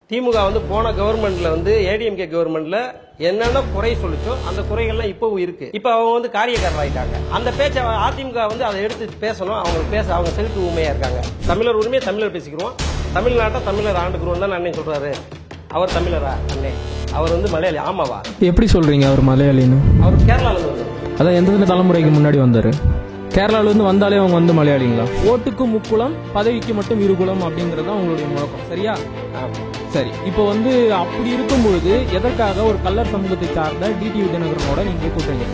திமுக வந்து போன கவர்மெண்ட்ல வந்து ஏடிஎம்கே கவர்மெண்ட்ல என்னென்ன குறை சொல்லிச்சோ அந்த குறைகள்லாம் இப்பவும் இருக்கு இப்ப அவங்க வந்து காரியக்காரர் ஆயிட்டாங்க அந்த பேச்சை அதிமுக வந்து அதை எடுத்து பேசணும் அவங்க பேச அவங்க செலுத்து உண்மையா இருக்காங்க தமிழர் உரிமையை தமிழர் பேசிக்கிறோம் தமிழ்நாட்டை தமிழர் ஆண்டுக்குருவோம் தான் அண்ணன் சொல்றாரு அவர் தமிழரா அண்ணே அவர் வந்து மலையாளி ஆமாவா எப்படி சொல்றீங்க அவர் மலையாளின்னு அவர் கேரளால இருந்து வந்தவர். அதான் எந்தெந்த தலைமுறைக்கு முன்னாடி வந்தாரு கேரளால இருந்து வந்தாலே அவங்க வந்து மலையாளிங்களா ஓட்டுக்கு முக்குளம் பதவிக்கு மட்டும் இருகுலம் அப்படிங்கறது தான் உங்களுடைய முழக்கம் சரியா ஆமா. சரி இப்போ வந்து அப்படி இருக்கும்பொழுது எதற்காக ஒரு கல்லர் சமூகத்தை சார்ந்த டிடி விஜயநகரனோட நீங்க கூட்டுறீங்க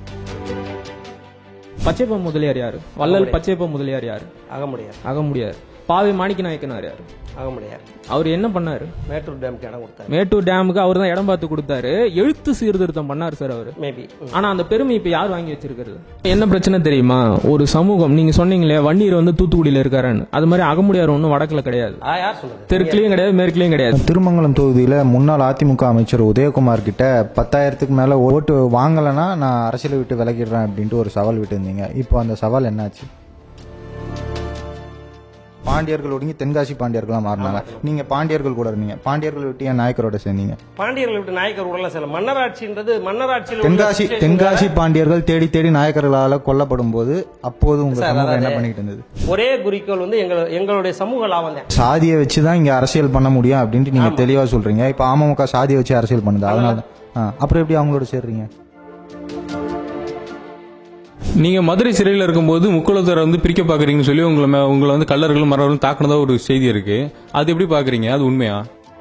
பச்சைப்ப முதலியார் யாரு வள்ளல் பச்சைப்ப முதலியார் யாரு ஆக முடியாது ஆக முடியாது பாவை மாணிக்க நாயக்கனார் யாரு ஆக முடியாது அவர் என்ன பண்ணாரு மேட்டூர் டேமுக்கு இடம் கொடுத்தாரு மேட்டூர் டேமுக்கு அவர் தான் இடம் பார்த்து கொடுத்தாரு எழுத்து சீர்திருத்தம் பண்ணாரு சார் அவரு மேபி ஆனா அந்த பெருமை இப்ப யார் வாங்கி வச்சிருக்கிறது என்ன பிரச்சனை தெரியுமா ஒரு சமூகம் நீங்க சொன்னீங்களே வன்னீர் வந்து தூத்துக்குடியில இருக்காருன்னு அது மாதிரி அகமுடியார் ஒன்றும் வடக்குல கிடையாது யார் சொல்றது தெற்குலயும் கிடையாது மேற்குலயும் கிடையாது திருமங்கலம் தொகுதியில முன்னாள் அதிமுக அமைச்சர் உதயகுமார் கிட்ட பத்தாயிரத்துக்கு மேல ஓட்டு வாங்கலைன்னா நான் அரசியலை விட்டு விலகிடுறேன் அப்படின்ட்டு ஒரு சவால் விட்டுருந்தீங்க இப்போ அந்த சவால் என்னாச்சு பாண்டியர்கள் ஒடுங்கி தென்காசி பாண்டியர்களா மாறினாங்க நீங்க பாண்டியர்கள் கூட இருந்தீங்க பாண்டியர்கள் விட்டு ஏன் நாயக்கரோட சேர்ந்தீங்க பாண்டியர்களை விட்டு நாயக்கர் உடலாம் செல்ல மன்னராட்சின்றது மன்னராட்சியில் உள்ள தென்காசி situation தென்காசி பாண்டியர்கள் தேடி தேடி நாயக்கர்களால கொல்லப்படும் போது அப்போது உங்க சார், சமூகம் என்ன அதாவது- பண்ணிட்டு இருந்தது ஒரே குறிக்கோள் வந்து எங்க எங்களுடைய சமூக லாபம் தான் சாதியை வச்சுதான் இங்க அரசியல் பண்ண முடியும் அப்படின்ட்டு நீங்க தெளிவா சொல்றீங்க இப்ப அமமுக சாதியை வச்சு அரசியல் பண்ணுது அதனால தான். ஆ, அப்புறம் எப்படி அவங்களோட சேர்றீங்க நீங்க மதுரை சிறையில் இருக்கும்போது முக்குளத்தரை வந்து பிரிக்க பாக்குறீங்கன்னு சொல்லி உங்களை மே- உங்களை வந்து கல்லர்களும் மரவர்களும் தாக்குனதா ஒரு செய்தி இருக்கு அது எப்படி பாக்குறீங்க அது உண்மையா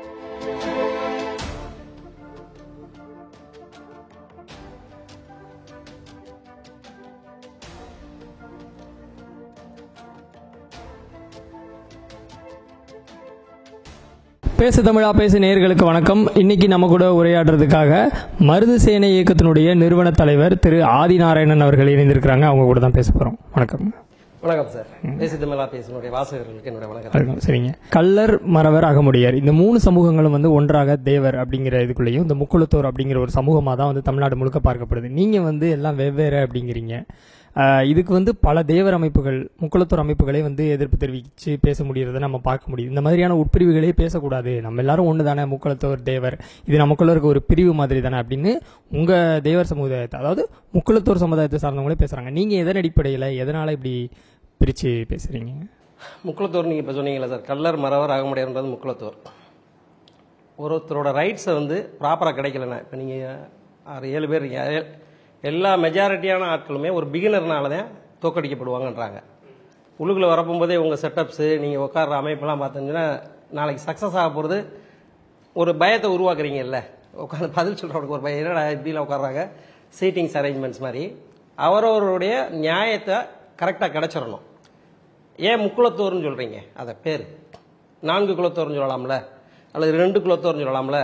பேச தமிழா பேச நேயர்களுக்கு வணக்கம் இன்னைக்கு நம்ம கூட உரையாடுறதுக்காக மருது சேனை இயக்கத்தினுடைய நிறுவன தலைவர் திரு ஆதிநாராயணன் அவர்கள் இணைந்திருக்கிறாங்க அவங்க கூட தான் பேச போறோம் வணக்கம் வணக்கம் சார் பேசி தமிழா பேசினுடைய வாசகர்களுக்கு என்னுடைய வணக்கம் வணக்கம் சரிங்க கள்ளர் மறவர் அகமுடையார் இந்த மூணு சமூகங்களும் வந்து ஒன்றாக தேவர் அப்படிங்கிற இதுக்குள்ளேயும் இந்த முக்குளத்தோர் அப்படிங்கிற ஒரு சமூகமாக தான் வந்து தமிழ்நாடு முழுக்க பார்க்கப்படுது நீங்க வந்து எல்லாம் வெவ்வேறு அப்படிங்கிறீங்க ஆஹ் இதுக்கு வந்து பல தேவர் அமைப்புகள் முக்குளத்தோர் அமைப்புகளே வந்து எதிர்ப்பு தெரிவித்து பேச முடியறதை நம்ம பார்க்க முடியுது இந்த மாதிரியான உட்பிரிவுகளே பேசக்கூடாது நம்ம எல்லாரும் ஒன்று தானே முக்குளத்தோர் தேவர் இது நமக்குள்ள இருக்க ஒரு பிரிவு மாதிரி தானே அப்படின்னு உங்க தேவர் சமுதாயத்தை அதாவது முக்குளத்தோர் சமுதாயத்தை சார்ந்தவங்களே பேசுறாங்க நீங்க எதன் அடிப்படையில் எதனால இப்படி பிரிச்சு பேசுறீங்க முக்குளத்தோர் நீங்க இப்ப சொன்னீங்களா சார் கல்லர் மறவர் ஆகமுடையன்றது முக்குளத்தோர் ஒருத்தரோட ரைட்ஸை வந்து ப்ராப்பராக கிடைக்கலன்னா இப்போ நீங்கள் ஆறு ஏழு பேர் இருக்கீங்க எ- எல்லா மெஜாரிட்டியான ஆட்களுமே ஒரு பிகினர்னால தான் தோக்கடிக்கப்படுவாங்கன்றாங்க உள்ளுக்குள்ளே வரப்போகும்போதே உங்கள் செட்டப்ஸு நீங்கள் உட்கார்ற அமைப்பெல்லாம் பார்த்தீங்கன்னா நாளைக்கு சக்ஸஸ் ஆக போகிறது ஒரு பயத்தை உருவாக்குறீங்கல்ல உட்காந்து பதில் சொல்கிறவனுக்கு ஒரு பயம் என்னடா இப்படிலாம் உட்கார்றாங்க சீட்டிங்ஸ் அரேஞ்ச்மெண்ட்ஸ் மாதிரி அவரவருடைய நியாயத்தை கரெக்டாக கிடச்சிடணும் ஏன் முக்குளத்தோர்னு சொல்கிறீங்க அதை பேர் நான்கு குலத்தோர்னு சொல்லலாம்ல அல்லது ரெண்டு குலத்தோர்னு சொல்லலாம்ல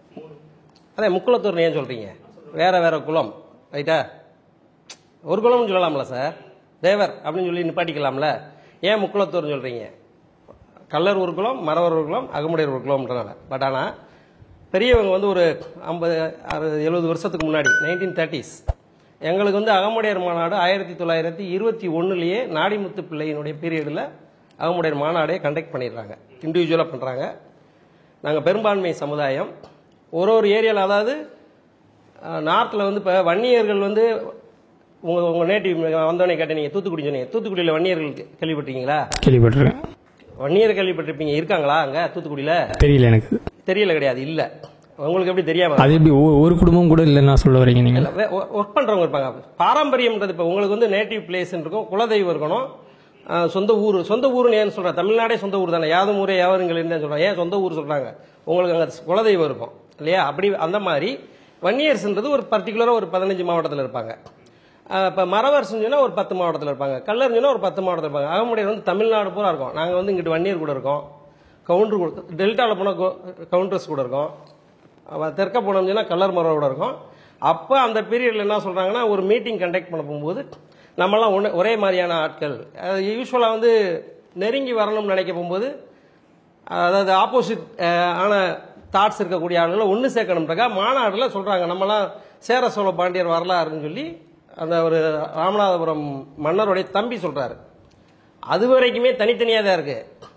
அதே முக்குளத்தோர்னு ஏன் சொல்கிறீங்க வேற வேற குலம் ரைட்டா ஒரு குலம்னு சொல்லலாம்ல சார் தேவர் அப்படின்னு சொல்லி நிப்பாட்டிக்கலாம்ல ஏன் முக்குளத்தோர்னு சொல்கிறீங்க கல்லர் ஒரு குலம் மறவர் ஒரு குலம் அகமுடையர் ஒரு குலம்ன்றனால பட் ஆனால் பெரியவங்க வந்து ஒரு ஐம்பது அறுபது எழுபது வருஷத்துக்கு முன்னாடி நைன்டீன் தேர்ட்டிஸ் எங்களுக்கு வந்து அகமுடையர் மாநாடு ஆயிரத்தி தொள்ளாயிரத்தி இருபத்தி ஒன்றுலேயே நாடிமுத்து பிள்ளையினுடைய பீரியடில் அகமுடையர் மாநாடே கண்டக்ட் பண்ணிடுறாங்க இண்டிவிஜுவலாக பண்ணுறாங்க நாங்கள் பெரும்பான்மை சமுதாயம் ஒரு ஒரு ஏரியாவில் அதாவது நார்த்தில் வந்து இப்போ வன்னியர்கள் வந்து உங்கள் உங்கள் நேட்டிவ் வந்தோடனே கேட்டேன் நீங்கள் தூத்துக்குடி சொன்னீங்க தூத்துக்குடியில் வன்னியர்கள் கே- கேள்விப்பட்டிருக்கீங்களா கேள்விப்பட்டிருக்கேன் வன்னியர் கேள்விப்பட்டிருப்பீங்க இருக்காங்களா அங்கே தூத்துக்குடியில் தெரியல எனக்கு தெரியல கிடையாது இல்லை உங்களுக்கு எப்படி தெரியாம அது எப்படி ஒ- ஒரு குடும்பம் கூட இல்லைன்னா சொல்ல வரீங்க நீங்க ஒர்க் பண்றவங்க இருப்பாங்க பாரம்பரியம்ன்றது இப்போ உங்களுக்கு வந்து நேட்டிவ் பிளேஸ் இருக்கும் குலதெய்வம் இருக்கணும் ஆஹ் சொந்த ஊர் சொந்த ஊர்னு ஏன்னு சொல்றேன் தமிழ்நாடே சொந்த ஊர் தானே யாதும் ஊரே யாவருங்கள் தான் சொல்றாங்க ஏன் சொந்த ஊர் சொல்றாங்க உங்களுக்கு அங்க குலதெய்வம் இருக்கும் இல்லையா அப்படி அந்த மாதிரி வன்னியர்ஸ்ன்றது ஒரு பர்டிகுலராக ஒரு பதினஞ்சு மாவட்டத்தில் இருப்பாங்க இப்போ மரவர்ஸ் சொன்னா ஒரு பத்து மாவட்டத்தில் இருப்பாங்க கல்லர் சொன்னா ஒரு பத்து மாவட்டத்தில் இருப்பாங்க அகமுடையர் வந்து தமிழ்நாடு பூரா இருக்கும் நாங்கள் வந்து இங்கிட்டு வன்னியர் கூட இருக்கோம் கவுண்டர் கூட டெல்டாவில் போனால் கவுண்டர்ஸ் கூட இருக்கோம் அவன் தெற்க போனோம்னா கல்லர் மரவோட இருக்கும் அப்போ அந்த பீரியடில் என்ன சொல்கிறாங்கன்னா ஒரு மீட்டிங் கண்டக்ட் பண்ண போகும்போது நம்மலாம் ஒன்று ஒரே மாதிரியான ஆட்கள் யூஸ்வலாக வந்து நெருங்கி வரணும்னு நினைக்க போகும்போது அதாவது ஆப்போசிட் ஆன தாட்ஸ் இருக்கக்கூடிய ஆளுகளை ஒன்று சேர்க்கணும்ன்றக்கா மாநாட்டில் சொல்கிறாங்க நம்மலாம் சேர சோழ பாண்டியர் வரலாறுன்னு சொல்லி அந்த ஒரு ராமநாதபுரம் மன்னருடைய தம்பி சொல்கிறாரு அது வரைக்குமே தனித்தனியாக தான் இருக்கு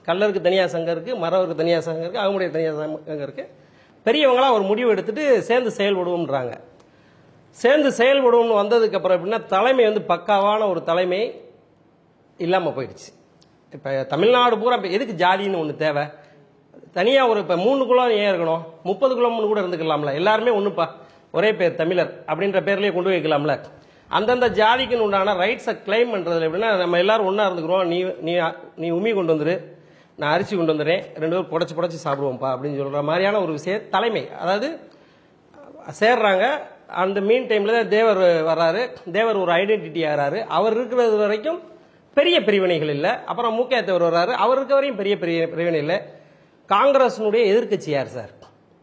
கல்லருக்கு தனியாக சங்கம் இருக்குது மரவருக்கு தனியாக சங்கம் இருக்குது அவங்களுடைய தனியாக சங்கம் இருக்குது பெரியவங்களாம் ஒரு முடிவு எடுத்துட்டு சேர்ந்து செயல்படுவோம்ன்றாங்க சேர்ந்து செயல்படுவோம்னு வந்ததுக்கு அப்புறம் எப்படின்னா தலைமை வந்து பக்காவான ஒரு தலைமை இல்லாமல் போயிடுச்சு இப்போ தமிழ்நாடு பூரா இப்போ எதுக்கு ஜாதின்னு ஒன்று தேவை தனியாக ஒரு இப்போ மூணு குலம் ஏன் இருக்கணும் முப்பது குலம்னு கூட இருந்துக்கலாம்ல எல்லாருமே ஒன்றுப்பா ஒரே பேர் தமிழர் அப்படின்ற பேர்லயே கொண்டு போய் வைக்கலாம்ல அந்தந்த ஜாதிக்குன்னு உண்டான ரைட்ஸை கிளைம் பண்ணுறதுல எப்படின்னா நம்ம எல்லாரும் ஒன்றா இருந்துக்கிறோம் நீ நீ நீ உமி கொண்டு வந்துரு நான் அரிசி கொண்டு வந்துடுறேன் ரெண்டு பேரும் புடச்சி புடச்சி சாப்பிடுவோம்ப்பா அப்படின்னு சொல்கிற மாதிரியான ஒரு விஷயம் தலைமை அதாவது சேர்றாங்க அந்த மீன் டைம்ல தான் தேவர் வர்றாரு தேவர் ஒரு ஐடென்டிட்டி ஆகிறாரு அவர் இருக்கிறது வரைக்கும் பெரிய பிரிவினைகள் இல்லை அப்புறம் மூக்கையா தேவர் வர்றாரு அவர் இருக்க வரையும் பெரிய பெரிய பிரிவினை இல்லை காங்கிரஸினுடைய எதிர்க்கட்சி யார் சார்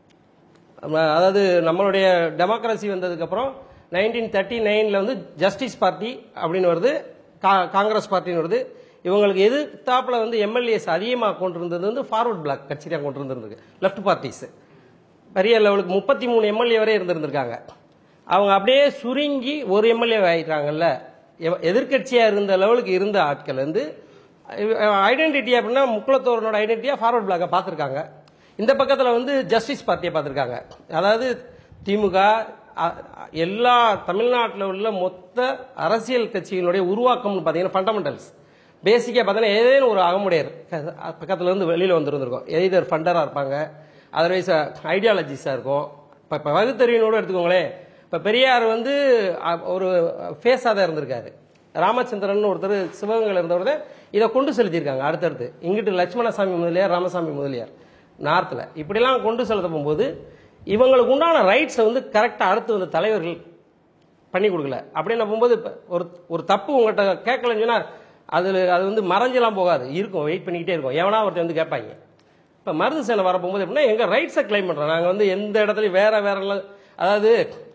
நம்ம- அதாவது நம்மளுடைய டெமோக்ரஸி வந்ததுக்கப்புறம் நைன்டீன் தேர்ட்டி நைனில் வந்து ஜஸ்டிஸ் பார்ட்டி அப்படின்னு வருது கா- காங்கிரஸ் பார்ட்டின்னு வருது இவங்களுக்கு எதிர்த்தாப்புல வந்து எம்எல்ஏஸ் அதிகமாக கொண்டு இருந்தது வந்து ஃபார்வர்ட் பிளாக் கட்சி தான் கொண்டு இருந்திருக்கு லெஃப்ட் பார்ட்டிஸ் பெரிய லெவலுக்கு முப்பத்தி மூணு எம்எல்ஏ வரை இருந்திருந்திருக்காங்க அவங்க அப்படியே சுருங்கி ஒரு எம்எல்ஏ ஆயிட்டாங்கல்ல எவ- எதிர்க்கட்சியா இருந்த லெவலுக்கு இருந்த ஆட்கள் வந்து ஐடென்டிட்டி அப்படின்னா முக்குளத்தோரனோட ஐடென்டிட்டியா ஃபார்வர்ட் பிளாக்கை பார்த்துருக்காங்க இந்த பக்கத்தில் வந்து ஜஸ்டிஸ் பார்ட்டியை பார்த்துருக்காங்க அதாவது திமுக அ- அ- எல்லா தமிழ்நாட்டில் உள்ள மொத்த அரசியல் கட்சிகளுடைய உருவாக்கம்னு பார்த்தீங்கன்னா ஃபண்டமெண்டல்ஸ் பேசிக்காக பார்த்தீங்கன்னா ஏதேனும் ஒரு அகமுடையர் பக்கத்துல இருந்து வெளியில் வந்துருந்துருக்கும் எய்தர் ஃபண்டராக இருப்பாங்க அதர்வைஸ் ஐடியாலஜிஸாக இருக்கும் இப்போ இப்போ வகுத்தறிவினோட எடுத்துக்கோங்களேன் இப்போ பெரியார் வந்து அ, ஒரு ஃபேஸாக தான் இருந்திருக்காரு ராமச்சந்திரன் ஒருத்தர் சிவகங்கையில் இருந்தவர் தான் இதை கொண்டு செலுத்தியிருக்காங்க அடுத்தடுத்து இங்கிட்டு லட்சுமணசாமி முதலியார் ராமசாமி முதலியார் நார்த்தில் இப்படிலாம் கொண்டு செலுத்த போகும்போது இவங்களுக்கு உண்டான ரைட்ஸை வந்து கரெக்டாக அடுத்து வந்த தலைவர்கள் பண்ணி கொடுக்கல அப்படின்னு போகும்போது இப்ப ஒரு ஒரு தப்பு உங்கள்கிட்ட கேட்கலன்னு சொன்னா அதில் அது வந்து மறைஞ்செல்லாம் போகாது இருக்கும் வெயிட் பண்ணிக்கிட்டே இருக்கும் எவனா ஒருத்தர் வந்து கேட்பாங்க இப்போ மருந்து சேனை வர போகும்போது எப்படின்னா எங்கள் ரைட்ஸை கிளைம் பண்ணுறோம் நாங்கள் வந்து எந்த இடத்துலையும் வேற வேற எல்லாம் அதாவது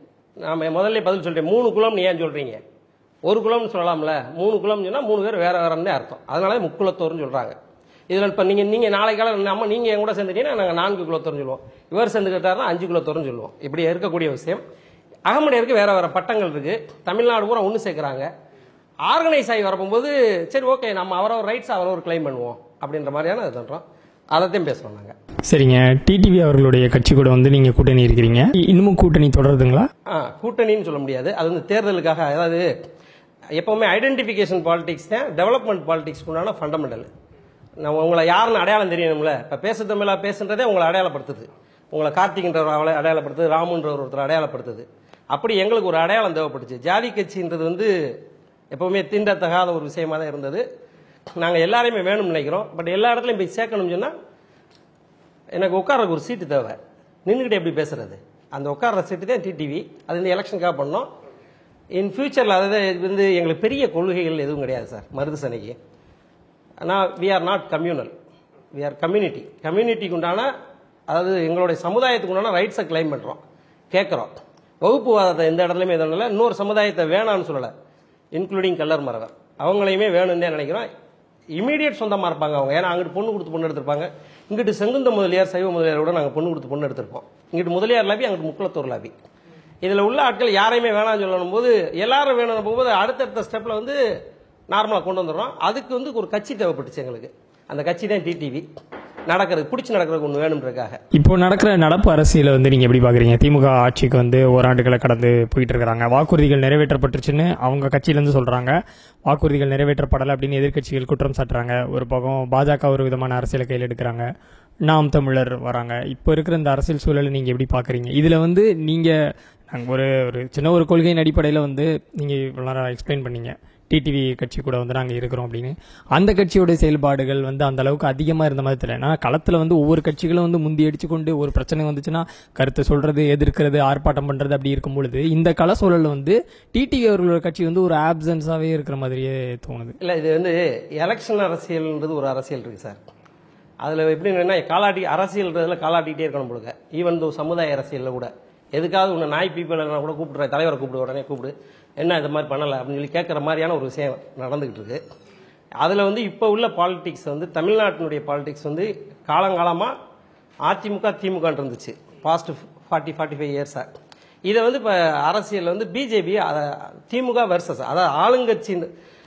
நாம முதல்ல பதில் சொல்லிட்டேன் மூணு குலம் ஏன் சொல்கிறீங்க ஒரு குலம்னு சொல்லலாம்ல மூணு குலம்னு சொன்னால் மூணு பேர் வேற வேறன்னு அர்த்தம் அதனால முக்குலத்தோர்னு சொல்கிறாங்க இதில் இப்போ நீங்கள் நீங்கள் நாளைக்கு காலம் நம்ம நீங்கள் என் கூட சேர்ந்துட்டீங்கன்னா நாங்கள் நான்கு குலத்தோர்னு சொல்லுவோம் இவர் சேர்ந்துக்கிட்டாருன்னா அஞ்சு குலத்தோர்னு சொல்லுவோம் இப்படி இருக்கக்கூடிய விஷயம் அகமுடையருக்கு வேற வேற பட்டங்கள் இருக்கு தமிழ்நாடு பூரா ஒன்று சேர்க்குறாங்க ஆர்கனைஸ் ஆகி வரப்போகும்போது சரி ஓகே நம்ம அவரவர் ரைட்ஸ் அவரவர் கிளைம் பண்ணுவோம் அப்படின்ற மாதிரியான இது பண்ணுறோம் அதைத்தான் பேசுகிறோம் நாங்கள் சரிங்க டிடிவி அவர்களுடைய கட்சி கூட வந்து நீங்க கூட்டணி இருக்கிறீங்க இன்னமும் கூட்டணி தொடருதுங்களா ஆ கூட்டணின்னு சொல்ல முடியாது அது வந்து தேர்தலுக்காக அதாவது எப்பவுமே ஐடென்டிஃபிகேஷன் பாலிடிக்ஸ் தான் டெவலப்மெண்ட் பாலிடிக்ஸ்க்கு உண்டான ஃபண்டமெண்டல் நம்ம உங்களை யாருன்னு அடையாளம் தெரியணும்ல இப்போ பேச தமிழா பேசுன்றதே உங்களை அடையாளப்படுத்துது உங்களை கார்த்திக்ன்றவர் அவளை அடையாளப்படுத்துது ராமுன்ற ஒருத்தர் அடையாளப்படுத்துது அப்படி எங்களுக்கு ஒரு அடையாளம் தேவைப்பட்டுச்சு ஜாதி கட்சின்றது வந்து எப்பவுமே தீண்டத்தகாத ஒரு விஷயமா தான் இருந்தது நாங்கள் எல்லாரையுமே வேணும்னு நினைக்கிறோம் பட் எல்லா இடத்துலையும் போய் சேர்க்கணும்னு சொன்னால் எனக்கு உட்கார்றதுக்கு ஒரு சீட்டு தேவை நின்றுக்கிட்டு எப்படி பேசுறது அந்த உட்கார்ற சீட்டு தான் டிடிவி அது இந்த எலெக்ஷனுக்காக பண்ணோம் இன் ஃபியூச்சரில் அதாவது இது வந்து எங்களுக்கு பெரிய கொள்கைகள் எதுவும் கிடையாது சார் மருது சனைக்கு ஆனால் we are not communal we are community கம்யூனிட்டிக்கு உண்டான அதாவது எங்களுடைய சமுதாயத்துக்கு உண்டான ரைட்ஸை கிளைம் பண்ணுறோம் கேட்குறோம் வகுப்புவாதத்தை எந்த இடத்துலையுமே எதுவும் இல்லை இன்னொரு சமுதாயத்தை வேணாம்னு சொல்லலை இன்க்ளூடிங் கல்லர் மரவர் அவங்களையுமே வேணும்னு தான் நினைக்கிறோம் இமீடியட் சொந்தமாக இருப்பாங்க அவங்க ஏன்னா அங்கிட்டு பொண்ணு கொடுத்து பொண்ணு எடுத்திருப்பாங்க இங்கிட்டு செங்குந்த முதலியார் சைவ முதலியார் கூட நாங்கள் பொண்ணு கொடுத்து பொண்ணு எடுத்திருப்போம் இங்கிட்டு முதலியார் லாபி அங்கிட்டு முக்குளத்தூர் லாபி இதில் உள்ள ஆட்கள் யாரையுமே வேணாம்னு சொல்லணும் போது எல்லாரும் வேணும் போகும்போது அடுத்தடுத்த ஸ்டெப்பில் வந்து நார்மலாக கொண்டு வந்துடுறோம் அதுக்கு வந்து ஒரு கட்சி தேவைப்பட்டுச்சு எங்களுக்கு அந்த கட்சி தான் டிடிவி நடக்கிறது பிடிச்சி நடக்கிறதுக்கு ஒன்று வேணுன்றதுக்காக இப்போ நடக்கிற நடப்பு அரசியலை வந்து நீங்க எப்படி பாக்குறீங்க திமுக ஆட்சிக்கு வந்து ஓராண்டுகளை கடந்து போயிட்டு இருக்காங்க வாக்குறுதிகள் நிறைவேற்றப்பட்டுச்சுன்னு அவங்க கட்சியில இருந்து சொல்றாங்க வாக்குறுதிகள் நிறைவேற்றப்படலை அப்படின்னு எதிர்க்கட்சிகள் குற்றம் சாட்டுறாங்க ஒரு பக்கம் பாஜக ஒரு விதமான அரசியலை கையில் எடுக்கிறாங்க நாம் தமிழர் வராங்க இப்போ இருக்கிற இந்த அரசியல் சூழலை நீங்க எப்படி பாக்குறீங்க இதுல வந்து நீங்க நாங்க ஒரு ஒரு சின்ன ஒரு கொள்கையின் அடிப்படையில் வந்து நீங்க இவ்வளவு நேரம் எக்ஸ்பிளைன் பண்ணீங்க டிடிவி கட்சி கூட வந்து நாங்கள் இருக்கிறோம் அப்படின்னு அந்த கட்சியோட செயல்பாடுகள் வந்து அந்த அளவுக்கு அதிகமாக இருந்த மாதிரி தெரியல ஏன்னா களத்தில் வந்து ஒவ்வொரு கட்சிகளும் வந்து முந்தி அடிச்சு கொண்டு ஒரு பிரச்சனை வந்துச்சுன்னா கருத்தை சொல்றது எதிர்க்கிறது ஆர்ப்பாட்டம் பண்றது அப்படி இருக்கும் பொழுது இந்த கள சூழல்ல வந்து டிடிவி அவர்களோட கட்சி வந்து ஒரு ஆப்சன்ஸாவே இருக்கிற மாதிரியே தோணுது இல்லை இது வந்து எலெக்ஷன் அரசியல்ன்றது ஒரு அரசியல் இருக்கு சார் அதில் எப்படின்னா காலாட்டி அரசியல்ன்றதுல காலாட்டிகிட்டே இருக்கணும் போலுங்க ஈவன் தோ சமுதாய அரசியலில் கூட எதுக்காவது உன்னை நாய் பீப்பிள் கூட கூப்பிடுற தலைவரை கூப்பிடு உடனே கூப்பிடு என்ன இது மாதிரி பண்ணலை அப்படின்னு சொல்லி கேட்குற மாதிரியான ஒரு விஷயம் நடந்துகிட்டு இருக்கு அதில் வந்து இப்போ உள்ள பாலிடிக்ஸ் வந்து தமிழ்நாட்டினுடைய பாலிடிக்ஸ் வந்து காலங்காலமாக அதிமுக திமுக இருந்துச்சு பாஸ்ட் ஃபார்ட்டி ஃபார்ட்டி ஃபைவ் இயர்ஸாக இதை வந்து இப்போ அரசியல் வந்து பிஜேபி திமுக வெர்சஸ் அதாவது ஆளுங்கட்சி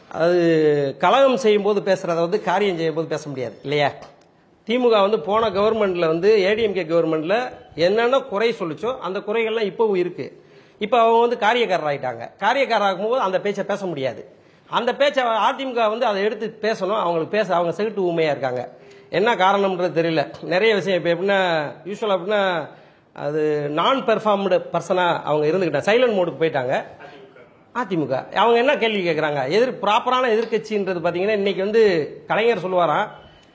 அது கலகம் செய்யும்போது பேசுறத வந்து காரியம் செய்யும்போது பேச முடியாது இல்லையா திமுக வந்து போன கவர்மெண்ட்ல வந்து ஏடிஎம்கே கவர்மெண்ட்ல என்னென்ன குறை சொல்லுச்சோ அந்த குறைகள்லாம் இப்பவும் இருக்கு இப்போ அவங்க வந்து காரியக்காரர் ஆயிட்டாங்க காரியக்காரர் ஆகும்போது அந்த பேச்சை பேச முடியாது அந்த பேச்சை அதிமுக வந்து அதை எடுத்து பேசணும் அவங்களுக்கு பேச அவங்க செகுட்டு ஊமையா இருக்காங்க என்ன காரணம்ன்றது தெரியல நிறைய விஷயம் இப்போ எப்படின்னா யூஸ்வல் அப்படின்னா அது நான் பெர்ஃபார்ம்டு பர்சனா அவங்க இருந்துக்கிட்டாங்க சைலண்ட் மோடுக்கு போயிட்டாங்க அதிமுக அவங்க என்ன கேள்வி கேட்குறாங்க எதிர் ப்ராப்பரான எதிர்க்கட்சின்றது பார்த்தீங்கன்னா இன்னைக்கு வந்து கலைஞர் சொல்லுவாராம்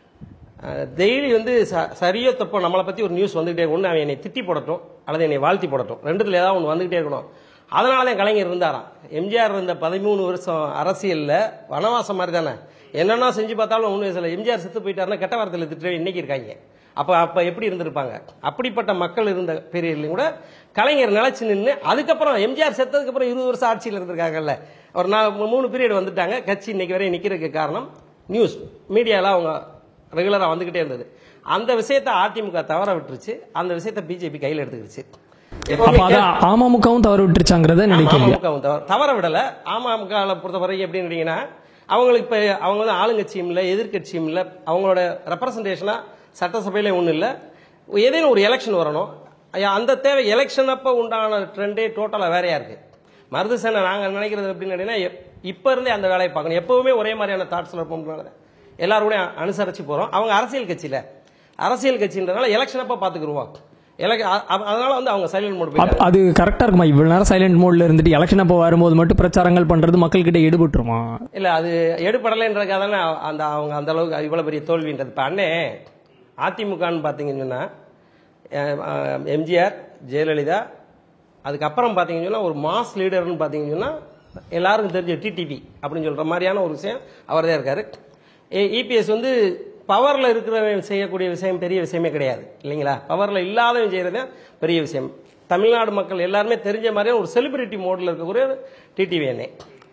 டெய்லி வந்து ச- சரியோ தப்போ நம்மளை பற்றி ஒரு நியூஸ் வந்துகிட்டே ஒன்று அவன் என்னை திட்டி போடட்டும் அல்லது என்னை வாழ்த்தி போடட்டும் ரெண்டுத்துல ஏதாவது ஒன்று வந்துகிட்டே இருக்கணும் அதனால தான் கலைஞர் இருந்தாராம் எம்ஜிஆர் இருந்த பதிமூணு வருஷம் அரசியலில் வனவாசம் மாதிரி தானே என்னென்ன செஞ்சு பார்த்தாலும் ஒன்றும் சில எம்ஜிஆர் செத்து போயிட்டாருன்னா கெட்ட வார்த்தையில் திட்டு இன்னைக்கு இருக்காங்க அப்போ அப்போ எப்படி இருந்திருப்பாங்க அப்படிப்பட்ட மக்கள் இருந்த பீரியட்லையும் கூட கலைஞர் நிலைச்சு நின்று அதுக்கப்புறம் எம்ஜிஆர் செத்ததுக்கப்புறம் இருபது வருஷம் ஆட்சியில் இருந்திருக்காங்கல்ல ஒரு நாலு மூணு பீரியட் வந்துட்டாங்க கட்சி இன்னைக்கு வரை நிற்கிறதுக்கு காரணம் நியூஸ் மீடியாவில் அவங்க ரெகுலராக வந்துகிட்டே இருந்தது அந்த விஷயத்தை அதிமுக தவற விட்டுருச்சு அந்த விஷயத்தை பிஜேபி கையில் எடுத்துக்கிடுச்சு அப்ப அத அமமுகவும் தவறு விட்டுருச்சாங்கிறத நினைக்கிறீங்க அமமுகவும் தவற தவற விடல அமமுகவை பொறுத்த வரைக்கும் எப்படின்னு கேட்டீங்கன்னா அவங்களுக்கு இப்ப அவங்க வந்து ஆளுங்கட்சியும் இல்ல எதிர்க்கட்சியும் இல்ல அவங்களோட ரெப்ரசன்டேஷனா சட்டசபையில ஒண்ணும் இல்ல ஏதேனும் ஒரு எலெக்ஷன் வரணும் ஐயா, அந்த தேவை எலெக்ஷன் அப்ப உண்டான ட்ரெண்டே டோட்டலா வேறையா இருக்கு மருதுசேனை நாங்க நினைக்கிறது எப்படின்னு கேட்டீங்கன்னா எப்- இப்ப இருந்தே அந்த வேலையை பார்க்கணும் எப்பவுமே ஒரே மாதிரியான தாட்ஸ்ல இருப்போம்னால எல்லாரும் கூட அனுசரிச்சு போறோம் அவங்க அரசியல் கட்சியில அரசியல் கட்சின்றதுனால எலெக்ஷன் அப்ப பாத்துக்குருவோம் எலெக் அ- அ- அதனால வந்து அவங்க சைலண்ட் மோட் அப்ப அது கரெக்டா இருக்குமா இவ்வளவு நேரம் சைலண்ட் மோட்ல இருந்துட்டு எலெக்ஷன் அப்போ வரும்போது மட்டும் பிரச்சாரங்கள் பண்றது மக்கள் கிட்ட ஈடுபட்டுருமா இல்ல அது எடுபடலைன்றதுக்காக தானே அந்த அவங்க அந்த அளவுக்கு இவ்வளவு பெரிய தோல்வின்றது இப்ப அண்ணே அதிமுகன்னு பாத்தீங்கன்னு சொன்னா அஹ், அஹ், எம்ஜிஆர் ஜெயலலிதா அதுக்கப்புறம் பாத்தீங்கன்னு சொன்னா ஒரு மாஸ் லீடர்னு பாத்தீங்கன்னு சொன்னா எல்லாருக்கும் தெரிஞ்ச டிடிவி அப்படின்னு சொல்ற மாதிரியான ஒரு விஷயம் அவர் தான் இருக்காரு இபிஎஸ் வந்து பவர்ல இருக்கிறவன் செய்யக்கூடிய விஷயம் பெரிய விஷயமே கிடையாது இல்லைங்களா பவர்ல இல்லாதவன் செய்யறது பெரிய விஷயம் தமிழ்நாடு மக்கள் எல்லாருமே தெரிஞ்ச மாதிரியே ஒரு செலிபிரிட்டி மோட்ல இருக்கக்கூடிய டிடிவி அண்ணே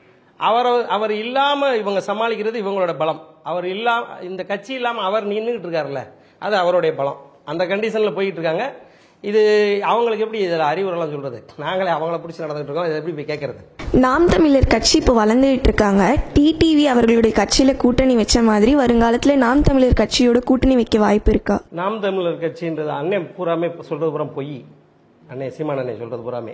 அவர் அவர் இல்லாம இவங்க சமாளிக்கிறது இவங்களோட பலம் அவர் இல்லாம இந்த கட்சி இல்லாம அவர் நின்றுகிட்டு இருக்காருல்ல அது அவருடைய பலம் அந்த கண்டிஷன்ல போயிட்டு இருக்காங்க இது அவங்களுக்கு எப்படி இதுல அறிவுரைலாம் சொல்றது நாங்களே அவங்கள பிடிச்சி நடந்துட்டு இருக்கோம் இதை எப்படி போய் கேட்கறது நாம் தமிழர் கட்சி இப்போ வளர்ந்துட்டு இருக்காங்க டிடிவி அவர்களுடைய கட்சியில கூட்டணி வச்ச மாதிரி வருங்காலத்துல நாம் தமிழர் கட்சியோட கூட்டணி வைக்க வாய்ப்பு இருக்கா நாம் தமிழர் கட்சின்றது அண்ணன் பூராமே இப்ப சொல்றது பூரா பொய் அண்ணன் சீமான் அண்ணன் சொல்றது பூராமே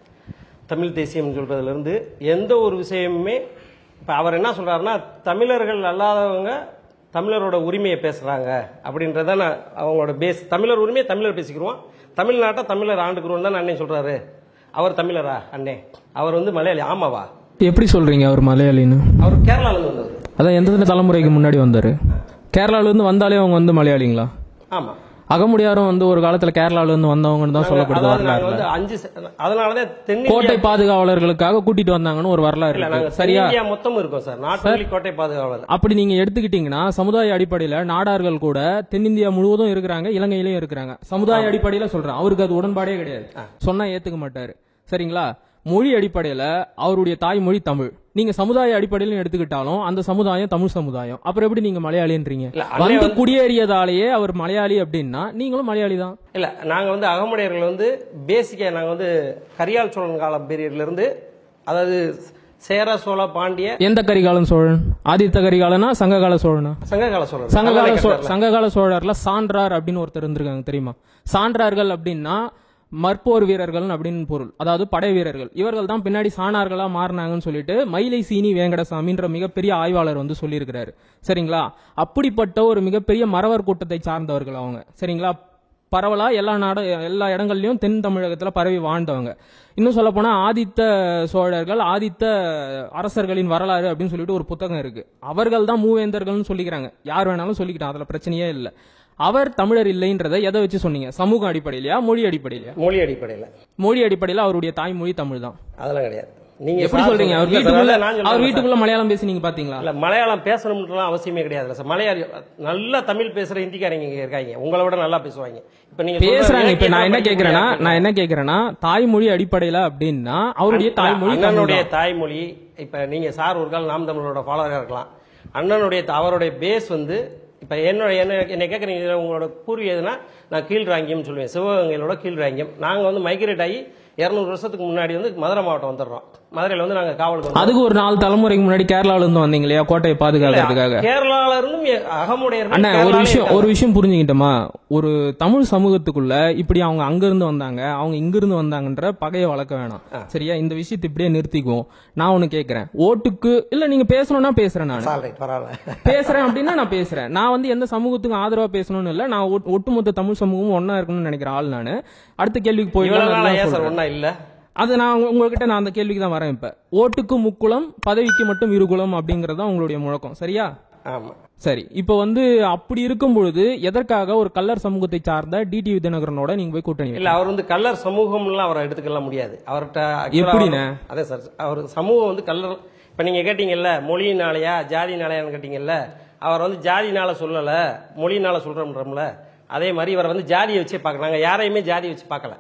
தமிழ் தேசியம் சொல்றதுல இருந்து எந்த ஒரு விஷயமுமே இப்ப அவர் என்ன சொல்றாருன்னா தமிழர்கள் அல்லாதவங்க தமிழரோட உரிமையை பேசுறாங்க அப்படின்றத நான் அவங்களோட பேஸ் தமிழர் உரிமையை தமிழர் பேசிக்கிறோம் தமிழ்நாட்டை தமிழர் ஆண்டுக்கிறோம் தான் அண்ணன் சொல்றாரு அவர் தமிழரா அண்ணே அவர் வந்து மலையாளி ஆமாவா எப்படி சொல்றீங்க அவர் மலையாளின்னு அவர் கேரளால இருந்து வந்தவர் அதான் எந்த தலைமுறைக்கு முன்னாடி வந்தாரு கேரளால இருந்து வந்தாலே அவங்க வந்து மலையாளிங்களா ஆமா அகமுடியாரும் வந்து ஒரு காலத்துல கேரளால இருந்து வந்தவங்கன்னு தான் சொல்லப்படுது அதாவது நாங்க வரலாறுல வந்து அஞ்சு ச- அதனாலதான் கோட்டை தென்னிந்தியா பாதுகாவலர்களுக்காக கூட்டிட்டு வந்தாங்கன்னு ஒரு வரலாறு இல்ல நாங்க இருக்கு சரியா இந்தியா மொத்தம் இருக்கோம் சார் நாட் ஒன்லி கோட்டை பாதுகாவலர் அப்படி நீங்க எடுத்துக்கிட்டீங்கன்னா சமுதாய அடிப்படையில நாடார்கள் கூட தென்னிந்தியா முழுவதும் இருக்கிறாங்க இலங்கையிலயும் இருக்கிறாங்க சமுதாய அடிப்படையில சொல்றேன் அவருக்கு அது உடன்பாடே கிடையாது சொன்னா ஏத்துக்க மாட்டாரு சரிங்களா மொழி அடிப்படையில அவருடைய தாய்மொழி தமிழ் நீங்க சமுதாய அடிப்படையில எடுத்துக்கிட்டாலும் அந்த சமுதாயம் தமிழ் சமுதாயம் அப்புறம் எப்படி நீங்க மலையாளின்றீங்க இல்ல, அண்ணே வந்து வந்து- குடியேறியதாலேயே அவர் மலையாளி அப்படின்னா நீங்களும் மலையாளி தான் இல்ல நாங்க வந்து அகமுடையர்கள் வந்து பேசிக்கா நாங்க வந்து கரியால் சோழன் கால பீரியட்ல இருந்து அதாவது சேர சோழ பாண்டிய எந்த கரிகாலன் சோழன் ஆதித்த கரிகாலனா சங்ககால சோழனா சங்ககால சோழன் சங்ககால சோ- கல்லறை சங்ககால சோழர்ல சான்றார் அப்படின்னு ஒருத்தர் இருந்திருக்காங்க தெரியுமா சான்றார்கள் அப்படின்னா மற்போர் வீரர்கள் அப்படின்னு பொருள் அதாவது படை வீரர்கள் இவர்கள் தான் பின்னாடி சாணார்களா மாறினாங்கன்னு சொல்லிட்டு மயிலை சீனி வேங்கடசாமின்ற மிகப்பெரிய ஆய்வாளர் வந்து சொல்லியிருக்கிறாரு சரிங்களா அப்படிப்பட்ட ஒரு மிகப்பெரிய மறவர் கூட்டத்தை சார்ந்தவர்கள் அவங்க சரிங்களா பரவலா எல்லா நாடு எல்லா இடங்கள்லயும் தென் தமிழகத்துல பரவி வாழ்ந்தவங்க இன்னும் சொல்ல போனா ஆதித்த சோழர்கள் ஆதித்த அரசர்களின் வரலாறு அப்படின்னு சொல்லிட்டு ஒரு புத்தகம் இருக்கு அவர்கள் தான் மூவேந்தர்கள்னு சொல்லிக்கிறாங்க யார் வேணாலும் சொல்லிக்கிட்டான் அதுல பிரச்சனையே இல்ல அவர் தமிழர் இல்லைன்றதை எதை வச்சு சொன்னீங்க சமூக அடிப்படையிலயா மொழி அடிப்படையிலயா மொழி அடிப்படையில மொழி அடிப்படையில அவருடைய தாய்மொழி தமிழ் தான் அதெல்லாம் கிடையாது நீங்க எப்படி சார் சொல்றீங்க அவர் இல்ல, வீட்டுக்குள்ள அதான் நான் சொல்றேன் அவர் சார். வீட்டுக்குள்ள மலையாளம் பேசி நீங்க பாத்தீங்களா இல்ல மலையாளம் பேசணும்ன்றலாம் அவசியமே கிடையாது சார் மலையாளி நல்லா தமிழ் பேசுற ஹிந்திக்காரங்க இங்க இருக்காங்க உங்களை விட நல்லா பேசுவாங்க இப்ப நீங்க சொல்ற பேசுறாங்க இப்ப நான் என்ன இலக்கியம் கேக்குறேன்னா படிக்க நான் என்ன கேக்குறேன்னா தாய்மொழி அடிப்படையில அப்படின்னா அவருடைய தாய்மொழி தமிழ் அண்ணனுடைய தான். தாய்மொழி இப்ப நீங்க சார் ஒரு கால் நாம் தமிழரோட ஃபாலோவரா இருக்கலாம் அண்ணனுடைய த- அவருடைய பேஸ் வந்து இப்ப என்னோட என்ன என்னை கேட்குறீங்க உங்களோட பூர்வீகம் எதுனா நான் கீழ் ராங்கியம் சொல்லுவேன் சிவகங்கையிலோட கீழ் ராங்கியம் நாங்க வந்து மைக்ரேட் ஆகி இரநூறு வருஷத்துக்கு முன்னாடி வந்து மதுரை மாவட்டம் வந்துடுறோம் மதுரையில் வந்து நாங்கள் காவலுக்கு வந்தோம். அதுக்கு ஒரு நாலு தலைமுறைக்கு முன்னாடி கேரளால இருந்து வந்தீங்க இல்லையா கோட்டையை பாதுகாக்கிறதுக்காக கேரளால இருந்தும் எ- அகமுடையர் அண்ணா ஒரு கேரளாலே விஷயம் இருக்காங்க. ஒரு விஷயம் புரிஞ்சுக்கிட்டோமா ஒரு தமிழ் சமூகத்துக்குள்ள இப்படி அவங்க அங்க இருந்து வந்தாங்க அவங்க இங்க இருந்து வந்தாங்கன்ற பகையை வளர்க்க வேணாம் சரியா இந்த விஷயத்தை இப்படியே நிறுத்திக்குவோம் நான் ஒண்ணு கேக்குறேன் ஓட்டுக்கு இல்ல நீங்க பேசணும்னா பேசுறேன் நான் All right, பரவாயில்ல பேசுறேன் அப்படின்னா நான் பேசுறேன் நான் வந்து எந்த சமூகத்துக்கும் ஆதரவா பேசணும்னு இல்ல நான் ஒட்டு- ஒட்டுமொத்த தமிழ் சமூகமும் ஒன்னா இருக்கணும்னு நினைக்கிற ஆள் நானு அடுத்த கேள்விக்கு இவ்வளவு நாளா ஏன் போயிட்டு சார் ஒன்னா இல்ல அது நான் உங்க- உங்ககிட்ட நான் அந்த கேள்விக்கு தான் வரேன் இப்ப ஓட்டுக்கு முக்குளம் பதவிக்கு மட்டும் இருகுலம் அப்படிங்கறது தான் உங்களுடைய முழக்கம் சரியா ஆமா சரி இப்போ வந்து அப்படி இருக்கும் பொழுது எதற்காக ஒரு கல்லர் சமூகத்தை சார்ந்த டிடி வித்யநகரனோட நீங்க போய் கூட்டணி இல்ல வைக்கல? அவர் வந்து கல்லர் சமூகம்லாம் அவரை எடுத்துக்கலாம் முடியாது அவர்கிட்ட actually எப்படிண்ணே? அவர்- அதே சார் அவர் சமூகம் வந்து கல்லர் இப்ப நீங்க கேட்டீங்கல்ல மொழியினாலயா ஜாதினாலயான்னு கேட்டீங்கல்ல அவர் வந்து ஜாதினால சொல்லல மொழியினால சொல்றோம்ன்றோம்ல அதே மாதிரி இவரை வந்து ஜாதியை வச்சே பார்க்க நாங்க யாரையுமே ஜாதியை வச்சு பார்க்கல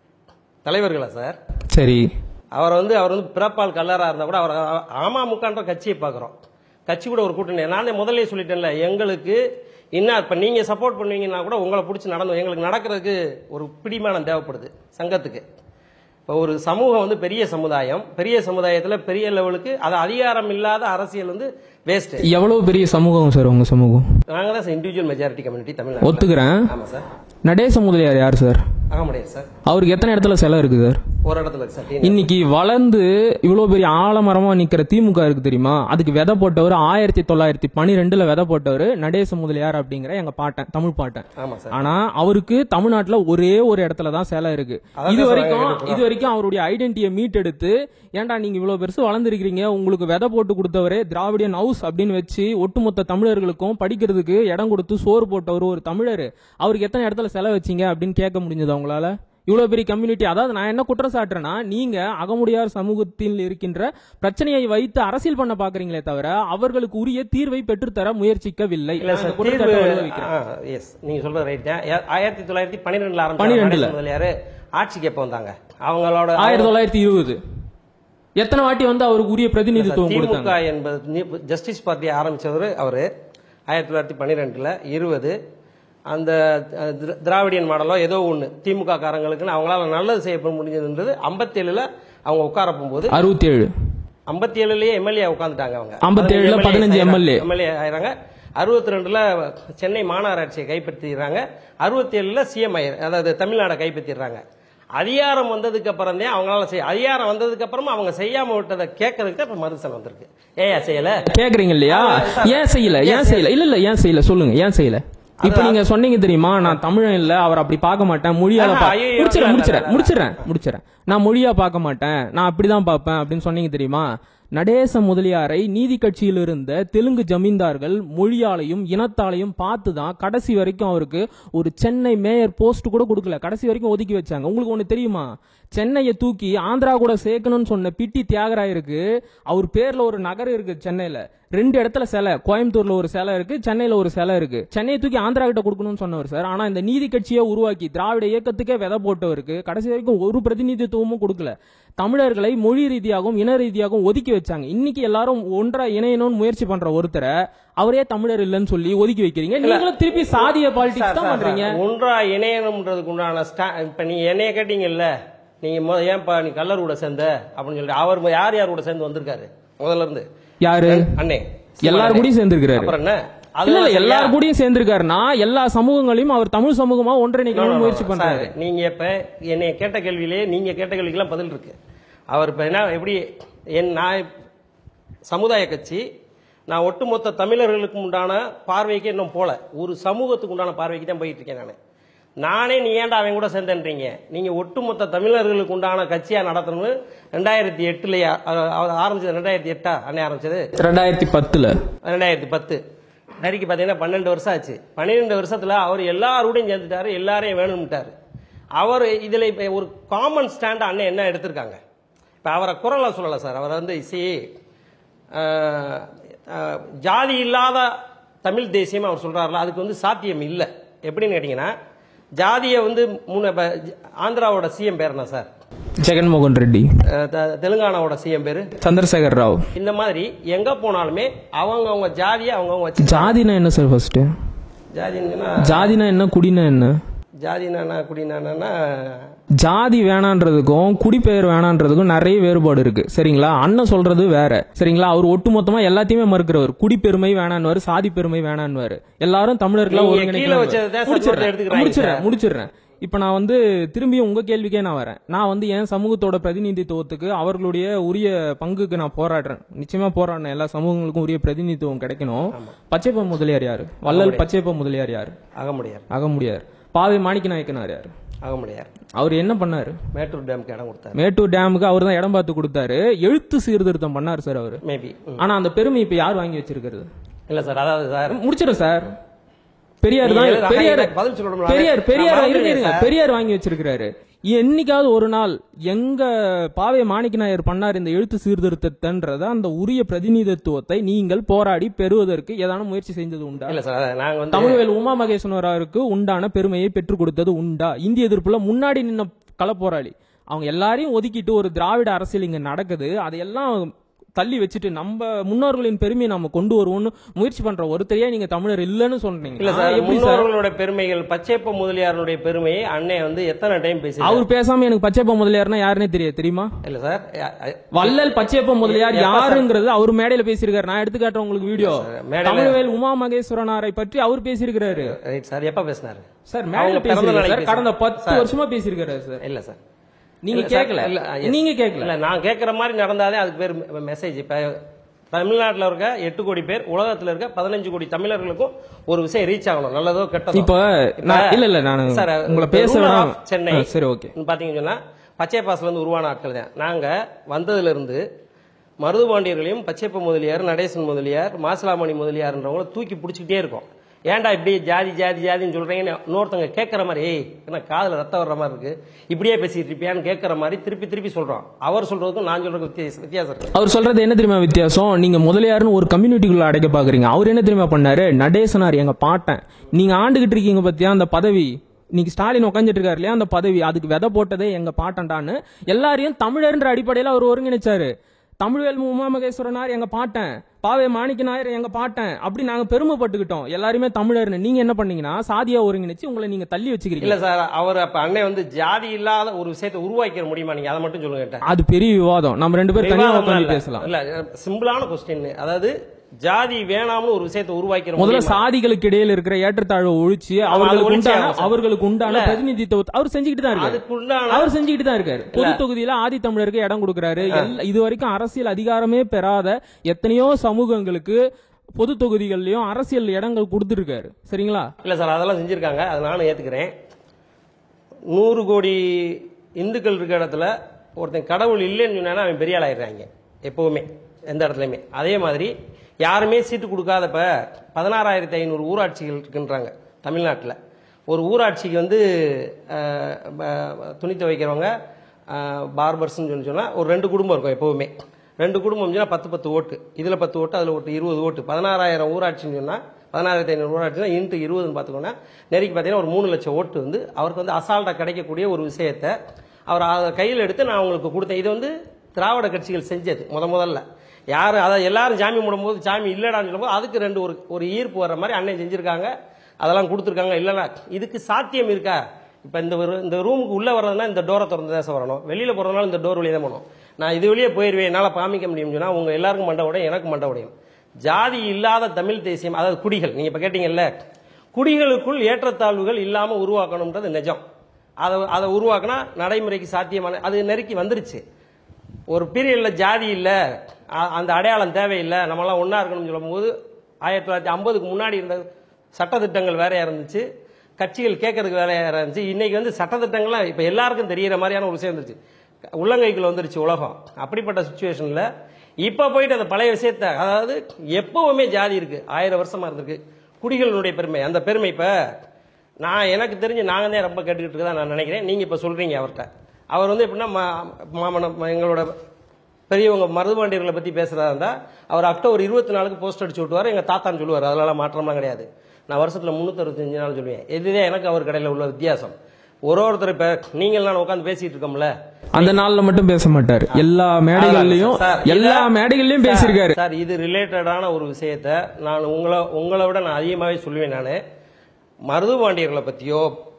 தலைவர்களா சார் சரி அவர் வந்து அவர் வந்து பிறப்பால் கல்லரா இருந்தா கூட அவர் அமமுகன்ற கட்சியை பார்க்குறோம் கட்சி கூட ஒரு கூட்டணி நானே முதல்லயே சொல்லிட்டேன்ல எங்களுக்கு இன்னும் இப்ப நீங்க சப்போர்ட் பண்ணுவீங்கன்னா கூட உங்களை பிடிச்சி நடந்து எங்களுக்கு நடக்கிறதுக்கு ஒரு பிடிமானம் தேவைப்படுது சங்கத்துக்கு இப்போ ஒரு சமூகம் வந்து பெரிய சமுதாயம் பெரிய சமுதாயத்துல பெரிய லெவலுக்கு அது அதிகாரம் இல்லாத அரசியல் வந்து வேஸ்ட் எவ்வளவு பெரிய சமூகம் சார் உங்க சமூகம் நாங்க தான் இண்டிவிஜுவல் மெஜாரிட்டி கம்யூனிட்டி தமிழ்நாடு ஒத்துக்கிறேன் ஆமா சார் நடேச முதலியார் யார் சார் ஆக முடியாது சார் அவருக்கு எத்தனை இடத்துல செலவு இருக்கு சார் ஒரு இடத்துல இருக்கு சார் இன்னைக்கு வளர்ந்து இவ்வளவு பெரிய ஆலமரமா நிக்கிற திமுக இருக்கு தெரியுமா அதுக்கு விதை போட்டவர் ஆயிரத்தி தொள்ளாயிரத்தி பனிரெண்டுல விதை போட்டவர் நடேச முதலியார் அப்படிங்கிற எங்க பாட்டன் தமிழ் பாட்டன் ஆமா சார் ஆனா அவருக்கு தமிழ்நாட்டுல ஒரே ஒரு இடத்துல தான் சேலை இருக்கு அதான் இது சார் வரைக்கும் எனக்கு இது வரைக்கும் அவருடைய ஐடென்டிட்டியை மீட் எடுத்து ஏன்டா நீங்க இவ்வளவு பெருசு வளர்ந்துருக்கீங்க உங்களுக்கு விதை போட்டு கொடுத்தவரே திராவிடியன் ஹவுஸ் அப்படின்னு வச்சு ஒட்டுமொத்த தமிழர்களுக்கும் படிக்கிறதுக்கு இடம் கொடுத்து சோறு போட்டவர் ஒரு தமிழர் அவருக்கு எத்தனை இடத்துல செலவு வச்சீங்க அப்படின்னு கேட்க முடிஞ்சது அவங்களால இவ்வளவு பெரிய கம்யூனிட்டி அதாவது நான் என்ன குற்றம் சாட்டுறேன்னா நீங்க அகமுடையார் சமூகத்தில் இருக்கின்ற பிரச்சனையை வைத்து அரசியல் பண்ண பாக்குறீங்களே தவிர அவர்களுக்கு உரிய தீர்வை பெற்றுத்தர முயற்சிக்கவில்லை இல்ல நான் இந்த சார் குற்றச்சாட்டை தீர்வு வலுவைக்கிறேன். எஸ் நீங்க சொல்றது ரைட் தான் ஏ- ஆயிரத்தி தொள்ளாயிரத்தி பன்னிரெண்டுல ஆரம்பிச்சாங்க 12 நடேச முதலியாரு ஆட்சிக்கு எப்ப வந்தாங்க அவங்களோட ஆயிரத்தி தொள்ளாயிரத்தி இருபது எத்தனை வாட்டி வந்து அவருக்கு உரிய பிரதிநிதித்துவம் திமுக கொடுத்தாங்க என்பது ஜஸ்டிஸ் பார்ட்டி ஆரம்பிச்சவர் அவரு ஆயிரத்தி தொள்ளாயிரத்தி பன்னிரெண்டுல இருபது அந்த அஹ், திரா- திராவிடியன் மாடலோ ஏதோ ஒண்ணு திமுக காரங்களுக்குன்னு அவங்களால நல்லது செய்ய முடிஞ்சதுன்றது ஐம்பத்தி ஏழுல அவங்க உட்கார போகும்போது அறுபத்தி ஏழு ஐம்பத்தி ஏழுலயே எம்எல்ஏ உட்காந்துட்டாங்க அவங்க 57 ல 15 MLA. எம்எல்ஏ ஆயிராங்க அறுபத்தி ரெண்டுல சென்னை மாநகராட்சியை கைப்பற்றிடுறாங்க அறுபத்தி ஏழுல சிஎம் ஆயிரு அதாவது தமிழ்நாடை கைப்பற்றிடுறாங்க அதிகாரம் வந்ததுக்கு அப்புறம் தான் அவங்களால செய்ய அதிகாரம் வந்ததுக்கு அப்புறமா அவங்க செய்யாம விட்டதை கேட்கறதுக்கு தான் இப்ப மறுசல் வந்திருக்கு ஏயா செய்யல கேக்குறீங்க இல்லையா ஏன் செய்யல ஏன் செய்யல இல்ல இல்ல ஏன் செய்யல சொல்லுங்க ஏன் செய்யல இப்ப நீங்க சொன்னீங்க தெரியுமா நான் தமிழன் இல்ல அவர் அப்படி பார்க்க மாட்டேன் மொழியால ஆஹா, பா- ஐயையோ, முடிச்சிடறேன் இல்ல, முடிச்சிடறேன் இல்ல, இல்ல. முடிச்சிடறேன் முடிச்சிடறேன் நான் மொழியா பார்க்க மாட்டேன் நான் அப்படிதான் பார்ப்பேன் அப்படின்னு சொன்னீங்க தெரியுமா நடேச முதலியாரை நீதி கட்சியில் இருந்த தெலுங்கு ஜமீன்தார்கள் மொழியாலையும் இனத்தாலையும் பார்த்து தான் கடைசி வரைக்கும் அவருக்கு ஒரு சென்னை மேயர் போஸ்ட் கூட கொடுக்கல கடைசி வரைக்கும் ஒதுக்கி வச்சாங்க உங்களுக்கு ஒண்ணு தெரியுமா சென்னையை தூக்கி ஆந்திரா கூட சேர்க்கணும்னு சொன்ன பிட்டி தியாகராயருக்கு அவர் பேர்ல ஒரு நகர் இருக்கு சென்னையில ரெண்டு இடத்துல சிலை கோயம்புத்தூர்ல ஒரு சிலை இருக்கு சென்னையில ஒரு சிலை இருக்கு சென்னையை தூக்கி ஆந்திரா கிட்ட கொடுக்கணும்னு சொன்னவர் சார் ஆனா இந்த நீதி கட்சியை உருவாக்கி திராவிட இயக்கத்துக்கே விதை போட்டவருக்கு கடைசி வரைக்கும் ஒரு பிரதிநிதித்துவமும் கொடுக்கல தமிழர்களை மொழி ரீதியாகவும் இன ரீதியாகவும் ஒதுக்கி வச்சாங்க இன்னைக்கு எல்லாரும் ஒன்றா இணையணும்னு முயற்சி பண்ற ஒருத்தரை அவரே தமிழர் இல்லைன்னு சொல்லி ஒதுக்கி வைக்கிறீங்க நீங்களும் திருப்பி சாதிய பாலிடிக்ஸ் சார், தான் சார், பண்றீங்க சார், ஒன்றா இணையணும்ன்றதுக்கு உண்டான ஸ்டா- இப்ப நீங்க என்னைய கேட்டீங்கல்ல நீங்க மொத ஏன்பா நீ கல்லர் கூட சேர்ந்த அப்படின்னு சொல்லி அவர் யார் யார் கூட சேர்ந்து வந்திருக்காரு முதல்ல இருந்து யாரு அண்ணே எல்லார் கூடயும் சேர்ந்திருக்கிறாரு அப்புறம் என்ன இல்ல அதெல்லாம் இல்ல சரியா? எல்லார் கூடயும் சேர்ந்திருக்காருன்னா எல்லா சமூகங்களையும் அவர் தமிழ் சமூகமா No, no, ஒன்றிணைக்கணும்னு no, முயற்சி சார், பண்றாரு நீங்க இப்ப என்னைய கேட்ட கேள்வியிலே நீங்க கேட்ட கேள்விக்கெல்லாம் பதில் இருக்கு அவர் இப்ப என்ன எப்படி என் நான் சமுதாய கட்சி நான் ஒட்டுமொத்த தமிழர்களுக்கு உண்டான பார்வைக்கு இன்னும் போல ஒரு சமூகத்துக்கு உண்டான பார்வைக்கு தான் போயிட்டு இருக்கேன் நான் நானே நீ ஏன்டா அவன் கூட சேர்ந்தேன்றீங்க நீங்க ஒட்டுமொத்த தமிழர்களுக்கு உண்டான கட்சியா நடத்தணும்னு ரெண்டாயிரத்தி எட்டுலயா ஆரம்பிச்சது ரெண்டாயிரத்தி எட்டா அன்னை ஆரம்பிச்சது ரெண்டாயிரத்தி பத்துல ரெண்டாயிரத்தி பத்து நரிக்கு பார்த்தீங்கன்னா பன்னெண்டு வருஷம் ஆச்சு பன்னிரெண்டு வருஷத்துல அவர் எல்லாரோடையும் சேர்ந்துட்டாரு எல்லாரையும் வேணும்ட்டாரு அவர் இதுல இப்ப ஒரு காமன் ஸ்டாண்ட் அண்ணன் என்ன எடுத்திருக்காங்க இப்ப அவரை குரலா சொல்லல சார் அவர் வந்து சி ஜாதி இல்லாத தமிழ் தேசியம் அவர் சொல்றாருல அதுக்கு வந்து சாத்தியம் இல்லை எப்படின்னு கேட்டீங்கன்னா ஜாதியை வந்து மூணு இப்ப ஆந்திராவோட சிஎம் பேர் என்ன சார் ஜெகன்மோகன் ரெட்டி அஹ் த- தெலுங்கானாவோட சிஎம் பேரு சந்திரசேகர் ராவ் இந்த மாதிரி எங்க போனாலுமே அவங்க அவங்க ஜாதியை அவங்க அவங்க வச்சு ஜாதினா என்ன சார் ஃபர்ஸ்ட் ஜாதின்னா ஜாதினா என்ன குடினா என்ன ஜாதினா குடினானா ஜாதி வேணான்றதுக்கும் குடிப்பெயர் வேணான்றதுக்கும் நிறைய வேறுபாடு இருக்கு சரிங்களா அண்ணன் சொல்றது வேற சரிங்களா அவர் ஒட்டுமொத்தமா எல்லாத்தையுமே மறுக்கிறவர் குடிப்பெருமை வேணான்னுவாரு சாதி பெருமை வேணான்னுவாரு எல்லாரும் தமிழர்களா நீங்க ஒருங்கிணைக்கணும். கீழே வச்சதை தான் முடிச்சிடுறேன், சட்டத்துல எடுத்துக்கிறாங்க முடிச்சிடுறேன் சார். முடிச்சிடுறேன் இப்ப நான் வந்து திரும்பியும் உங்க கேள்விக்கே நான் வரேன் நான் வந்து என் சமூகத்தோட பிரதிநிதித்துவத்துக்கு அவர்களுடைய உரிய பங்குக்கு நான் போராடுறேன் நிச்சயமா போராடினேன் எல்லா சமூகங்களுக்கும் உரிய பிரதிநிதித்துவம் கிடைக்கணும் பச்சைப்ப முதலியார் யாரு வள்ளல் பச்சைப்ப முதலியார் யாரு அகமுடையார் அகமுடியார் பாவை மாணிக்க நாயக்கனார் யாரு அகமுடையார் அவர் என்ன பண்ணாரு மேட்டூர் டேமுக்கு இடம் கொடுத்தாரு மேட்டூர் டேமுக்கு அவர் தான் இடம் பார்த்து கொடுத்தாரு எழுத்து சீர்திருத்தம் பண்ணாரு சார் அவரு மேபி ஆனா அந்த பெருமை இப்ப யார் வாங்கி வச்சிருக்கிறது இல்ல சார் அதாவது சார் முடிச்சிடும் சார் பெரியார் நீங்க தான் எழுத- பெரியார் எனக்கு பதில் சொல்லணும்ல. பெரியார் நான் பெரியார் மறந்துடுறேன் இருங்க, இருங்க. சார். பெரியார் வாங்கி வச்சிருக்கிறாரு என்னைக்காவது ஒரு நாள் எங்க பாவை மாணிக்க நாயர் பண்ணார் இந்த எழுத்து சீர்திருத்தன்றத அந்த உரிய பிரதிநிதித்துவத்தை நீங்கள் போராடி பெறுவதற்கு ஏதான முயற்சி செஞ்சது உண்டா இல்ல சார் அதான் நாங்க வந்து தமிழ்வேல் உமா மகேஸ்வரருக்கு உண்டான பெருமையை பெற்றுக் கொடுத்தது உண்டா இந்திய எதிர்ப்புல முன்னாடி நின்ன களப்போராளி அவங்க எல்லாரையும் ஒதுக்கிட்டு ஒரு திராவிட அரசியல் இங்க நடக்குது அதையெல்லாம் தள்ளி வச்சுட்டு நம்ம முன்னோர்களின் பெருமையை நம்ம கொண்டு வருவோம்னு முயற்சி பண்ற ஒருத்தரையே நீங்க தமிழர் இல்லைன்னு சொல்றீங்க இல்ல சார் எப்படி சார் முன்னோர்களோட பெருமைகள் பச்சையப்ப முதலியாருடைய பெருமையை அண்ணன் வந்து எத்தனை டைம் பேசி அவர் பேசாம எனக்கு பச்சைப்பா முதலியார்னா யாருன்னே தெரியாது தெரியுமா இல்ல சார் அ- அ- வள்ளல் பச்சையப்ப முதலியார் எப்ப சார்? யாருங்கிறது அவர் மேடையில பேசியிருக்காரு நான் எடுத்து காட்டுறேன் உங்களுக்கு வீடியோ மேடையில- தமிழ்வேல் உமா மகேஸ்வரனாரை பற்றி அவர் பேசியிருக்கிறாரு ரைட் சார் எப்ப பேசினாரு சார் அவங்க மேடையில பிறந்த பேசியிருக்காரு நாளைக்கு சார் கடந்த பேசினாரு. பத்து சார். வருஷமா பேசியிருக்காரு சார் இல்ல சார் நீங்க இல்ல சார், கேட்கல இல்ல, yes. நீங்க கேட்கல இல்ல நான் கேட்கற மாதிரி நடந்தாலே அதுக்கு பேர் மெசேஜ் இப்ப தமிழ்நாட்டுல இருக்க எட்டு கோடி பேர் உலகத்துல இருக்க பதினஞ்சு கோடி தமிழர்களுக்கும் ஒரு விஷயம் ரீச் ஆகணும் நல்லதோ கெட்டதோ இப்ப நான் இல்ல இல்ல நான் சார், உங்களை the பேச ruler வேணாம். of சென்னை ஆ, சரி ஓகே பாத்தீங்கன்னு சொன்னா பச்சை பாஸ்ல இருந்து உருவான ஆட்கள் தான் நாங்க வந்ததுல இருந்து மருதுபாண்டியர்களையும் பச்சைப்ப முதலியார் நடேசன் முதலியார் மாசிலாமணி முதலியார்ன்றவங்கள தூக்கி பிடிச்சிக்கிட்டே இருக்கோம் ஏன்டா இப்படி ஜாதி ஜாதி ஜாதின்னு சொல்றீங்கன்னு இன்னொருத்தவங்க கேட்கற மாதிரி ஏய் என்ன காதுல ரத்தம் வர்ற மாதிரி இருக்கு இப்படியே பேசிட்டு இருப்பியான்னு கேட்கற மாதிரி திருப்பி திருப்பி சொல்றோம் அவர் சொல்றதுக்கும் நான் சொல்றதுக்கும் வித்தியாசம் வித்தியாசம் இருக்கு அவர் சொல்றது என்ன தெரியுமா வித்தியாசம் நீங்க முதலியாருன்னு ஒரு கம்யூனிட்டிக்குள்ள அடைக்க பாக்குறீங்க அவர் என்ன தெரியுமா பண்ணாரு நடேசனார் எங்க பாட்டன் நீங்க ஆண்டுகிட்டு இருக்கீங்க பத்தியா அந்த பதவி நீங்க ஸ்டாலின் உட்காந்துட்டு இருக்காரு இல்லையா அந்த பதவி அதுக்கு விதை போட்டதே எங்க பாட்டன்டான்னு எல்லாரையும் தமிழர்ன்ற அடிப்படையில அவர் ஒருங்கிணைச்சாரு தமிழ்வேல் உமா மகேஸ்வரனார் எங்க பாட்டன் பாவே மாணிக்க நாயர் எங்க பாட்டன் அப்படி நாங்க பெருமைப்பட்டுக்கிட்டோம் எல்லாருமே தமிழர்னு நீங்க என்ன பண்ணீங்கன்னா சாதியா ஒருங்கிணைச்சு உங்களை நீங்க தள்ளி வச்சுக்கிறீங்க இல்ல சார் அவர் அப்ப அண்ணன் வந்து ஜாதி இல்லாத ஒரு விஷயத்தை உருவாக்கிற முடியுமா நீங்க அதை மட்டும் சொல்லுங்க என்கிட்ட. அது பெரிய விவாதம் நம்ம ரெண்டு பேரும் தனியா விவாதம்லாம் உட்காந்து இல்ல. பேசலாம் இல்ல சிம்பிளான கொஸ்டின் அதாவது ஜாதி வேணாம்னு ஒரு விஷயத்தை உருவாக்கிற முதல்ல முடியுமா? சாதிகளுக்கு இடையில இருக்கிற ஏற்றத்தாழ்வை ஒழிச்சு அது அவர்களுக்கு ஒழிச்சே உண்டான ஆகும் சார். அவர்களுக்கு உண்டான இல்ல. பிரதிநிதித்துவத்தை அவர் செஞ்சுக்கிட்டு தான் இருக்காரு அதுக்குண்டான அவர் செஞ்சுக்கிட்டு தான் இருக்காரு பொது தொகுதியில ஆதி தமிழருக்கு இடம் கொடுக்கறாரு எல்லா- இது வரைக்கும் அரசியல் அதிகாரமே பெறாத எத்தனையோ சமூகங்களுக்கு பொது தொகுதிகள்லயும் அரசியல் இடங்கள் கொடுத்திருக்காரு சரிங்களா இல்ல சார் அதெல்லாம் செஞ்சிருக்காங்க அதை நானும் ஏத்துக்கிறேன் நூறு கோடி இந்துக்கள் இருக்க இடத்துல ஒருத்தன் கடவுள் இல்லைன்னு சொன்னா அவன் பெரிய ஆள் ஆயிடுறாங்க எப்பவுமே எந்த இடத்துலயுமே அதே மாதிரி யாருமே சீட்டு கொடுக்காதப்ப பதினாறாயிரத்தி ஐநூறு ஊராட்சிகள் இருக்குன்றாங்க தமிழ்நாட்டில் ஒரு ஊராட்சிக்கு வந்து அஹ், ப- துணி துவைக்கிறவங்க பார்பர்ஸ்னு சொல்லி சொன்னா ஒரு ரெண்டு குடும்பம் இருக்கும் எப்பவுமே ரெண்டு குடும்பம் சொன்னா பத்து பத்து ஓட்டு இதுல பத்து ஓட்டு அதுல ஓட்டு இருபது ஓட்டு பதினாறாயிரம் ஊராட்சின்னு சொன்னா பதினாயிரத்தி ஐநூறு ஊராட்சினா இன்ட்டு இருபதுன்னு பார்த்துக்கோன்னா நெருக்கி பார்த்தீங்கன்னா ஒரு மூணு லட்சம் ஓட்டு வந்து அவருக்கு வந்து அசால்ட்டா கிடைக்கக்கூடிய ஒரு விஷயத்தை அவர் அதை கையில் எடுத்து நான் உங்களுக்கு கொடுத்தேன் இது வந்து திராவிட கட்சிகள் செஞ்சது முத முதல்ல யாரும் அதை எல்லாரும் சாமி முடும்போது சாமி இல்லடான்னு சொல்லும்போது அதுக்கு ரெண்டு ஒரு ஒரு ஈர்ப்பு வர்ற மாதிரி அண்ணன் செஞ்சிருக்காங்க அதெல்லாம் கொடுத்துருக்காங்க இல்லைன்னா இதுக்கு சாத்தியம் இருக்கா இப்போ இந்த ஒரு இந்த ரூமுக்கு உள்ள வர்றதுனா இந்த டோரை திறந்து தான் சார் வரணும் வெளியில போறதுனால இந்த டோர் வழியே தான் போகணும் நான் இது வழியே போயிருவேன் என்னால் காமிக்க முடியும்னு சொன்னா உங்க எல்லாருக்கும் மண்டை உடையும் எனக்கு மண்டை உடையும் ஜாதி இல்லாத தமிழ் தேசியம் அதாவது குடிகள் நீங்க இப்ப கேட்டீங்கல்ல குடிகளுக்குள் ஏற்றத்தாழ்வுகள் இல்லாம உருவாக்கணும்ன்றது நிஜம் அதை அதை உருவாக்கினா நடைமுறைக்கு சாத்தியமான அது நெருக்கி வந்துருச்சு ஒரு பீரியட்ல ஜாதி இல்ல அ- அந்த அடையாளம் தேவையில்லை நம்மலாம் ஒண்ணா இருக்கணும்னு சொல்லும்போது ஆயிரத்தி தொள்ளாயிரத்தி ஐம்பதுக்கு முன்னாடி இருந்த சட்டத்திட்டங்கள் வேறையா இருந்துச்சு கட்சிகள் கேட்கறதுக்கு வேறையா இருந்துச்சு இன்னைக்கு வந்து சட்டத்திட்டங்கள்லாம் இப்ப எல்லாருக்கும் தெரியற மாதிரியான ஒரு விஷயம் இருந்துச்சு உள்ளங்கைக்குள்ள வந்துருச்சு உலகம் அப்படிப்பட்ட சுச்சுவேஷன்ல இப்ப போயிட்டு அந்த பழைய விஷயத்த அதாவது எப்பவுமே ஜாதி இருக்கு ஆயிரம் வருஷமா இருந்திருக்கு குடிகளுடைய பெருமை அந்த பெருமை இப்ப நான் எனக்கு தெரிஞ்சு நாங்க தான் ரொம்ப கேட்டுக்கிட்டு இருக்கதா நான் நினைக்கிறேன் நீங்க இப்ப சொல்றீங்க அவர்கிட்ட அவர் வந்து எப்படின்னா மா- மாமனம் எங்களோட பெரியவங்க மருதுபாண்டியர்களை பத்தி பேசுறதா இருந்தா அவர் அக்டோபர் இருபத்தி நாலுக்கு போஸ்ட் அடிச்சு விட்டுவார் எங்க தாத்தான்னு சொல்லுவார் அதனால மாற்றம்லாம் கிடையாது நான் வருஷத்துல முன்னூத்தி அறுபத்தஞ்சு நாள் சொல்லுவேன் இதுதான் எனக்கு அவர் கடையில உள்ள வித்தியாசம் ஒரு ஒருத்தர் இப்ப நீங்கள் நான் உட்காந்து பேசிட்டு இருக்கோம்ல அந்த நாள்ல மட்டும் பேச மாட்டாரு எல்லா மேடைகள்லயும் சார், எல்லா இத- மேடைகள்லயும் சார், பேசியிருக்காரு சார் இது ரிலேட்டடான ஒரு விஷயத்த நான் உங்களை உங்களை விட நான் அதிகமாகவே சொல்லுவேன் நான் மருதுபாண்டியர்களை பத்தியோ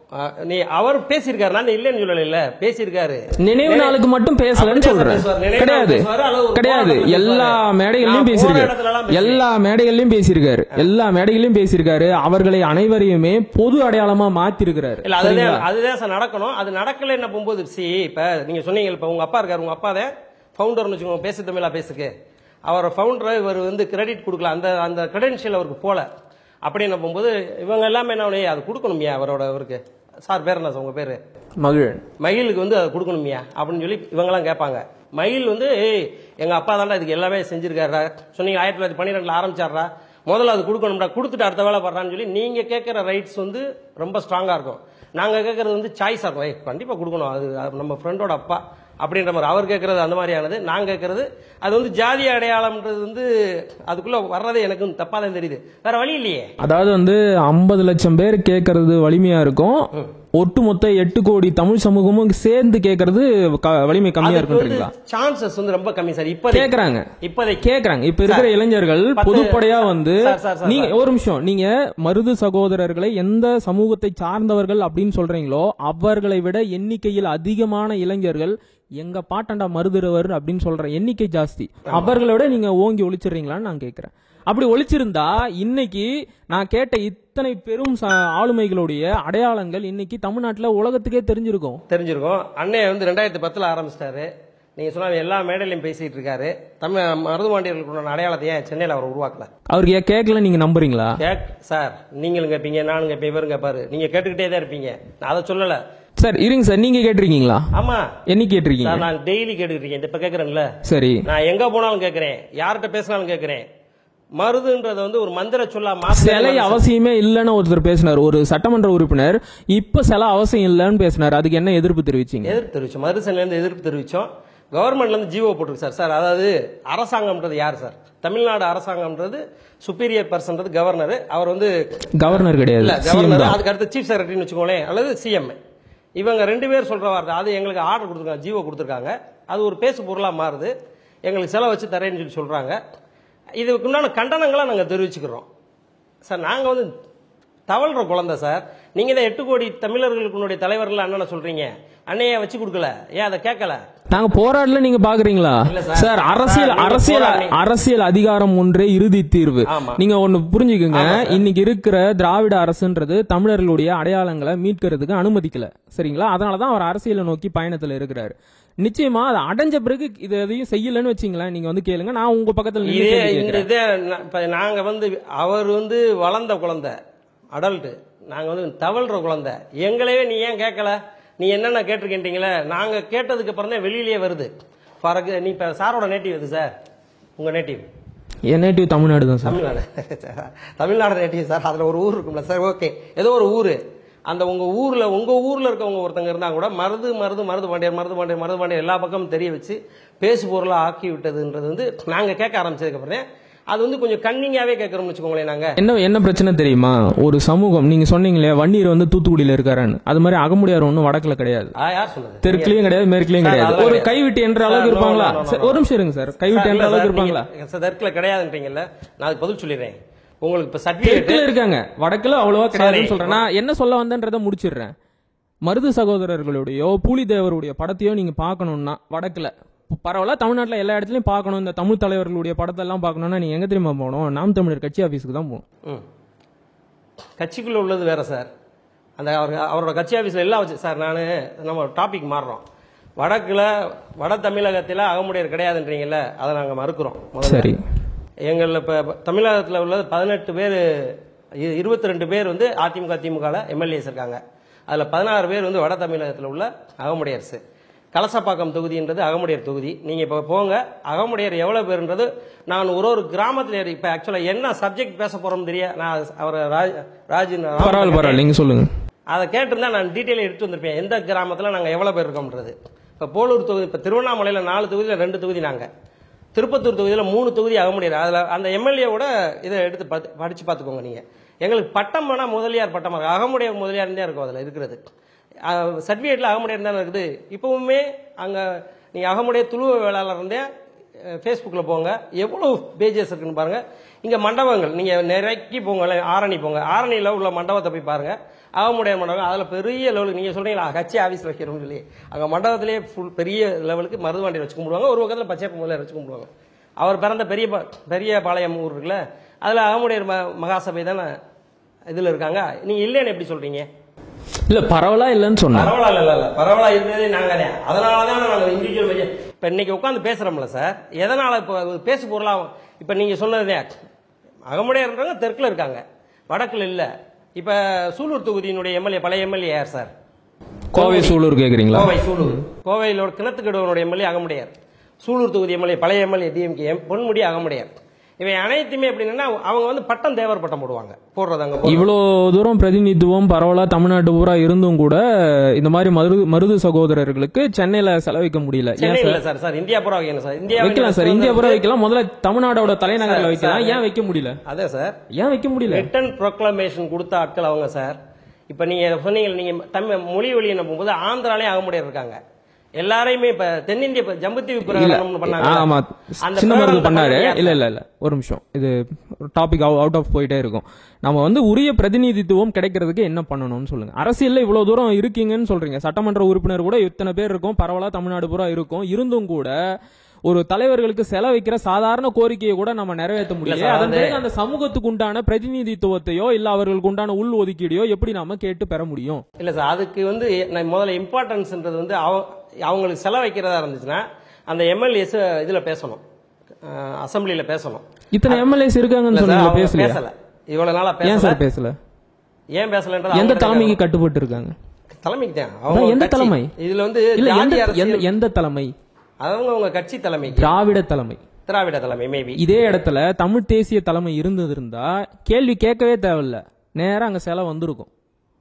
அஹ், நீ அவர் பேசியிருக்காரு நான் இல்லைன்னு சொல்லல பேசியிருக்காரு நினைவு நாளுக்கு மட்டும் பேசலன்னு அப்படிதான் சொல்றேன் பேசுவார். நினைவு நாள் கிடையாது பேசுவாரு, அல்லது ஒரு கிடையாது போராட்டத்துல எல்லா பேசுவாரு. மேடைகள்லயும் நான் போற பேசியிருக்காரு இடத்துலலாம் பேசியிருக்கேன். எல்லா மேடைகள்லயும் பேசியிருக்காரு எல்லா மேடைகள்லயும் பேசியிருக்காரு அவர்களை அனைவரையுமே பொது அடையாளமா மாத்திருக்கிறாரு இல்ல அதுதான் சரிங்களா? அதுதான் சார் நடக்கணும் அது நடக்கல என்ன போகும்போது சி இப்ப நீங்க சொன்னீங்க இப்ப உங்க அப்பா இருக்காரு உங்க அப்பா தான் ஃபவுண்டர்னு வச்சுக்கோங்க பேசு தமிழா பேசுக்கு அவர் ஃபவுண்டர் இவர் வந்து கிரெடிட் கொடுக்கல அந்த அந்த கிரெடென்ஷியல் அவருக்கு போல அப்படின்னு போகும்போது இவங்க எல்லாமே என்ன பண்ணி, அது கொடுக்கணும்யா அவரோட அவருக்கு சார் பேர் என்ன சார் உங்க பேரு மகிழன் மயிலுக்கு வந்து அதை கொடுக்கணுமியா அப்படின்னு சொல்லி இவங்கெல்லாம் கேட்பாங்க மயில் வந்து ஏய் எங்க அப்பா தான்டா இதுக்கு எல்லாமே செஞ்சிருக்காருடா சொன்னீங்க ஆயிரத்தி தொள்ளாயிரத்தி பன்னிரெண்டுல ஆரம்பிச்சாரா முதல்ல அது கொடுக்கணும்டா கொடுத்துட்டு அடுத்த வேலை பண்றான்னு சொல்லி நீங்க கேட்கிற ரைட்ஸ் வந்து ரொம்ப ஸ்ட்ராங்கா இருக்கும் நாங்க கேட்கறது வந்து சாய்ஸா இருக்கும் ஏய், கண்டிப்பா கொடுக்கணும் அது அது நம்ம ஃப்ரெண்டோட அப்பா அப்படின்ற மாதிரி அவர் கேட்கறது அந்த மாதிரியானது நான் கேட்கறது அது வந்து ஜாதி அடையாளம்ன்றது வந்து அதுக்குள்ள வர்றதே எனக்கு தப்பா தான் தெரியுது வேற வழி இல்லையே அதாவது வந்து ஐம்பது லட்சம் பேர் கேட்கறது வலிமையா இருக்கும் ஒட்டுமொத்த எட்டு கோடி தமிழ் சமூகமும் சேர்ந்து கேட்கறது க- வலிமை கம்மியா இருக்குன்றீங்களா சான்சஸ் வந்து ரொம்ப கம்மி சார் இப்ப கேக்குறாங்க இப்போதைக்கு கேக்குறாங்க இப்ப இருக்கிற சார், இளைஞர்கள் பத்து- பொதுப்படையா வந்து சார், சார், சார், நீங்க சார். ஒரு நிமிஷம் நீங்க மருது சகோதரர்களை எந்த சமூகத்தை சார்ந்தவர்கள் அப்படின்னு சொல்றீங்களோ அவர்களை விட எண்ணிக்கையில் அதிகமான இளைஞர்கள் எங்க பாட்டண்டா மருதுரவர் அப்படின்னு சொல்ற எண்ணிக்கை ஜாஸ்தி அவர்களோட நீங்க ஓங்கி ஒழிச்சிடுறீங்களான்னு நான் கேக்குறேன் அப்படி ஒழிச்சிருந்தா இன்னைக்கு நான் கேட்ட இத்தனை பெரும் ச- ஆளுமைகளுடைய அடையாளங்கள் இன்னைக்கு தமிழ்நாட்டுல உலகத்துக்கே தெரிஞ்சிருக்கும் தெரிஞ்சிருக்கும் அண்ணன் வந்து ரெண்டாயிரத்தி பத்துல ஆரம்பிச்சிட்டாரு நீங்க சொன்ன எல்லா மேடையிலையும் பேசிட்டு இருக்காரு தமிழ் மருதுவாண்டியர்களுக்கு உண்டான அடையாளத்தை ஏன் சென்னையில அவர் உருவாக்கல அவருக்கு ஏன் கேட்கல நீங்க நம்புறீங்களா கேக் சார் நீங்களும் கேட்பீங்க நானும் கேட்பேன் இவரும் கேட்பாரு நீங்க கேட்டுக்கிட்டே தான் இருப்பீங்க நான் அதை சொல்லல சார் இருங்க சார் நீங்க கேட்டிருக்கீங்களா ஆமா என்னைக்கு கேட்டிருக்கீங்க சார் நான் டெய்லி கேட்டுக்கிட்டு இருக்கேன் இப்ப கேட்கறேன்ல சரி நான் எங்க போனாலும் கேட்கறேன் யார்கிட்ட பேசினாலும் கேட்கறேன் மருதுன்றது வந்து ஒரு மந்திர சொல்லா சிலை மாசம் அவசியமே இல்லைன்னு ஒருத்தர் பேசினார் ஒரு சட்டமன்ற உறுப்பினர் இப்ப சிலை அவசியம் இல்லைன்னு பேசினார் அதுக்கு என்ன எதிர்ப்பு தெரிவிச்சீங்க எதிர்ப்பு தெரிவிச்சோம் மருசன்ல இருந்து எதிர்ப்பு தெரிவிச்சோம் கவர்மெண்ட்ல இருந்து ஜீவோ போட்டிருக்கு சார் சார் அதாவது அரசாங்கம்ன்றது யார் சார் தமிழ்நாடு அரசாங்கம்ன்றது சுப்பீரியர் பர்சன்றது கவர்னர் அவர் வந்து கவர்னர் கிடையாது இல்ல சிஎம் கவர்னர் தான் அதுக்கு அடுத்து சீஃப் செக்ரட்டரின்னு வச்சுக்கோங்களேன் அல்லது சிஎம் இவங்க ரெண்டு பேர் சொல்ற வார்த்தை அது எங்களுக்கு ஆர்டர் கொடுத்துருக்காங்க ஜீவோ கொடுத்துருக்காங்க அது ஒரு பேசு பொருளா மாறுது எங்களுக்கு செலவு வச்சு தரேன்னு சொல்லி சொல்றாங்க இதுக்கு உண்டான கண்டனங்களை நாங்க தெரிவிச்சுக்கிறோம் சார் நாங்க வந்து தவழ்ற குழந்தை சார் நீங்க தான் எட்டு கோடி தமிழர்களுக்குடைய தலைவர்கள் அண்ணனை சொல்றீங்க அண்ணைய வச்சு கொடுக்கல ஏன் அதை கேட்கல நாங்க போராடல நீங்க பாக்குறீங்களா இல்ல சார். சார் அரசியல் சார், நீங்க அரசியல் போராடி- அரசியல் அதிகாரம் ஒன்றே இறுதி தீர்வு ஆமா. நீங்க ஒண்ணு புரிஞ்சுக்கோங்க ஆமா சார். இன்னைக்கு இருக்கிற திராவிட அரசுன்றது தமிழர்களுடைய அடையாளங்களை மீட்கிறதுக்கு அனுமதிக்கல சரிங்களா அதனாலதான் அவர் அரசியலை நோக்கி பயணத்துல இருக்கிறாரு நிச்சயமா அதை அடைஞ்ச பிறகு இது எதையும் செய்யலன்னு வச்சீங்களேன் நீங்க வந்து கேளுங்க நான் உங்க பக்கத்துல நின்னு இதே கேள்வி இந்த கேட்கிறேன். இதே நா- இப்ப நாங்க வந்து அவர் வந்து வளர்ந்த குழந்தை அடல்ட் நாங்க வந்து தவழ்ற குழந்தை எங்களையே நீ ஏன் கேட்கல நீ என்னென்ன கேட்டிருக்கீங்களே நாங்க கேட்டதுக்கு அப்புறம் தான் வெளியிலேயே வருது ஃபார் நீ இப்ப சாரோட நேட்டிவ் எது சார் உங்க நேட்டிவ் என் நேட்டிவ் தமிழ்நாடு தான் sir Tamil Nadu Tamil Nadu native sir அதுல ஒரு ஊர் இருக்கும்ல சார் ஓகே ஏதோ ஒரு ஊரு அந்த உங்க ஊர்ல உங்க ஊர்ல இருக்கவங்க ஒருத்தங்க இருந்தா கூட மருது மருது மருது பாண்டியர் மருது பாண்டியர் மருது பாண்டியர் எல்லா பக்கமும் தெரிய வச்சு பேசு பொருளா ஆக்கி விட்டதுன்றது வந்து நாங்க கேட்க ஆரம்பிச்சதுக்கு அப்புறம் அது வந்து கொஞ்சம் கன்னிங்காவே கேட்கறோம்னு வச்சுக்கோங்களேன் நாங்க என்ன என்ன பிரச்சனை தெரியுமா ஒரு சமூகம் நீங்க சொன்னீங்களே வன்னீர் வந்து தூத்துக்குடியில இருக்காருன்னு அது மாதிரி அகமுடியார் ஒன்றும் வடக்குல கிடையாது ஆ, யார் சொன்னது தெற்குலயும் கிடையாது மேற்குலயும் சார், கிடையாது அதெல்லாம் ஒரு கிடையாது. கைவிட்டு என்ற சார், அளவுக்கு no, இருப்பாங்களா no, no, no, sir, no. ஒரு நிமிஷம் இருங்க சார் கைவிட்டு சார், என்ற இல்ல அளவுக்கு சார், இருப்பாங்களா நீங்க- சார், தெற்குல கிடையாதுன்றீங்கல்ல நான் அதுக்கு பதில் சொல்லிடுறேன் உங்களுக்கு இப்ப சர்டிபிகேட் தெற்குல இருக்காங்க வடக்குல அவ்வளவா கிடையாதுன்னு சரி. சொல்றேன் நான் என்ன சொல்ல வந்தேன்றதை முடிச்சிடுறேன் மருது சகோதரர்களுடையோ பூலிதேவருடைய படத்தையோ நீங்க பார்க்கணும்னா வடக்குல பரவாயில்ல தமிழ்நாட்டுல எல்லா இடத்துலயும் பார்க்கணும் இந்த தமிழ் தலைவர்களுடைய படத்தை எல்லாம் பார்க்கணும்னா நீங்க எங்க தெரியுமா போகணும் நாம் தமிழர் கட்சி ஆபீஸ்க்கு தான் போகணும் ம். கட்சிக்குள்ள உள்ளது வேற சார் அந்த அவர் அவரோட கட்சி ஆஃபீஸில் எல்லாம் வச்சு சார் நான் நம்ம டாபிக் மாறுறோம் வடக்குல வட தமிழகத்தில் அகமுடையர் கிடையாதுன்றீங்கல்ல அதை நாங்கள் மறுக்கிறோம் முதல்ல. சரி எங்களில் இப்போ தமிழகத்தில் உள்ளது பதினெட்டு பேர் இருபத்தி ரெண்டு பேர் வந்து அதிமுக திமுகவில் எம்எல்ஏஸ் இருக்காங்க அதில் பதினாறு பேர் வந்து வட தமிழகத்தில் உள்ள அகமுடையர்ஸ் கலசப்பாக்கம் தொகுதின்றது அகமுடையர் தொகுதி நீங்கள் இப்போ போங்க அகமுடையர் எவ்வளோ பேருன்றது நான் ஒரு ஒரு கிராமத்தில் இப்போ ஆக்சுவலாக என்ன சப்ஜெக்ட் பேச போகிறோம் தெரிய நான் அவரை ராஜ் ராஜ் பரவாயில்ல பரவாயில்ல நீங்க சொல்லுங்க அதை கேட்டிருந்தா நான் டீட்டெயில் எடுத்து வந்திருப்பேன் எந்த கிராமத்தில் நாங்கள் எவ்வளோ பேர் இருக்கோம்ன்றது இப்போ போலூர் தொகுதி இப்போ திருவண்ணாமலையில் நாலு தொகுதியில் ரெண்டு தொகுதி நாங்கள் திருப்பத்தூர் தொகுதியில் மூணு தொகுதி ஆக அதில் அந்த எம்எல்ஏவோட இதை எடுத்து பார்த்து படித்து பார்த்துக்கோங்க நீங்கள் எங்களுக்கு பட்டம் வேணால் முதலியார் பட்டம் இருக்கு அகமுடைய முதலியார் தான் இருக்கும் அதில் இருக்கிறது சர்டிஃபிகேட்டில் அகமுடையார் தான் இருக்குது இப்போவுமே அங்கே நீங்கள் அகமுடைய துளுவ வேளாளர் இருந்தே ஃபேஸ்புக்கில் போங்க எவ்வளோ பேஜஸ் இருக்குன்னு பாருங்க இங்கே மண்டபங்கள் நீங்கள் நிறைக்கி போங்க ஆரணி போங்க ஆரணியில் உள்ள மண்டபத்தை போய் பாருங்க அகமுடையார் மண்டபம் அதில் பெரிய லெவலுக்கு நீங்கள் சொல்றீங்களா கட்சி ஆஃபீஸ் வைக்கிறோம்னு சொல்லி அங்கே மண்டபத்திலேயே ஃபுல் பெரிய லெவலுக்கு மருது வண்டியில் வச்சு கும்பிடுவாங்க ஒரு பக்கத்தில் பச்சை முதல்ல வச்சு கும்பிடுவாங்க அவர் பிறந்த பெரிய பா- பெரிய பாளையம் ஊர் இருக்குல்ல அதில் அகமுடையர் ம மகாசபை தானே இதில் இருக்காங்க நீங்கள் இல்லைன்னு எப்படி சொல்றீங்க இல்ல பரவலா இல்லைன்னு சொன்னேன் பரவாயில்ல இல்ல இல்ல பரவாயில்ல இருந்ததே நாங்க தான் அதனால தான் நாங்க இண்டிவிஜுவல் மெஜர் இப்ப இன்னைக்கு உட்காந்து பேசுறோம்ல சார் எதனால இப்போ அது பேசு பொருளா இப்ப நீங்க சொன்னதே அகமுடையர்ன்றவங்க தெற்குல இருக்காங்க வடக்குல இல்ல இப்ப சூலூர் தொகுதியினுடைய எம்எல்ஏ பழைய எம்எல்ஏ யார் சார் கோவை சூலூர் கேக்குறீங்களா கோவை சூலூர் கோவையிலோட கிணத்துக்கடுவனுடைய எம்எல்ஏ அகமுடையார் சூலூர் தொகுதி எம்எல்ஏ பழைய எம்எல்ஏ டிஎம்கே பொன்முடி அகமுடையார் இவை அனைத்துமே எப்படின்னா அவங்க வந்து பட்டம் தேவர் பட்டம் போடுவாங்க போடுறது அங்க போடுறது. இவ்வளோ தூரம் பிரதிநிதித்துவம் பரவலா தமிழ்நாட்டு பூரா இருந்தும் கூட இந்த மாதிரி மருது மருது சகோதரர்களுக்கு சென்னையில செலவிக்க முடியல ஏன் சென்னை சார் இல்ல சார் சார் இந்தியா பூரா வைக்கணும் சார் இந்தியா வைக்கலாம் சார் இந்தியா பூரா வைக்கலாம் முதல்ல தமிழ்நாடோட தலைநகர்ல வைக்கலாம் ஏன் வைக்க முடியல அதே சார் ஏன் வைக்க முடியல ரிட்டன் ப்ரொக்ளமேஷன் கொடுத்த ஆட்கள் அவங்க சார் இப்ப நீங்க சொன்னீங்க நீங்க தமிழ் மொழி வழி போகும்போது ஆந்திராலே அகமுடையர் இருக்காங்க எல்லாரையுமே இப்ப தென்னிந்திய இப்ப ஜம்புத்தீவு பிரகடனம்னு பண்ணாங்க ஆமா அந்த சின்ன மருது பிரகடனத்தை பண்ணாரு பண்ணது யார் இல்ல சார்? இல்ல இல்ல ஒரு நிமிஷம் இது டாபிக் அவுட் ஆஃப் போயிட்டே இருக்கும் நம்ம வந்து உரிய பிரதிநிதித்துவம் கிடைக்கிறதுக்கு என்ன பண்ணணும்னு சொல்லுங்க அரசியல்ல இவ்வளவு தூரம் இருக்கீங்கன்னு சொல்றீங்க சட்டமன்ற உறுப்பினர் கூட இத்தனை பேர் இருக்கும் பரவலா தமிழ்நாடு பூரா இருக்கும் இருந்தும் கூட ஒரு தலைவர்களுக்கு செலவைக்கிற சாதாரண கோரிக்கையை கூட நம்ம நிறைவேற்ற முடியல சார், அதன் அது- பிறகு அந்த சமூகத்துக்கு உண்டான பிரதிநிதித்துவத்தையோ இல்ல அவர்களுக்கு உண்டான உள் ஒதுக்கீடையோ எப்படி நாம கேட்டு பெற முடியும் இல்ல சார் அதுக்கு வந்து நான் முதல்ல இம்பார்ட்டன்ஸ்ன்றது வந்து அவ- அவங்களுக்கு செலவைக்கிறதா இருந்துச்சுன்னா அந்த எம்எல்ஏஸ் இதுல பேசணும் அசம்பிளில பேசணும் இத்தனை எம்எல்ஏஸ் இருக்காங்கன்னு இல்ல சார், சொன்னீங்க அவங்க பேசல பேசல இவ்வளவு நாளா ஏன் பேசல சார் பேசல ஏன் பேசலன்றது எந்த அவங்களுடைய தலைமைக்கு கட்டுப்பட்டு இருக்காங்க தலைமைக்கு தான் அதான் அவங்க எந்த கட்சி. தலைமை? இதுல வந்து இல்ல ஜாதி எந்த அரசியல் எந்த- எந்த தலைமை அவங்க அவங்க கட்சி தலைமை திராவிட தலைமை திராவிட தலைமை மேபி இதே இடத்துல தமிழ் தேசிய தலைமை இருந்தது இருந்தா கேள்வி கேட்கவே தேவையில்ல நேரா அங்க செலவு வந்திருக்கும்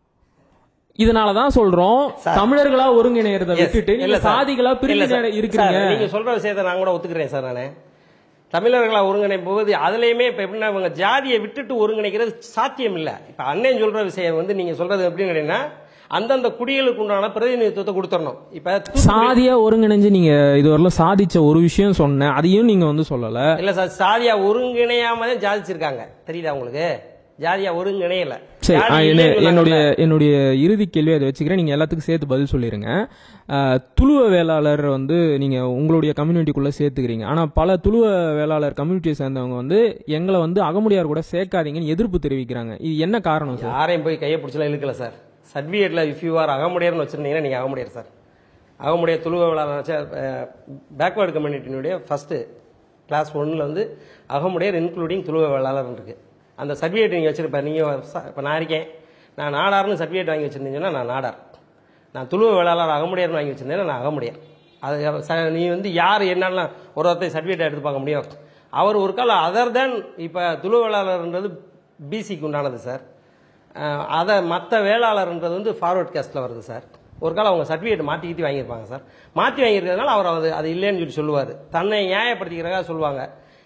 இதனாலதான் சொல்றோம் தமிழர்களா ஒருங்கிணைறத விட்டுட்டு நீங்க சாதிகளா பிரிஞ்சு இருக்கிறீங்க நீங்க சொல்ற விஷயத்தை நான் கூட ஒத்துக்கிறேன் சார் நானு தமிழர்களா ஒருங்கிணைப்பு போது அதுலயுமே இப்ப எப்படின்னா அவங்க ஜாதியை விட்டுட்டு ஒருங்கிணைக்கிறது சாத்தியம் இல்ல இப்ப அண்ணன் சொல்ற விஷயம் வந்து நீங்க சொல்றது எப்படின்னு கேட்டீங்கன்னா அந்தந்த குடிகளுக்கு உண்டான பிரதிநிதித்துவத்தை கொடுத்துடணும் இப்ப தூத்துக்குடி- சாதியா ஒருங்கிணைஞ்சு நீங்க இதுவரையிலும் சாதிச்ச ஒரு விஷயம் சொன்னேன் அதையும் நீங்க வந்து சொல்லல இல்ல சார் சாதியா ஒருங்கிணையாம தான் ஜாதிச்சிருக்காங்க தெரியுதா உங்களுக்கு ஜாதியா ஒருங்கிணையல சரி ஜாதி ஆ, என்ன- இல்லைன்னு என்னுடைய சொன்னாங்கல்ல. என்னுடைய இறுதி கேள்வி அதை வச்சுக்கிறேன் நீங்க எல்லாத்துக்கும் சேர்த்து பதில் சொல்லிருங்க ஆ, துளுவ வேளாளர் வந்து நீங்க உங்களுடைய கம்யூனிட்டிக்குள்ள சேர்த்துக்கிறீங்க ஆனா பல துளுவ வேளாளர் கம்யூனிட்டியை சேர்ந்தவங்க வந்து எங்களை வந்து அகமுடியார் கூட சேர்க்காதீங்கன்னு எதிர்ப்பு தெரிவிக்கிறாங்க இது என்ன காரணம் சார் யாரையும் போய் கையை பிடிச்சலாம் இழுக்கல சார் சர்டிஃபிகேட்ல இஃப் யூ ஆர் அகமுடையர்னு வச்சிருந்தீங்கன்னா நீங்க அகமுடையர் சார் அகமுடைய துளுவ விழாவில் பேக்வேர்டு கம்யூனிட்டியினுடைய ஃபர்ஸ்ட் கிளாஸ் ஒன்ல வந்து அகமுடையர் இன்க்ளூடிங் துளுவ வேளாளர் இருக்கு அந்த சர்டிஃபிகேட் நீங்க வச்சிருப்ப நீங்க ச- இப்ப நான் இருக்கேன் நான் நாடார்னு சர்டிஃபிகேட் வாங்கி வச்சிருந்தீங்கன்னா நான் நாடார் நான் துளுவ வேளாளர் அகமுடையர்னு வாங்கி வச்சிருந்தேன்னா நான் அகமுடையர் அது ச- நீ வந்து யார் என்னெல்லாம் ஒரு ஒருத்தர் சர்டிஃபிகேட் எடுத்து பார்க்க முடியும் அவர் ஒரு காலம் அதர் தென் இப்ப துளுவ வேளாளர்ன்றது பிசிக்கு உண்டானது சார் அஹ் அதை மற்ற வேளாளர்ன்றது வந்து ஃபார்வர்ட் கேஸ்ட்ல வருது சார் ஒரு காலம் அவங்க சர்டிஃபிகேட் மாற்றி கீத்தி வாங்கியிருப்பாங்க சார் மாற்றி வாங்கியிருக்கிறதுனால அவர் அது அது இல்லைன்னு சொல்லி சொல்லுவார் தன்னை நியாயப்படுத்திக்கிறக்காக சொல்லுவாங்க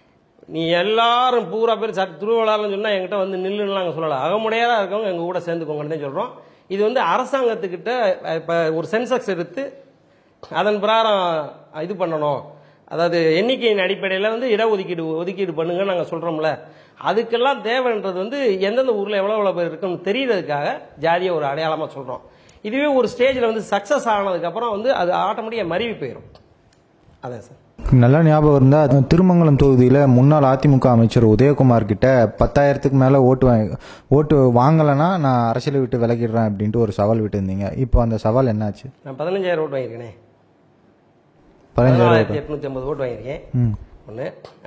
நீ எல்லாரும் பூரா பேர் சட் திருவிழான்னு சொன்னா என்கிட்ட வந்து நில்லுன்னு நாங்கள் சொல்லலாம் அகமுடையாரா இருக்கவங்க எங்க கூட சேர்ந்துக்கோங்கன்னு தான் சொல்றோம் இது வந்து அரசாங்கத்துக்கிட்ட அஹ், இப்ப ஒரு சென்செக்ஸ் எடுத்து அதன் பிரகாரம் இது பண்ணணும் அதாவது எண்ணிக்கையின் அடிப்படையில் வந்து இடஒதுக்கீடு ஒதுக்கீடு பண்ணுங்கன்னு நாங்கள் சொல்றோம்ல அதுக்கெல்லாம் தேவைன்றது வந்து எந்தெந்த ஊர்ல எவ்வளவு எவ்வளவு பேர் இருக்குன்னு தெரியறதுக்காக ஜாதியை ஒரு அடையாளமா சொல்றோம் இதுவே ஒரு ஸ்டேஜ்ல வந்து சக்சஸ் ஆனதுக்கு அப்புறம் வந்து அது ஆட்டோமேட்டிக்கா மருவி போயிடும் அதான் சார் நல்லா ஞாபகம் இருந்தா திருமங்கலம் தொகுதியில முன்னாள் அதிமுக அமைச்சர் உதயகுமார் கிட்ட பத்தாயிரத்துக்கு மேல ஓட்டு வாங்கி ஓட்டு வாங்கலைன்னா நான் அரசியலை விட்டு விலகிடுறேன் அப்படின்ட்டு ஒரு சவால் விட்டுருந்தீங்க இப்போ அந்த சவால் என்னாச்சு நான் பதினஞ்சாயிரம் ஓட்டு வாங்கியிருக்கேனே பதினஞ்சாயிரம் பதினாலாயிரத்தி ஓட்டு எட்நூத்தி ஐம்பது ஓட்டு வாங்கியிருக்கேன் ம் ஒன்று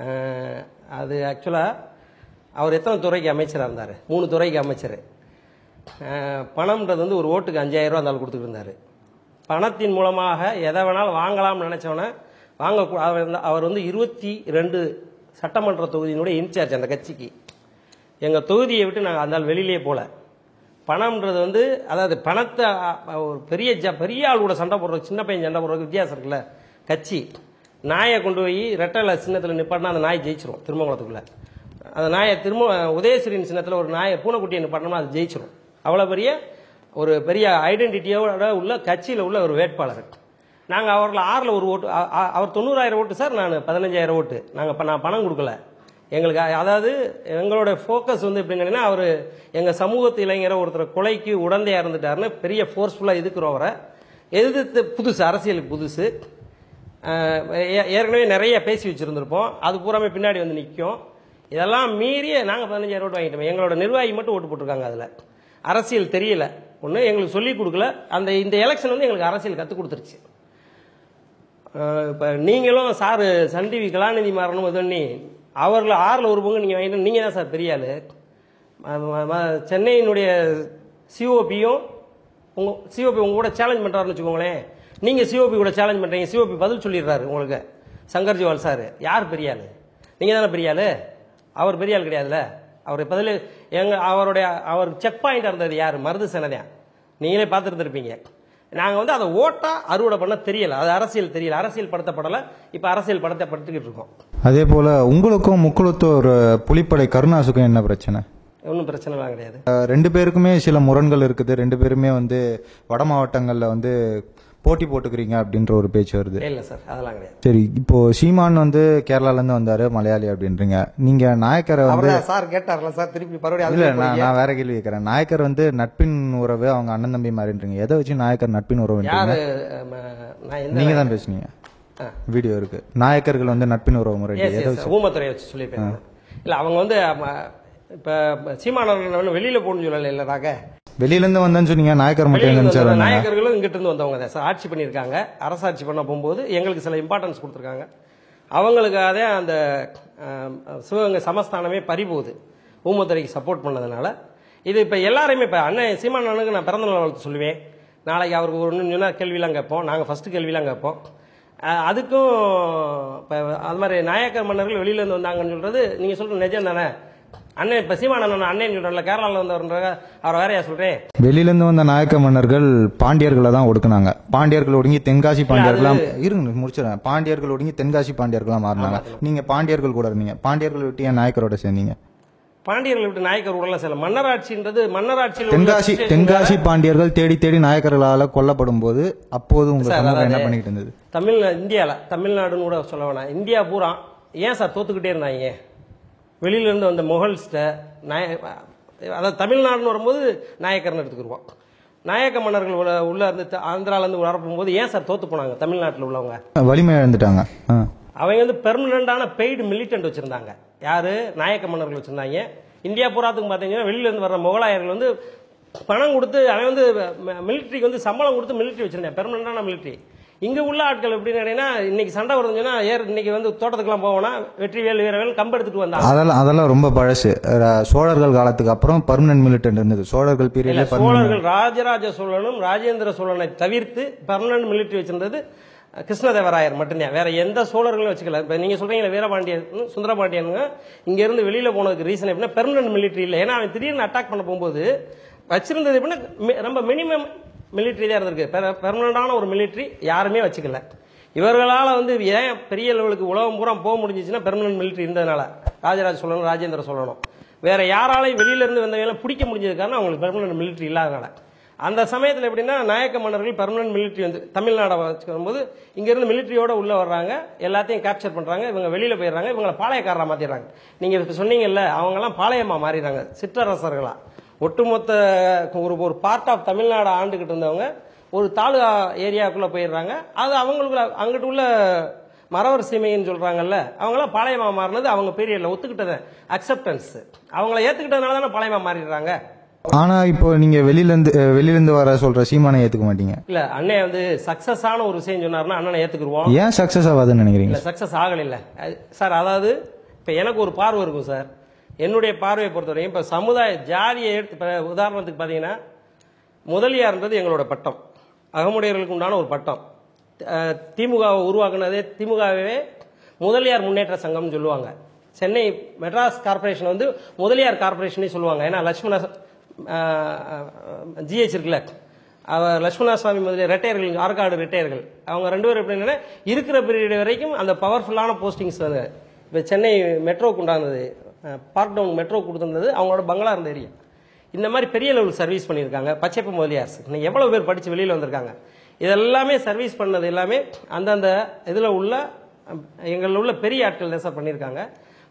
அது ஆக்சுவலாக அவர் எத்தனை துறைக்கு அமைச்சராக இருந்தார் மூணு துறைக்கு அமைச்சர் அஹ், பணம்ன்றது வந்து ஒரு ஓட்டுக்கு அஞ்சாயிரம் ரூபா இருந்தாலும் கொடுத்துட்டு இருந்தார் பணத்தின் மூலமாக எதை வேணாலும் வாங்கலாம்னு நினைச்சவன வாங்க அவர் வந்து- அவர் வந்து இருபத்தி ரெண்டு சட்டமன்ற தொகுதியினுடைய இன்சார்ஜ் அந்த கட்சிக்கு எங்கள் தொகுதியை விட்டு நாங்கள் அந்த ஆள் வெளியிலே போல பணம்ன்றது வந்து அதாவது பணத்தை அ, அ, ஒரு பெரிய ஜ பெரிய ஆள் கூட சண்டை போடுறது சின்ன பையன் சண்டை போடுறதுக்கு வித்தியாசம் இருக்குல்ல கட்சி நாயை கொண்டு போய் ரெட்டலை சின்னத்தில் நிப்பாட்டினா அந்த நாய் ஜெயிச்சிரும் திருமங்கலத்துக்குள்ள அந்த நாயை திரும்ப உதயஸ்ரீன் சின்னத்தில் ஒரு நாயை பூனைக்குட்டியை நிப்பாட்டினோம்னா அது ஜெயிச்சிரும் அவ்வளோ பெரிய ஒரு பெரிய ஐடென்டிட்டியோட உள்ள கட்சியில் உள்ள ஒரு வேட்பாளர் நாங்கள் அவர்கள் ஆறில் ஒரு ஓட்டு அ- அ- அவர் தொண்ணூறாயிரம் ஓட்டு சார் நான் பதினஞ்சாயிரம் ஓட்டு நாங்கள் நான் பணம் கொடுக்கல எங்களுக்கு அ- அதாவது எங்களோட ஃபோக்கஸ் வந்து எப்படின்னு கேட்டீங்கன்னா அவர் எங்கள் சமூகத்து இளைஞரை ஒருத்தர் கொலைக்கு உடந்தையாக இருந்துட்டாருன்னு பெரிய ஃபோர்ஸ்ஃபுல்லாக எதுக்குறவரை எதிர்த்து புதுசு அரசியலுக்கு புதுசு அஹ், ஏ- ஏற்கனவே நிறைய பேசி வச்சுருந்துருப்போம் அது பூராமே பின்னாடி வந்து நிற்கும் இதெல்லாம் மீறிய நாங்கள் பதினஞ்சாயிரம் ஓட்டு வாங்கிட்டோம் எங்களோட நிர்வாகி மட்டும் ஓட்டு போட்டிருக்காங்க அதில் அரசியல் தெரியல ஒன்று எங்களுக்கு சொல்லிக் கொடுக்கல அந்த இந்த எலெக்ஷன் வந்து எங்களுக்கு அரசியல் கற்றுக் கொடுத்துருச்சு இப்போ நீங்களும் சார் சன் டிவி கலாநிதி மாறணும் இது பண்ணி அவர்கள் ஆறில் ஒரு பங்கு நீங்கள் வாங்கிட்டு நீங்கள் தான் சார் பெரிய ஆளு ம- ம- ம- சென்னையினுடைய சிஓபியும் உங்க சிஓபி உங்க கூட சேலஞ்ச் பண்ணுறாருன்னு வச்சுக்கோங்களேன் நீங்கள் சிஓபி கூட சேலஞ்ச் பண்ணுறீங்க சிஓபி பதில் சொல்லிடுறாரு உங்களுக்கு சங்கர் ஜிவால் சார் யார் பெரிய ஆளு நீங்கள் தானே பெரிய ஆளு அவர் பெரிய ஆள் கிடையாதுல்ல அவர் பதில் எங்க அவருடைய அவர் செக் பாயிண்ட் இருந்தது யார் மருது சேனதான் நீங்களே பார்த்துருந்துருப்பீங்க நாங்கள் வந்து அதை ஓட்டா அறுவடை பண்ண தெரியல அது அரசியல் தெரியல அரசியல் படுத்தப்படலை இப்போ அரசியல் படுத்தப்பட்டுக்கிட்டு இருக்கோம் அதே போல உங்களுக்கும் முக்குளத்தூர் புலிப்படை கருணாசுக்கும் என்ன பிரச்சனை ஒன்றும் பிரச்சனைலாம் கிடையாது அஹ் ரெண்டு பேருக்குமே சில முரண்கள் இருக்குது ரெண்டு பேருமே வந்து வட மாவட்டங்கள்ல வந்து போட்டி போட்டுக்கிறீங்க அப்படின்ற ஒரு பேச்சு வருது இல்லை சார் அதெல்லாம் கிடையாது சரி இப்போ சீமான் வந்து கேரளால இருந்து வந்தாரு மலையாளி அப்படின்றீங்க நீங்க நாயக்கரை வந்து அவர் சார் கேட்டார்ல சார் திருப்பி மறுபடியும் இல்ல அதுல நான் போறீங்க. நான் வேற கேள்வி கேட்கறேன் நாயக்கர் வந்து நட்பின் உறவு அவங்க அண்ணன் தம்பி மாதிரின்றீங்க எதை வச்சு நாயக்கர் நட்பின் உறவு யாரு ம, நான் எந்த நீங்க தான் பேசுனீங்க ஆ. வீடியோ இருக்கு நாயக்கர்கள் வந்து நட்பின் உறவு முறை எஸ் எதை எஸ் வச்சு ஊமத்துறையை வச்சு சொல்லியிருப்பேன் இல்லை அவங்க வந்து ம, இப்ப சீமானவர்கள் வெளியில போகணும்னு சொல்லல இல்ல ராக வெளியில இருந்து வந்தேன்னு சொன்னீங்க நாயக்கர் மட்டும் வெளியில இருந்து நினைச்சாரு வந்த நாயக்கர்களும் இங்கிட்ட இருந்து வந்தவங்க தான் சார் ஆட்சி பண்ணியிருக்காங்க அரசாட்சி பண்ண போகும்போது எங்களுக்கு சில இம்பார்ட்டன்ஸ் கொடுத்துருக்காங்க அவங்களுக்காக அந்த ஆம், சிவகங்கை சமஸ்தானமே பறிபோகுது ஊமத்துறைக்கு சப்போர்ட் பண்ணதுனால இது இப்போ எல்லாரையுமே இப்போ அண்ணன் சீமான் அண்ணனுக்கு நான் பிறந்த நாள் வாழ்த்து சொல்லுவேன் நாளைக்கு அவருக்கு ஒரு சொன்னா கேள்விலாம் கேட்போம் நாங்கள் ஃபர்ஸ்ட் கேள்விலாம் கேட்போம் அஹ், அதுக்கும் இப்போ அது மாதிரி நாயக்கர் மன்னர்கள் வெளியிலேருந்து வந்தாங்கன்னு சொல்றது நீங்கள் சொல்கிற நிஜம் தானே அண்ணன் இப்போ சீமான் அண்ணன் அண்ணன் சொல்கிறேன்ல கேரளாவில் வந்தவர்ன்ற அவரை வேறையா சொல்கிறேன் வெளியில இருந்து வந்த நாயக்க மன்னர்கள் பாண்டியர்களை தான் ஒடுக்குனாங்க பாண்டியர்கள் ஒடுங்கி தென்காசி பாண்டியர்களாம் இருங்க முடிச்சிடறேன் பாண்டியர்கள் ஒடுங்கி தென்காசி பாண்டியர்களா மாறினாங்க நீங்க பாண்டியர்கள் கூட இருந்தீங்க பாண்டியர்கள் விட்டு ஏன் நாயக்கரோட சேர்ந்தீங்க பாண்டியர்களை விட்டு நாயக்கர் உடலாம் சில மன்னராட்சின்றது மன்னராட்சியில் உள்ள தென்காசி situation தென்காசி பாண்டியர்கள் தேடி தேடி நாயக்கர்களால கொல்லப்படும் போது அப்போது உங்க சார், சமூகம் என்ன அதாவது பண்ணிட்டு இருந்தது தமிழ் இந்தியாவில் தமிழ்நாடுன்னு கூட சொல்ல வேணாம் இந்தியா பூரா ஏன் சார் தோத்துக்கிட்டே இருந்தாங்க வெளியில இருந்து வந்த முகல்ஸ்ட நாய அதாவது தமிழ்நாடுன்னு வரும்போது நாயக்கர்னு எடுத்துக்கிருவோம் நாயக்க மன்னர்கள் உள்ள உள்ள இருந்து த- ஆந்திரால இருந்து வரப்போகும்போது ஏன் சார் தோத்து போனாங்க தமிழ்நாட்டில் உள்ளவங்க வலிமை இழந்துட்டாங்க ஆ. அவங்க வந்து பெர்மனண்டான பெய்டு மிலிட்டன்ட் வச்சிருந்தாங்க யாரு நாயக்க மன்னர்கள் வச்சிருந்தாங்க இந்தியா பூராத்துக்கு பார்த்தீங்கன்னா வெளியில இருந்து வர்ற முகலாயர்கள் வந்து பணம் கொடுத்து அவன் வந்து மிலிட்டரிக்கு வந்து சம்பளம் கொடுத்து மிலிட்டரி வச்சிருந்தேன் பெர்மனண்டான மிலிட்டரி இங்க உள்ள ஆட்கள் எப்படின்னு கேட்டீங்கன்னா இன்னைக்கு சண்டை வருதுன்னு சொன்னா ஏர் இன்னைக்கு வந்து தோட்டத்துக்குலாம் போவோம்னா வெற்றி வேல் வீரவேல் கம்பு எடுத்துட்டு வந்தாங்க அதெல்லாம் அதெல்லாம் ரொம்ப பழசு ர- சோழர்கள் காலத்துக்கு அப்புறம் பர்மனன்ட் மிலிட்டன்ட் இருந்தது சோழர்கள் இல்ல பீரியட்ல பர்மனன்ட் சோழர்கள் ராஜராஜ சோழனும் ராஜேந்திர சோழனை தவிர்த்து பெர்மனன்ட் மிலிட்டரி வச்சிருந்தது அஹ், கிருஷ்ணதேவராயர் மட்டும்தான் வேற எந்த சோழர்களும் வச்சுக்கல இப்ப நீங்க சொல்றீங்களா வீரபாண்டியன் சுந்தரபாண்டியனுங்க இங்க இருந்து வெளியில போனதுக்கு ரீசன் எப்படின்னா பெர்மனன்ட் மிலிட்டரி இல்ல ஏன்னா அவன் திடீர்னு அட்டாக் பண்ண போகும்போது வச்சிருந்தது எப்படின்னா மி- ரொம்ப மினிமம் மிலிட்டரி தான் இருந்திருக்கு பெர்மனண்டான ஒரு மிலிட்டரி யாருமே வச்சுக்கல இவர்களால வந்து ஏன் பெரிய லெவலுக்கு உலகம் பூரா போக முடிஞ்சிச்சுன்னா பெர்மனன்ட் மிலிட்டரி இருந்ததுனால ராஜராஜ சோழனும் ராஜேந்திர சோழனும் வேற யாராலையும் வெளியில இருந்து வந்தவங்க பிடிக்க முடிஞ்சது காரணம் அவங்களுக்கு பெர்மனன்ட் மிலிட்டரி இல்லாதனால அந்த சமயத்தில் எப்படின்னா நாயக்க மன்னர்கள் பெர்மனன்ட் மிலிட்டரி வந்து தமிழ்நாடை வச்சுக்கும்போது இங்க இருந்து மிலிட்டரியோட உள்ள வர்றாங்க எல்லாத்தையும் கேப்சர் பண்றாங்க இவங்க வெளியில போயிடுறாங்க இவங்களை பாளையக்காரரா மாத்திடுறாங்க நீங்க இப்ப சொன்னீங்கல்ல அவங்கெல்லாம் பாளையமா மாறிடுறாங்க சிற்றரசர்களா ஒட்டுமொத்த ஒரு ஒரு பார்ட் ஆஃப் தமிழ்நாடு ஆண்டுகிட்டு இருந்தவங்க ஒரு தாலுகா ஏரியாவுக்குள்ள போயிடுறாங்க அது அவங்களுக்குள்ள அங்கிட்டு உள்ள மறவர் சீமைன்னு சொல்றாங்கல்ல அவங்களாம் பாளையமா மாறினது அவங்க பீரியட்ல ஒத்துக்கிட்டது அக்செப்டன்ஸ் அவங்கள ஏத்துக்கிட்டதுனால தானே பாளையமா மாறிடுறாங்க ஆனா இப்போ நீங்க வெளியில இருந்து அஹ், வெளியில இருந்து வர சொல்ற சீமானை ஏத்துக்க மாட்டீங்க இல்ல அண்ணன் வந்து சக்சஸ் ஆன ஒரு விஷயம் சொன்னாருன்னா அண்ணனை ஏத்துக்குருவோம் ஏன் சக்சஸ் ஆகாதுன்னு நினைக்கிறீங்க இல்ல சக்சஸ் ஆகல இல்ல அது- சார் அதாவது இப்ப எனக்கு ஒரு பார்வை இருக்கும் சார் என்னுடைய பார்வையை பொறுத்தவரைக்கும் இப்ப சமுதாய ஜாதியை எடுத்து இப்ப உதாரணத்துக்கு பாத்தீங்கன்னா முதலியார்ன்றது எங்களோட பட்டம் அகமுடையர்களுக்கு உண்டான ஒரு பட்டம் அஹ், திமுகவை உருவாக்குனதே திமுகவே முதலியார் முன்னேற்ற சங்கம்னு சொல்லுவாங்க சென்னை மெட்ராஸ் கார்பரேஷன் வந்து முதலியார் கார்பரேஷனே சொல்லுவாங்க ஏன்னா லட்சுமண ஜிஹெச் இருக்குல்ல அவர் லட்சுமண சுவாமி முதலிய ரிட்டையர்கள் ஆற்காடு ரிட்டையர்கள் அவங்க ரெண்டு பேரும் எப்படின்னா இருக்கிற பீரியட் வரைக்கும் அந்த பவர்ஃபுல்லான போஸ்டிங்ஸ் வந்து இப்போ சென்னை மெட்ரோக்கு உண்டானது பார்க் டவுன் மெட்ரோ கொடுத்துருந்தது அவங்களோட பங்களா இருந்த ஏரியா இந்த மாதிரி பெரிய லெவல் சர்வீஸ் பண்ணியிருக்காங்க பச்சைப்ப முதலியார்ஸ் இன்னைக்கு எவ்வளவு பேர் படிச்சு வெளியில வந்திருக்காங்க இதெல்லாமே சர்வீஸ் பண்ணது எல்லாமே அந்தந்த இதுல உள்ள எங்களில் உள்ள பெரிய ஆட்கள் தான் சார் பண்ணியிருக்காங்க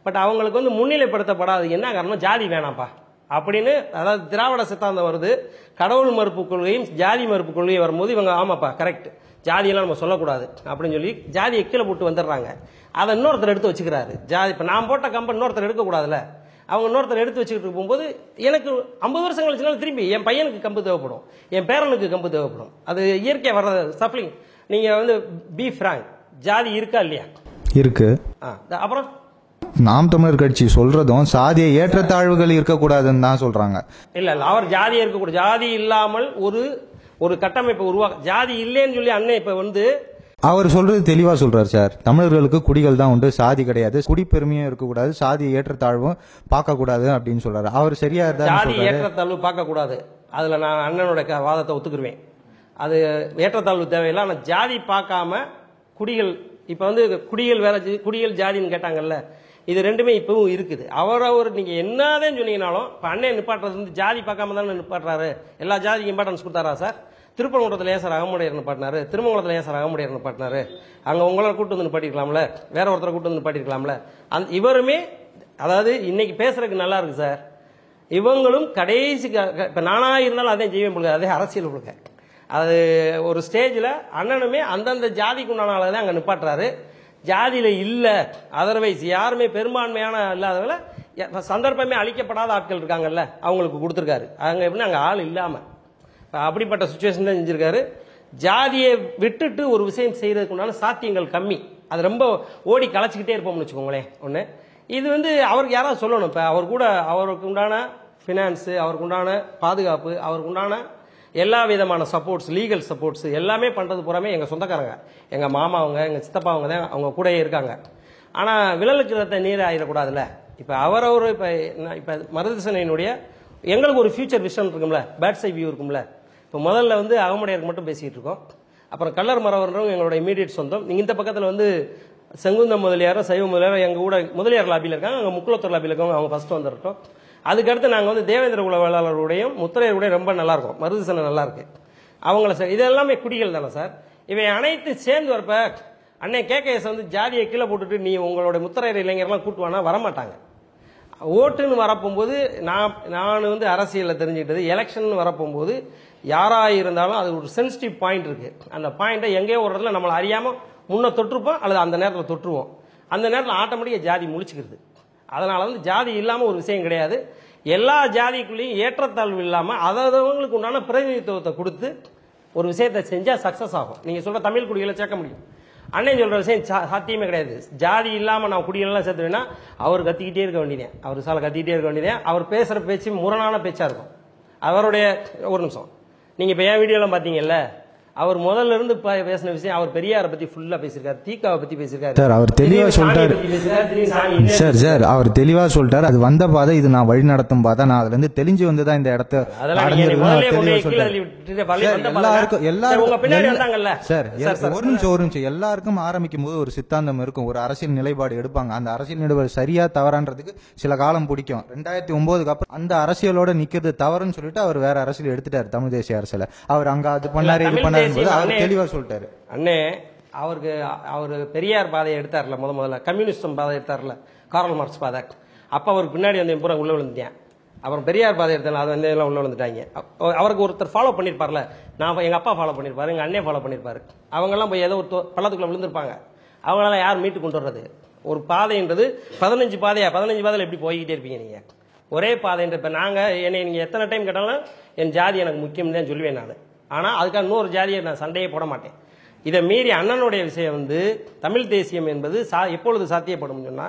பட் அவங்களுக்கு வந்து முன்னிலைப்படுத்தப்படாது என்ன காரணம் ஜாதி வேணாம்ப்பா அப்படின்னு அதாவது திராவிட சித்தாந்தம் வருது கடவுள் மறுப்பு கொள்கையும் ஜாதி மறுப்பு கொள்கையும் வரும்போது இவங்க ஆமாப்பா கரெக்ட் ஜாதியெல்லாம் நம்ம சொல்லக்கூடாது அப்படின்னு சொல்லி ஜாதியை கீழே போட்டு வந்துடுறாங்க அதை இன்னொருத்தர் எடுத்து வச்சுக்கிறாரு ஜாதி இப்போ நான் போட்ட கம்பெனி இன்னொருத்தர் எடுக்கக்கூடாதுல்ல அவங்க இன்னொருத்தர் எடுத்து வச்சுக்கிட்டு போகும்போது எனக்கு ஐம்பது வருஷம் கழிச்சுனாலும் திரும்பி என் பையனுக்கு கம்பு தேவைப்படும் என் பேரனுக்கு கம்பு தேவைப்படும் அது இயற்கையாக வர்றது சப்ளிங் நீங்கள் வந்து பி ஃப்ராங்க் ஜாதி இருக்கா இல்லையா இருக்கு ஆ த- அப்புறம் நாம் தமிழர் கட்சி சொல்றதும் சாதிய ஏற்றத்தாழ்வுகள் இருக்கக்கூடாதுன்னு தான் சொல்றாங்க இல்ல இல்ல அவர் ஜாதியே இருக்கக்கூடாது ஜாதி இல்லாமல் ஒரு ஒரு கட்டமைப்பை உருவாக்க ஜாதி இல்லைன்னு சொல்லி அண்ணன் இப்ப வந்து அவர் சொல்றது தெளிவா சொல்றாரு சார் தமிழர்களுக்கு குடிகள் தான் உண்டு சாதி கிடையாது குடிப்பெருமையும் இருக்கக்கூடாது சாதி ஏற்றத்தாழ்வும் பார்க்க கூடாது அப்படின்னு சொல்றாரு அவர் சரியா தான் ஜாதி சொல்றாரு ஏற்றத்தாழ்வு பார்க்க கூடாது அதுல நான் அண்ணனோட க- வாதத்தை ஒத்துக்குருவேன் அது ஏற்றத்தாழ்வு தேவையில்லை ஆனா ஜாதி பார்க்காம குடிகள் இப்ப வந்து குடிகள் வேற ஜி- குடிகள் ஜாதின்னு கேட்டாங்கல்ல இது ரெண்டுமே இப்பவும் இருக்குது அவரவர் நீங்க என்னதான் சொன்னீங்கனாலும் இப்ப அண்ணன் நிப்பாட்டுறது வந்து ஜாதி பார்க்காம தானே நிப்பாட்டுறாரு எல்லா ஜாதிக்கும் இம்பார்ட்டன்ஸ் கொடுத்தாரா சார் திருப்பரங்குன்றத்தில் ஏன் சார் அகமுடையர் நிப்பாட்டினாரு திருமங்கலத்தில் ஏன் சார் அகமுடையர் நிப்பாட்டினாரு அங்க உங்களை கூட்டு வந்து நிப்பாட்டிருக்கலாம்ல வேற ஒருத்தரை கூட்டு வந்து நிப்பாட்டிருக்கலாம்ல அந்த இவருமே அதாவது இன்னைக்கு பேசுறதுக்கு நல்லா இருக்கு சார் இவங்களும் கடைசி க- க- இப்ப நானா இருந்தாலும் அதே ஜீவன் புழுக அதே அரசியல் புழுக அது ஒரு ஸ்டேஜ்ல அண்ணனுமே அந்தந்த ஜாதிக்கு உண்டான ஆளை தான் அங்க நிப்பாட்டுறாரு ஜாதியில இல்ல அதர்வைஸ் யாருமே பெரும்பான்மையான இல்லாதவங்கள ய- சந்தர்ப்பமே அளிக்கப்படாத ஆட்கள் இருக்காங்கல்ல அவங்களுக்கு கொடுத்துருக்காரு அங்க எப்படின்னா அங்க ஆள் இல்லாம இப்ப அப்படிப்பட்ட சுச்சுவேஷன் தான் செஞ்சிருக்காரு ஜாதியை விட்டுட்டு ஒரு விஷயம் செய்யறதுக்கு உண்டான சாத்தியங்கள் கம்மி அது ரொம்ப ஓடி களைச்சிக்கிட்டே இருப்போம்னு வச்சுக்கோங்களேன் ஒன்று இது வந்து அவருக்கு யாராவது சொல்லணும் இப்போ அவர் கூட அவருக்கு உண்டான ஃபினான்ஸு அவருக்கு உண்டான பாதுகாப்பு அவருக்கு உண்டான எல்லா விதமான சப்போர்ட்ஸ் லீகல் சப்போர்ட்ஸ் எல்லாமே பண்ணுறது பூராமே எங்கள் சொந்தக்காரங்க எங்கள் மாமா அவங்க எங்கள் சித்தப்பா அவங்க தான் அவங்க கூடயே இருக்காங்க ஆனால் விழலுக்கு ரத்த நீர் ஆயிடக்கூடாதுல்ல இப்போ அவரவர் இப்போ இப்போ மருதசனையினுடைய எங்களுக்கு ஒரு ஃபியூச்சர் விஷன் இருக்கும்ல பேட் சை வியூ இருக்கும்ல இப்போ முதல்ல வந்து அகமுடையருக்கு மட்டும் பேசிக்கிட்டு இருக்கோம் அப்புறம் கல்லர் மரவர்ன்றவங்க எங்களோட இமீடியட் சொந்தம் நீங்க இந்த பக்கத்தில் வந்து செங்குந்த முதலியாரும் சைவ முதலியாரும் எங்க கூட முதலியார் லாபியில் இருக்காங்க அங்கே முக்குளத்தூர் லாபியில் இருக்கவங்க அவங்க ஃபர்ஸ்ட் வந்துருக்கோம் அதுக்கடுத்து நாங்கள் வந்து தேவேந்திர குல வேளாளருடையும் முத்திரையருடையும் ரொம்ப நல்லா இருக்கும் மருதுசனை நல்லா இருக்கு அவங்கள சார் இது எல்லாமே குடிகள் தானே சார் இவை அனைத்து சேர்ந்து வரப்ப அண்ணன் கேகேஎஸ் வந்து ஜாதியை கீழே போட்டுட்டு நீ உங்களோட முத்திரையர் இளைஞர்லாம் கூட்டுவானா வரமாட்டாங்க ஓட்டுன்னு வரப்போகும்போது நான் நான் வந்து அரசியலில் தெரிஞ்சுக்கிட்டது எலெக்ஷன் வரப்போகும்போது யாராக இருந்தாலும் அது ஒரு சென்சிட்டிவ் பாயிண்ட் இருக்கு அந்த பாயிண்ட்டை எங்கேயோ ஒரு இடத்துல நம்மளை அறியாமல் முன்ன தொற்றுப்போம் அல்லது அந்த நேரத்தில் தொற்றுவோம் அந்த நேரத்தில் ஆட்டோமேட்டிக்காக ஜாதி முழிச்சுக்கிறது அதனால வந்து ஜாதி இல்லாமல் ஒரு விஷயம் கிடையாது எல்லா ஜாதிக்குள்ளேயும் ஏற்றத்தாழ்வு இல்லாமல் அதவங்களுக்கு உண்டான பிரதிநிதித்துவத்தை கொடுத்து ஒரு விஷயத்தை செஞ்சால் சக்ஸஸ் ஆகும் நீங்கள் சொல்ற தமிழ் குடிகளை சேர்க்க முடியும் அண்ணன் சொல்ற விஷயம் சா- சாத்தியமே கிடையாது ஜாதி இல்லாம நான் குடியெல்லாம் சேர்த்துவேன்னா அவர் கத்திக்கிட்டே இருக்க வேண்டியதேன் அவர் சால கத்திக்கிட்டே இருக்க வேண்டியதேன் அவர் பேசுற பேச்சு முரணான பேச்சா இருக்கும் அவருடைய ஒரு நிமிஷம் நீங்க இப்ப என் வீடியோலாம் பாத்தீங்கல்ல அவர் முதல்ல இருந்து ப- பேசின விஷயம் அவர் பெரியாரை பத்தி ஃபுல்லா பேசியிருக்காரு தீக்காவை பத்தி பேசியிருக்காரு சார், அவர் தெளிவா திடீர்னு சாமியை சொல்லிட்டாரு. பத்தி பேசியிருக்காரு, திடீர்னு சாமி இல்லைன்னு சார் சார் அவர் தெளிவா சொல்லிட்டாரு அது வந்த பாதை இது நான் வழி நடத்தும் பாதை நான் அதுல இருந்து தெளிஞ்சு வந்து தான் இந்த இடத்த அதெல்லாம் நீங்க அடைஞ்சிருக்கேன் முதல்லயே அவர் கொண்டு தெளிவா போய் கீழே சொல்லிட்டாரு. தள்ளி விட்டுட்டு வழி சார், வந்த எல்லாருக்கும் பாருங்க. எல்லாருக்கும் உங்க பின்னாடி எல்லா- வந்தாங்கல்ல சார் சார், சார், ஒரு நிமிஷம் ஒரு நிமிஷம் எல்லாருக்கும் ஆரம்பிக்கும் போது ஒரு சித்தாந்தம் இருக்கும் ஒரு அரசியல் நிலைப்பாடு எடுப்பாங்க அந்த அரசியல் நிலைப்பாடு சரியா தவறான்றதுக்கு சில காலம் பிடிக்கும் ரெண்டாயிரத்தி ஒன்பதுக்கு அப்புறம் அந்த அரசியலோட நிக்கிறது தவறுன்னு சொல்லிட்டு அவர் வேற அரசியல் எடுத்துட்டாரு தமிழ் தேசிய அரசியல அவர் அங்க அது பண்ணாரு இது தமிழ் பண்ணாரு தேசியம் அவர் அண்ணே- தெளிவா சொல்லிட்டாரு அண்ணே அவருக்கு அவர் பெரியார் பாதையை எடுத்தார்ல முத முதல்ல கம்யூனிஸ்டம் பாதை எடுத்தார்ல காரல் மார்க்ஸ் பாதை அப்ப அவருக்கு பின்னாடி வந்து பூரா உள்ள விழுந்துட்டேன் அப்புறம் பெரியார் பாதை எடுத்தால அது வந்து எல்லாம் உள்ள விழுந்துட்டாங்க அப்ப அவருக்கு ஒருத்தர் ஃபாலோ பண்ணிருப்பார்ல நான் எங்க அப்பா ஃபாலோ பண்ணிருப்பாரு எங்க அண்ணே ஃபாலோ பண்ணிருப்பாரு அவங்க எல்லாம் போய் ஏதோ ஒரு தொ- பள்ளத்துக்குள்ள விழுந்திருப்பாங்க அவங்களால யார் மீட்டு கொண்டு வர்றது ஒரு பாதைன்றது பதினஞ்சு பாதையா பதினஞ்சு பாதையில எப்படி போய்கிட்டே இருப்பீங்க நீங்க ஒரே பாதைன்ற இப்ப நாங்க என்னை நீங்க எத்தனை டைம் கேட்டாலும் என் ஜாதி எனக்கு முக்கியம் தான் சொல்லுவேன் நான் ஆனா அதுக்காக இன்னொரு ஜாதியை நான் சண்டையே போட மாட்டேன் இதை மீறி அண்ணனுடைய விஷயம் வந்து தமிழ் தேசியம் என்பது சா எப்பொழுது சாத்தியப்படும் சொன்னா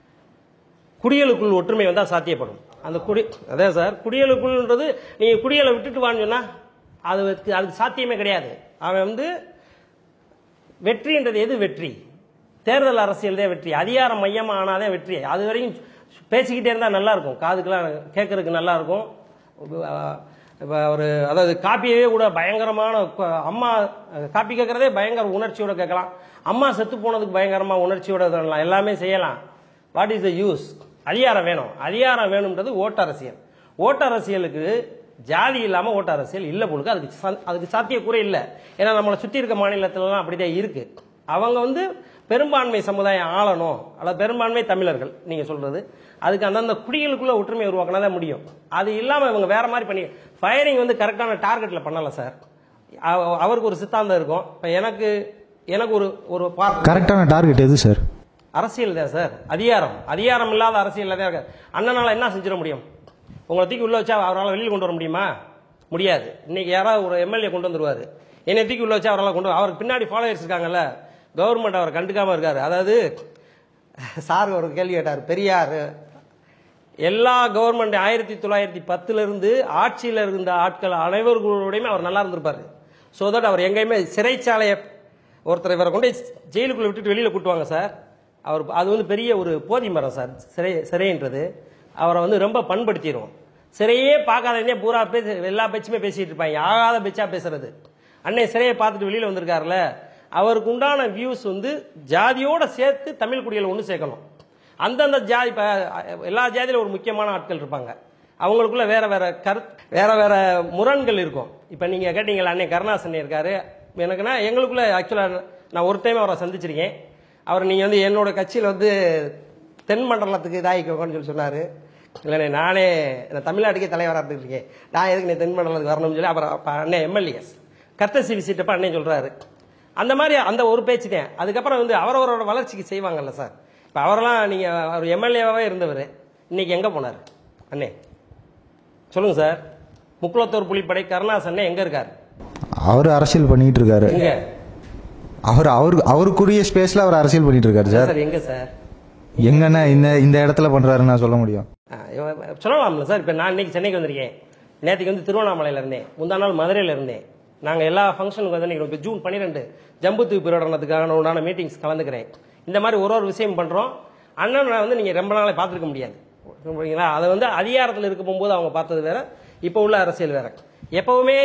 குடியலுக்குள் ஒற்றுமை வந்தா சாத்தியப்படும் அந்த குடி அதே சார் குடியலுக்குள்ன்றது நீங்க குடியலை விட்டுட்டு வான்னு சொன்னா அது வந்து- அதுக்கு சாத்தியமே கிடையாது அவன் வந்து வெற்றின்றது எது வெற்றி தேர்தல் அரசியல் தான் வெற்றி அதிகார மையமா ஆனாதான் வெற்றி அது வரையும் பேசிக்கிட்டே இருந்தா நல்லா இருக்கும் காதுக்கெல்லாம் கேட்கறதுக்கு நல்லா இருக்கும் அஹ் இப்ப ஒரு அதாவது காப்பியவே கூட பயங்கரமான க- அம்மா அஹ், காப்பி கேட்கறதே பயங்கர உணர்ச்சியோட கேட்கலாம் அம்மா செத்து போனதுக்கு பயங்கரமா உணர்ச்சியோட இதெல்லாம் எல்லாமே செய்யலாம் வாட் இஸ் த யூஸ் அதிகாரம் வேணும் அதிகாரம் வேணும்ன்றது ஓட்டரசியல் ஓட்டரசியலுக்கு ஜாதி இல்லாம ஓட்டரசியல் இல்ல போலுக்கு அதுக்கு சா- அதுக்கு சாத்தியக்கூறே இல்ல ஏன்னா நம்மளை சுத்தி இருக்க மாநிலத்திலலாம் அப்படிதான் இருக்கு அவங்க வந்து பெரும்பான்மை சமுதாயம் ஆளணும் அல்லது பெரும்பான்மை தமிழர்கள் நீங்க சொல்றது அதுக்கு அந்தந்த குடிகளுக்குள்ள ஒற்றுமை உருவாக்கினா தான் முடியும் அது இல்லாம இவங்க வேற மாதிரி பண்ணி ஃபயரிங் வந்து கரெக்டான டார்கெட்ல பண்ணல சார் அவ- அவருக்கு ஒரு சித்தாந்தம் இருக்கும் இப்ப எனக்கு எனக்கு ஒரு ஒரு பார்ட் கரெக்டான டார்கெட் எது சார் அரசியல் தான் சார் அதிகாரம் அதிகாரம் இல்லாத அரசியல் தான் இருக்கு அண்ணனால என்ன செஞ்சிட முடியும் உங்களை தூக்கி உள்ள வச்சா அவரால் வெளியில் கொண்டு வர முடியுமா முடியாது இன்னைக்கு யாராவது ஒரு எம்எல்ஏ கொண்டு வந்துருவாரு என்னை தூக்கி உள்ள வச்சா அவரால் கொண்டு வர- அவருக்கு பின்னாடி ஃபாலோவர்ஸ் இருக்காங்கல்ல கவர்மெண்ட் அவரை கண்டுக்காம இருக்காரு அதாவது சார் ஒரு கேள்வி கேட்டார் பெரியார் எல்லா கவர்மெண்ட் ஆயிரத்தி தொள்ளாயிரத்தி பத்துல இருந்து ஆட்சியில் இருந்த ஆட்கள் அனைவர்களோடையுமே அவர் நல்லா இருந்திருப்பாரு ஸோ தட் அவர் எங்கேயுமே சிறைச்சாலையை ஒருத்தர் இவரை கொண்டு போய் ஜெயிலுக்குள்ள விட்டுட்டு வெளியில கூட்டுவாங்க சார் அவர் அது வந்து பெரிய ஒரு போதி மரம் சார் சிறை சிறைன்றது அவரை வந்து ரொம்ப பண்படுத்திடும் சிறையே பார்க்காதே பூரா பேச எல்லா பேச்சுமே பேசிட்டு இருப்பாங்க ஆகாத பேச்சா பேசுறது அன்னை சிறையை பார்த்துட்டு வெளியில வந்திருக்காருல அவருக்கு உண்டான வியூஸ் வந்து ஜாதியோட சேர்த்து தமிழ் குடிகளை ஒன்று சேர்க்கணும் அந்தந்த ஜாதி இப்ப எல்லா ஜாதியில ஒரு முக்கியமான ஆட்கள் இருப்பாங்க அவங்களுக்குள்ள வேற வேற கரு வேற வேற முரண்கள் இருக்கும் இப்ப நீங்க கேட்டீங்களா அன்னை கருணாசன் இருக்காரு எனக்குன்னா எங்களுக்குள்ள ஆக்சுவலா நான் ஒரு டைம் அவரை சந்திச்சிருக்கேன் அவர் நீங்க வந்து என்னோட கட்சியில வந்து தென் மண்டலத்துக்கு இதாகிக்கோங்கன்னு சொல்லி சொன்னாரு இல்லைண்ணே நானே நான் தமிழ்நாட்டுக்கே தலைவராக இருக்கேன் நான் எதுக்கு நீ தென் மண்டலத்துக்கு வரணும்னு சொல்லி அப்புறம் அப்ப அண்ணன் எம்எல்ஏஸ் கர்த்தசி விசிட்டப்ப அண்ணன் சொல்றாரு அந்த மாதிரி அந்த ஒரு பேச்சு தான் அதுக்கப்புறம் வந்து அவரவரோட வளர்ச்சிக்கு செய்வாங்கல்ல சார் இப்போ அவரெல்லாம் நீங்க அவர் எம்எல்ஏவாவே இருந்தவர் இன்னைக்கு எங்க போனார் அண்ணே சொல்லுங்க சார் முக்குளத்தூர் புலிப்படை கருணாசன் எங்க இருக்காரு அவர் அரசியல் பண்ணிட்டு இருக்காரு எங்க அவர் அவரு அவருக்குரிய ஸ்பேஸ்ல அவர் அரசியல் பண்ணிட்டு இருக்காரு சார் சார் எங்க சார் எங்கன்னா இந்த இந்த இடத்துல பண்றாருன்னு நான் சொல்ல முடியும் ஆ, இவ- சொல்லலாம்ல சார் இப்போ நான் இன்னைக்கு சென்னைக்கு வந்திருக்கேன் நேற்றுக்கு வந்து திருவண்ணாமலையில் இருந்தேன் முந்தா நாள் மதுரையில் இருந்தேன் நாங்கள் எல்லா ஃபங்க்ஷனுக்கு வந்து இன்னைக்கு இப்போ ஜூன் பன்னிரெண்டு ஜம்புத்து பிரகடனத்துக்கான உண்டான மீட்டிங்ஸ் கலந்துக்கிறேன் இந்த மாதிரி ஒரு ஒரு விஷயம் பண்ணுறோம் அண்ணனை வந்து நீங்கள் ரொம்ப நாளை பார்த்துருக்க முடியாது புரியுங்களா அதை வந்து அதிகாரத்தில் இருக்க போகும்போது அவங்க பார்த்தது வேற இப்போ உள்ள அரசியல் வேற எப்பவுமே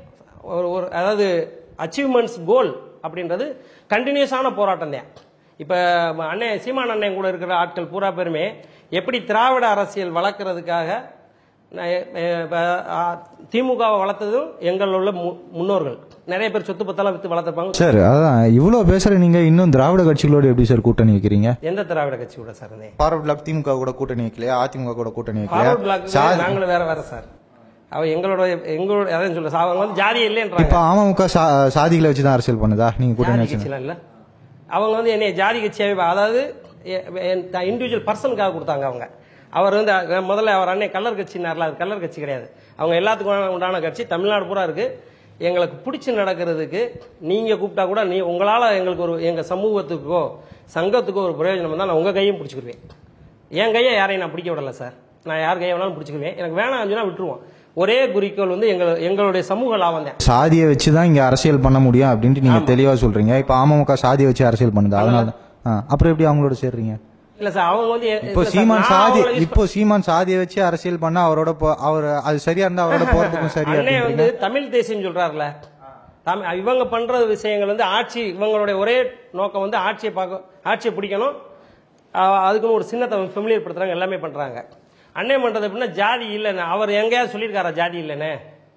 ஒரு ஒரு அதாவது அச்சீவ்மெண்ட்ஸ் கோல் அப்படின்றது கண்டினியூஸான போராட்டம் தான் இப்போ அண்ணன் சீமான் அண்ணன் கூட இருக்கிற ஆட்கள் பூரா பேருமே எப்படி திராவிட அரசியல் வளர்க்கறதுக்காக நான் எ- எ- இப்ப, ஆ, திமுகவை வளர்த்ததும் எங்கள் உள்ள மு- முன்னோர்கள் நிறைய பேர் சொத்து பத்தெல்லாம் வித்து வளர்த்துருப்பாங்க சார் அதான் இவ்வளவு பேசுற நீங்க இன்னும் திராவிட கட்சிகளோட எப்படி சார் கூட்டணி வைக்கிறீங்க எந்த திராவிட கட்சி கூட சார் இருந்தேன் ஃபார்வர்ட் பிளாக் திமுக கூட கூட்டணி வைக்கலையா அதிமுக கூட கூட்டணி ஃபார்வர்ட் பிளாக் வைக்கலையா சா- நாங்களும் வேற வேற சார் அவ எங்களோட எங்களோட அதான் சொல்ல அவங்க வந்து ஜாதி இப்ப இல்லைன்றாங்க அமமுக சா- சாதிகளை வச்சுதான் அரசியல் பண்ணுதா நீங்க கூட்டணி ஜாதி வச்சு கட்சிலாம் இல்ல அவங்க வந்து என்னைய ஜாதி கட்சியாவே பா- அதாவது இண்டிவிஜுவல் பர்சனுக்காக கொடுத்தாங்க அவங்க அவர் வந்து அஹ், முதல்ல அவர் அண்ணன் கல்லர் கட்சினார்ல அது கல்லர் கட்சி கிடையாது அவங்க எல்லாத்துக்கும் உண்டான கட்சி தமிழ்நாடு பூரா இருக்கு எங்களுக்கு பிடிச்சி நடக்கிறதுக்கு நீங்க கூப்பிட்டா கூட நீ உங்களால எங்களுக்கு ஒரு எங்க சமூகத்துக்கோ சங்கத்துக்கோ ஒரு பிரயோஜனம் வந்தா நான் உங்க கையும் பிடிச்சிக்கிருவேன் என் கையை யாரையும் நான் பிடிக்க விடல சார் நான் யார் கையை வேணாலும் பிடிச்சிக்குவேன் எனக்கு வேணாம் சொன்னா விட்டுருவோம் ஒரே குறிக்கோள் வந்து எங்க எங்களுடைய சமூக லாபம் தான் சாதியை வச்சுதான் இங்க அரசியல் பண்ண முடியும் அப்படின்ட்டு நீங்க தெளிவா சொல்றீங்க இப்ப அமமுக சாதியை வச்சு அரசியல் பண்ணுது அதனால ஆ, அப்புறம் எப்படி அவங்களோட சேர்றீங்க இல்ல சார் அவங்க வந்து இப்போ இல்ல சார், சீமான் நான் சாதி அவங்கள use இப்போ சீமான் சாதியை வச்சு அரசியல் பண்ணா அவரோட போ- அவர் அது சரியா இருந்தா அவரோட போறதுக்கும் சரியா அண்ணே வந்து அப்படின்றீங்க தமிழ் தேசியம் சொல்றாருல தமிழ் இவங்க பண்ற விஷயங்கள் வந்து ஆட்சி இவங்களுடைய ஒரே நோக்கம் வந்து ஆட்சியை பார்க்க ஆட்சியை பிடிக்கணும் ஆஹ் அதுக்குன்னு ஒரு சின்னத்தை ஃபெமிலியர் படுத்துறாங்க எல்லாமே பண்றாங்க அண்ணே பண்றது எப்படின்னா ஜாதி இல்லைன்னு அவர் எங்கேயாவது சொல்லியிருக்காரா ஜாதி இல்லைன்னு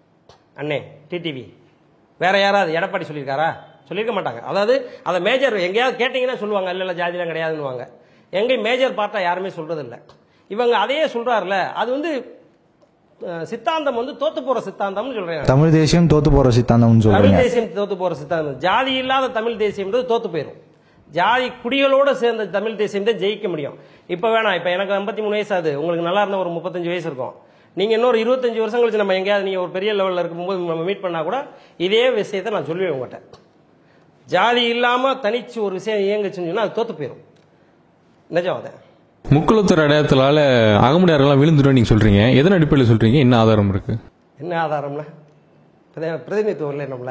அண்ணே டிடிவி வேற யாராவது எடப்பாடி சொல்லியிருக்காரா சொல்லியிருக்க மாட்டாங்க அதாவது அதை மேஜர் எங்கேயாவது கேட்டீங்கன்னா சொல்லுவாங்க இல்ல இல்ல ஜாதிலாம் கிடையாதுன்னுவாங்க எங்கேயும் மேஜர் பார்ட்டா யாருமே சொல்றது இல்ல இவங்க அதையே சொல்றாருல அது வந்து அஹ், சித்தாந்தம் வந்து தோத்து போற சித்தாந்தம்னு சொல்றேன் நான். தமிழ் தேசியம் தோத்து போற சித்தாந்தம்னு தமிழ் சொல்றீங்க தேசியம் தோத்து போற சித்தாந்தம் ஜாதி இல்லாத தமிழ் தேசியம்ன்றது தோத்து போயிடும் ஜாதி குடிகளோட சேர்ந்த தமிழ் தேசியம் தான் ஜெயிக்க முடியும் இப்ப வேணாம் இப்ப எனக்கு 53 மூணு வயசு ஆகுது உங்களுக்கு நல்லா இருந்தா ஒரு முப்பத்தஞ்சு வயசு இருக்கும் நீங்க இன்னொரு இருபத்தஞ்சு வருஷம் கழிச்சு நம்ம எங்கேயாவது நீங்க ஒரு பெரிய லெவல்ல இருக்கும்போது நம்ம மீட் பண்ணா கூட இதே விஷயத்தை நான் சொல்லுவேன் உங்கள்கிட்ட ஜாதி இல்லாம தனிச்சு ஒரு விஷயம் இயங்குச்சுன்னு சொன்னா அது தோத்து போயிடும் நிஜம் அதை முக்குளத்தூர் அடையாளத்தால அகமுடையாரெல்லாம் விழுந்துடும் நீங்க சொல்றீங்க எதன் அடிப்படையில் சொல்றீங்க என்ன ஆதாரம் இருக்கு என்ன ஆதாரம்னா பிரதி- பிரதிநிதித்துவம் இல்லை நம்மள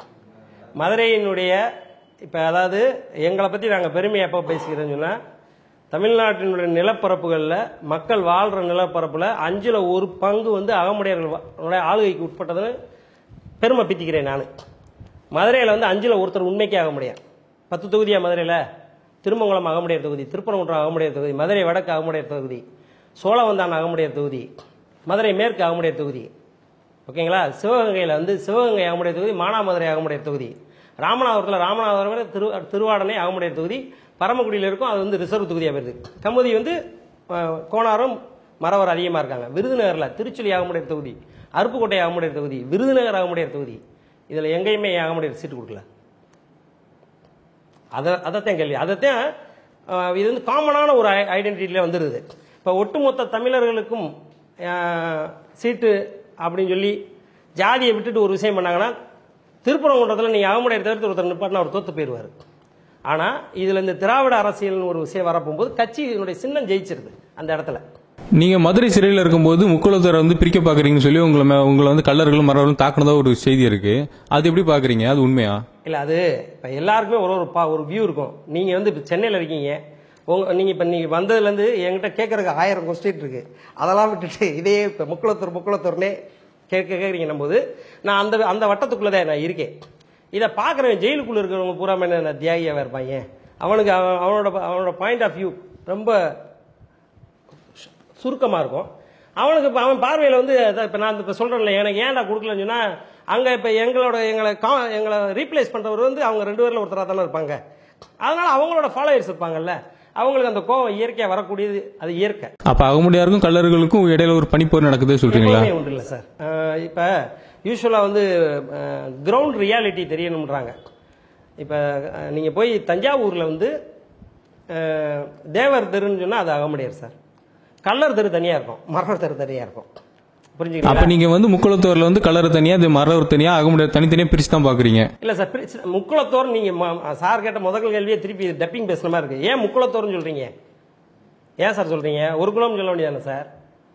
மதுரையினுடைய இப்போ அதாவது எங்களை பற்றி நாங்கள் பெருமையாக எப்போ பேசிக்கிறோன்னு சொன்னால் தமிழ்நாட்டினுடைய நிலப்பரப்புகளில் மக்கள் வாழ்கிற நிலப்பரப்பில் அஞ்சில் ஒரு பங்கு வந்து அகமுடையர்களுடைய ஆளுகைக்கு உட்பட்டதுன்னு பெருமை பித்திக்கிறேன் நான் மதுரையில் வந்து அஞ்சில் ஒருத்தர் உண்மைக்கே அகமுடையார் பத்து தொகுதியா மதுரையில் திருமங்கலம் அகமுடையர் தொகுதி திருப்பரங்குன்றம் அகமுடையர் தொகுதி மதுரை வடக்கு அகமுடையர் தொகுதி சோழவந்தான் அகமுடையர் தொகுதி மதுரை மேற்கு அகமுடையர் தொகுதி ஓகேங்களா சிவகங்கையில் வந்து சிவகங்கை அகமுடைய தொகுதி மானாமதுரை அகமுடைய தொகுதி ராமநாதபுரத்தில் ராமநாதபுரம் திரு திருவாடனை அகமுடையர் தொகுதி பரமக்குடியில் இருக்கும் அது வந்து ரிசர்வ் தொகுதியாக வருது கமுதி வந்து அஹ், கோணாரும் மறவர் அதிகமாக இருக்காங்க விருதுநகரில் திருச்சுழி அகமுடையர் தொகுதி அருப்புக்கோட்டை அகமுடையர் தொகுதி விருதுநகர் அகமுடையர் தொகுதி இதில் எங்கேயுமே அகமுடையர் சீட்டு கொடுக்கல அதை அதைத்தான் கேள்வி அதைத்தான் அஹ், இது வந்து காமனான ஒரு ஐடென்டிட்டியில் வந்துடுது இப்போ ஒட்டுமொத்த தமிழர்களுக்கும் அஹ், சீட்டு அப்படின்னு சொல்லி ஜாதியை விட்டுட்டு ஒரு விஷயம் பண்ணாங்கன்னா திருப்பரங்குன்றத்தில் நீங்கள் அகமுடையர் தவிர்த்து ஒருத்தர் நிப்பாட்டினா அவர் தோத்து போயிடுவார் ஆனால் இதில் இந்த திராவிட அரசியல்னு ஒரு விஷயம் வரப்போகும்போது கட்சியினுடைய சின்னம் ஜெயிச்சிருது அந்த இடத்துல நீங்க மதுரை சிறையில் இருக்கும்போது முக்குளத்தோரை வந்து பிரிக்க பாக்குறீங்கன்னு சொல்லி உங்களை மே- உங்களை வந்து கல்லர்களும் மரவர்களும் தாக்குனதா ஒரு செய்தி இருக்கு அது எப்படி பாக்குறீங்க அது உண்மையா இல்லை அது இப்போ எல்லாருக்குமே ஒரு ஒரு பா ஒரு வியூ இருக்கும் நீங்கள் வந்து இப்போ சென்னையில் இருக்கீங்க உங்க நீங்கள் இப்போ நீங்கள் வந்ததுலேருந்து என்கிட்ட கேட்கறதுக்கு ஆயிரம் கொஸ்டின் இருக்கு அதெல்லாம் விட்டுட்டு இதே இப்போ முக்குளத்தூர் முக்குளத்தூர்னே கேட்க கேட்குறீங்க போது நான் அந்த அந்த வட்டத்துக்குள்ளே தான் நான் இருக்கேன் இதை பார்க்குறவன் ஜெயிலுக்குள்ளே இருக்கிறவங்க பூரா என்ன தியாகியாக இருப்பாங்க அவனுக்கு அவன் அவனோட அவனோட பாயிண்ட் ஆஃப் வியூ ரொம்ப சுருக்கமாக இருக்கும் அவனுக்கு இப்போ அவன் பார்வையில் வந்து இப்போ நான் இப்போ சொல்கிறேன்ல எனக்கு ஏன்டா கொடுக்கலன்னு சொன்னால் அங்கே இப்போ எங்களோட எங்களை கா எங்களை ரீப்ளேஸ் பண்ணுறவர் வந்து அவங்க ரெண்டு பேரில் ஒருத்தராக தானே இருப்பாங்க அதனால அவங்களோட ஃபாலோயர்ஸ் இருப்பாங்கல்ல அவங்களுக்கு அந்த கோவம் இயற்கையாக வரக்கூடியது அது இயற்கை அப்ப அகமுடியாருக்கும் கல்லர்களுக்கும் இடையில ஒரு பனிப்போர் நடக்குது சொல்றீங்களா எப்பவுமே உண்டு இல்லை சார் இப்போ யூஸ்வலாக வந்து கிரவுண்ட் ரியாலிட்டி தெரியணுன்றாங்க இப்போ நீங்கள் போய் தஞ்சாவூரில் வந்து அஹ், தேவர் தெருன்னு சொன்னால் அது அகமுடையார் சார் கல்லர் தெரு தனியாக இருக்கும் மரவர் தெரு தனியாக இருக்கும் அப்ப புரிஞ்சுக்கிறீங்களா நீங்க வந்து முக்குளத்தோர்ல வந்து கல்லறு தனியா இது மரவர் தனியா அகமுடியார் தனித்தனியா பிரிச்சு தான் பாக்குறீங்க இல்ல சார் பிரி- முக்குளத்தோர் நீங்க ம- சார் கேட்ட முதல் கேள்வியே திருப்பி டப்பிங் பேசுன மாதிரி இருக்கு ஏன் முக்குளத்தோர்னு சொல்றீங்க ஏன் சார் சொல்றீங்க ஒரு குலம் சொல்ல வேண்டியதானே சார்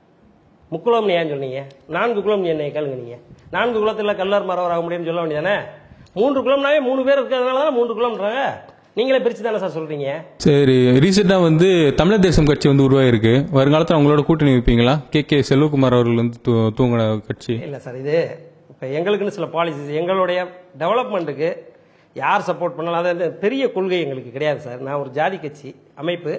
முக்குளம் ஏன் சொன்னீங்க நான்கு குலம் என்ன கேளுங்க நீங்க நான்கு குலத்துல கல்லர் மரவர் ஆக முடியும்னு சொல்ல வேண்டியதானே மூன்று குலம்னாவே மூணு பேர் இருக்கிறதுனால தான் மூன்று குலம்ன்றாங்க நீங்களே பிரிச்சு தானே சார் சொல்றீங்க சரி ரீசெண்டா வந்து தமிழர் தேசம் கட்சி வந்து உருவாயிருக்கு வருங்காலத்துல அவங்களோட கூட்டணி வைப்பீங்களா கே கே செல்வகுமார் அவர்கள் வந்து தூ- தூங்கின கட்சி இல்ல சார் இது இப்ப எங்களுக்குன்னு சில பாலிசிஸ் எங்களுடைய டெவலப்மெண்ட்டுக்கு யார் சப்போர்ட் பண்ணலாம் அது வந்து பெரிய கொள்கை எங்களுக்கு கிடையாது சார் நான் ஒரு ஜாதி கட்சி அமைப்பு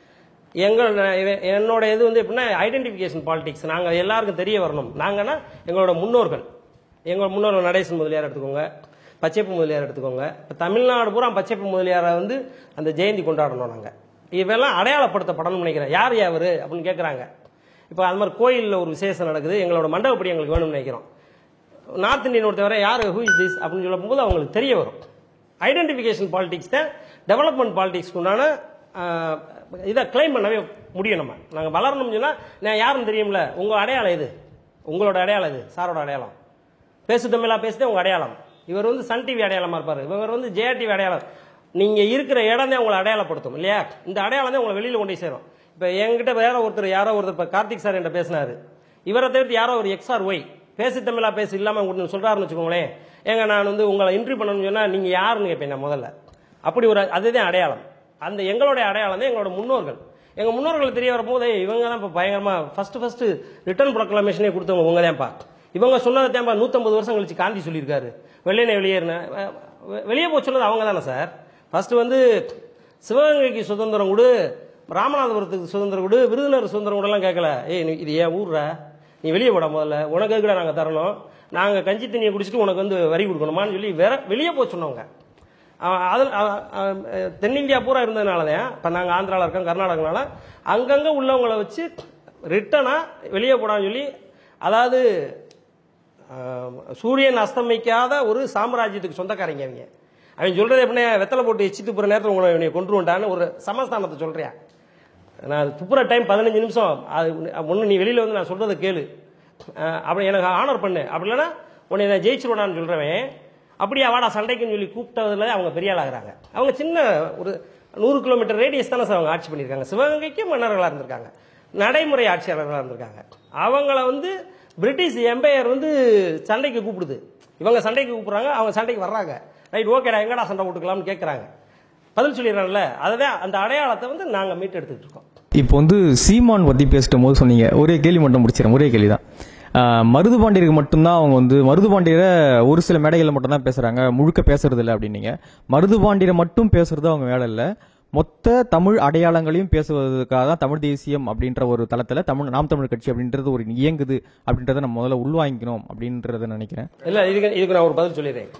எங்கள் எ- என்னோட இது வந்து எப்படின்னா ஐடென்டிஃபிகேஷன் பாலிடிக்ஸ் நாங்கள் எல்லாருக்கும் தெரிய வரணும் நாங்கன்னா எங்களோட முன்னோர்கள் எங்களோட முன்னோர்கள் நடேசன் முதலியார் எடுத்துக்கோங்க பச்சைப்பு முதலியார் எடுத்துக்கோங்க இப்போ தமிழ்நாடு பூரா பச்சைப்பு முதலியாரை வந்து அந்த ஜெயந்தி கொண்டாடணும் நாங்கள் இவெல்லாம் அடையாளப்படுத்தப்படணும்னு நினைக்கிறேன் யார் யாவர் அப்படின்னு கேட்குறாங்க இப்போ அது மாதிரி கோயிலில் ஒரு விசேஷம் நடக்குது எங்களோட மண்டபப்படி எங்களுக்கு வேணும்னு நினைக்கிறோம் நார்த் இந்தியன் ஒருத்தவரை யார் ஹூ இஸ் திஸ் அப்படின்னு சொல்லும்போது அவங்களுக்கு தெரிய வரும் ஐடென்டிஃபிகேஷன் பாலிடிக்ஸ் தான் டெவலப்மெண்ட் பாலிடிக்ஸ்க்கு உண்டான ஆஹ், இதை கிளைம் பண்ணவே முடியும் நம்ம நாங்கள் வளரணும்னு சொன்னால் நான் யாருன்னு தெரியும்ல உங்கள் அடையாளம் இது உங்களோட அடையாளம் இது சாரோட அடையாளம் பேசு தமிழா பேசுதே உங்கள் அடையாளம் இவர் வந்து சன் டிவி அடையாளமா இருப்பார் இவர் வந்து ஜெயா டிவி அடையாளம் நீங்கள் இருக்கிற இடம் தான் உங்களை அடையாளப்படுத்தும் இல்லையா இந்த அடையாளம் தான் உங்களை வெளியில் கொண்டு போய் சேரும் இப்போ என்கிட்ட வேற ஒருத்தர் யாரோ ஒருத்தர் இப்போ கார்த்திக் சார் என்கிட்ட பேசினாரு இவரை தவிர்த்து யாரோ ஒரு எக்ஸ்ஆர் ஒய் பேசு தமிழா பேசு இல்லாமல் ஒன்று சொல்கிறாருன்னு வச்சுக்கோங்களேன் ஏங்க நான் வந்து உங்களை இன்டர்வியூ பண்ணணும்னு சொன்னால் நீங்கள் யாருன்னு கேட்பேன் நான் முதல்ல அப்படி ஒரு அதுதான் அடையாளம் அந்த எங்களுடைய அடையாளம் தான் எங்களோட முன்னோர்கள் எங்கள் முன்னோர்கள் தெரிய வரும்போது "ஏய், இவங்க தான் இப்போ பயங்கரமாக ஃபஸ்ட்டு ஃபஸ்ட்டு ரிட்டர்ன் ப்ரொக்ளமேஷனே கொடுத்தவங்க இவங்க தான்ப்பா இவங்க சொன்னதை தான்ப்பா நூற்றம்பது வருஷம் கழிச்சு காந்தி சொல்லியிருக்காரு வெள்ளையனை வெளியேறின வெளியே போய் சொன்னது அவங்க தானே சார் ஃபஸ்ட்டு வந்து சிவகங்கைக்கு சுதந்திரம் கொடு ராமநாதபுரத்துக்கு சுதந்திரம் கொடு விருதுநகர் சுதந்திரம் கூடலாம் கேட்கல ஏய் நீ இது ஏன் ஊர்ரா நீ வெளியே போட முதல்ல உனக்கு எதுக்குடா நாங்கள் தரணும் நாங்கள் கஞ்சி தண்ணியை குடிச்சிட்டு உனக்கு வந்து வரி கொடுக்கணுமான்னு சொல்லி வேற வெளியே போக சொன்னவங்க அவன் அதில் அவன் அவன் தென்னிந்தியா பூரா இருந்ததுனால தான் இப்போ நாங்கள் ஆந்திராவில் இருக்கோம் கர்நாடகனால அங்கங்கே உள்ளவங்கள வச்சு ரிட்டனாக வெளியே போடான்னு சொல்லி அதாவது ஆஹ், சூரியன் அஸ்தமிக்காத ஒரு சாம்ராஜ்யத்துக்கு சொந்தக்காரங்க அவங்க அவன் சொல்றது எப்படின்னா வெத்தலை போட்டு எச்சிட்டு போகிற நேரத்தில் உங்களை இவனை கொண்டு வந்துட்டான்னு ஒரு சமஸ்தானத்தை சொல்றியா நான் அது துப்புற டைம் பதினஞ்சு நிமிஷம் அது ஒன்று நீ வெளியில் வந்து நான் சொல்றதை கேளு ஆஹ், அப்படி எனக்கு ஆனர் பண்ணு அப்படி இல்லைன்னா உன்னை நான் ஜெயிச்சிருவானான்னு சொல்கிறவன் அப்படியா வாடா சண்டைக்குன்னு சொல்லி கூப்பிட்டதுல அவங்க பெரிய ஆளாகிறாங்க அவங்க சின்ன ஒரு நூறு கிலோமீட்டர் ரேடியஸ் தானே சார் அவங்க ஆட்சி பண்ணியிருக்காங்க சிவகங்கைக்கு மன்னர்களாக இருந்திருக்காங்க நடைமுறை ஆட்சியாளர்களாக இருந்திருக்காங்க அவங்கள வந்து பிரிட்டிஷ் எம்பையர் வந்து சண்டைக்கு கூப்பிடுது இவங்க சண்டைக்கு கூப்பிடுறாங்க அவங்க சண்டைக்கு வர்றாங்க ரைட் ஓகேடா எங்கடா சண்டை போட்டுக்கலாம்னு கேட்குறாங்க பதில் சொல்லிடுறாங்கல்ல அதுதான் அந்த அடையாளத்தை வந்து நாங்கள் மீட்டெடுத்துக்கிட்டு இருக்கோம் இப்போ வந்து சீமான் பத்தி பேசிட்ட போது சொன்னீங்க ஒரே கேள்வி மட்டும் முடிச்சிடறேன் ஒரே கேள்வி தான் மருது பாண்டியருக்கு மட்டும்தான் அவங்க வந்து மருது பாண்டியரை ஒரு சில மேடைகளில் மட்டும்தான் பேசுறாங்க முழுக்க பேசுறது இல்லை அப்படின்னீங்க மருது பாண்டியரை மட்டும் பேசுறது அவங்க வேலை இல்லை மொத்த தமிழ் அடையாளங்களையும் பேசுவதற்காக தான் தமிழ் தேசியம் அப்படின்ற ஒரு தளத்துல தமிழ் நாம் தமிழ் கட்சி அப்படின்றது ஒரு இயங்குது அப்படின்றத நம்ம முதல்ல உள்வாங்கிக்கணும் அப்படின்றத நினைக்கிறேன் இல்லை இதுக்கு இதுக்கு நான் ஒரு பதில் சொல்லிடுறேன்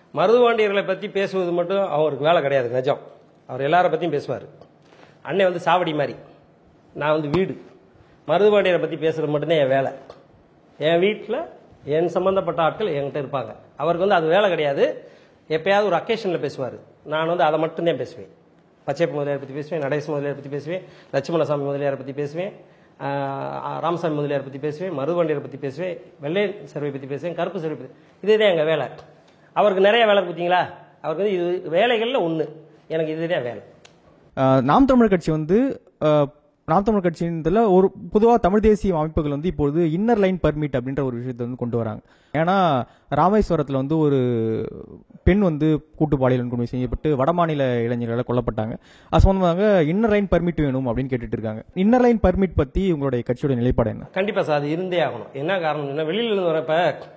மருதுவாண்டியர்களை பற்றி பேசுவது மட்டும் அவருக்கு வேலை கிடையாது நிஜம் அவர் எல்லாரை பற்றியும் பேசுவார் அண்ணன் வந்து சாவடி மாதிரி நான் வந்து வீடு மருதுவாண்டியரை பற்றி பேசுறது மட்டும்தான் என் வேலை என் வீட்டில் என் சம்பந்தப்பட்ட ஆட்கள் என்கிட்ட இருப்பாங்க அவருக்கு வந்து அது வேலை கிடையாது எப்பயாவது ஒரு அக்கேஷனில் பேசுவார் நான் வந்து அதை மட்டும்தான் பேசுவேன் பச்சையப்ப முதலியார் பற்றி பேசுவேன் நடேச முதலியார் பற்றி பேசுவேன் லட்சுமணசாமி முதலியாரை பற்றி பேசுவேன் ஆஹ் ராமசாமி முதலியார் பற்றி பேசுவேன் மருதுவாண்டியரை பற்றி பேசுவேன் வெள்ளை சர்வை பற்றி பேசுவேன் கருப்பு சர்வை பற்றி இதுதான் எங்கள் வேலை அவருக்கு நிறைய வேலை இருக்கு பார்த்தீங்களா அவருக்கு வந்து இது வேலைகளில் ஒன்று எனக்கு இதுதான் வேலை ஆஹ் நாம் தமிழர் கட்சி வந்து ஆஹ் நாம் தமிழர் கட்சின்றதுல ஒரு பொதுவா தமிழ் தேசிய அமைப்புகள் வந்து இப்பொழுது இன்னர் லைன் பர்மிட் அப்படின்ற ஒரு விஷயத்தை வந்து கொண்டு வராங்க ஏன்னா ராமேஸ்வரத்துல வந்து ஒரு பெண் வந்து கூட்டு பாலியல் வன்கொடுமை செய்யப்பட்டு வடமாநில இளைஞர்களால் கொல்லப்பட்டாங்க அது சம்பந்தமாக இன்னர் லைன் பர்மிட் வேணும் அப்படின்னு கேட்டுட்டு இருக்காங்க இன்னர் லைன் பர்மிட் பத்தி உங்களுடைய கட்சியோட நிலைப்பாடு என்ன கண்டிப்பாக சார் அது இருந்தே ஆகணும் என்ன காரணம்னா வெளியில இருந்து வரப்ப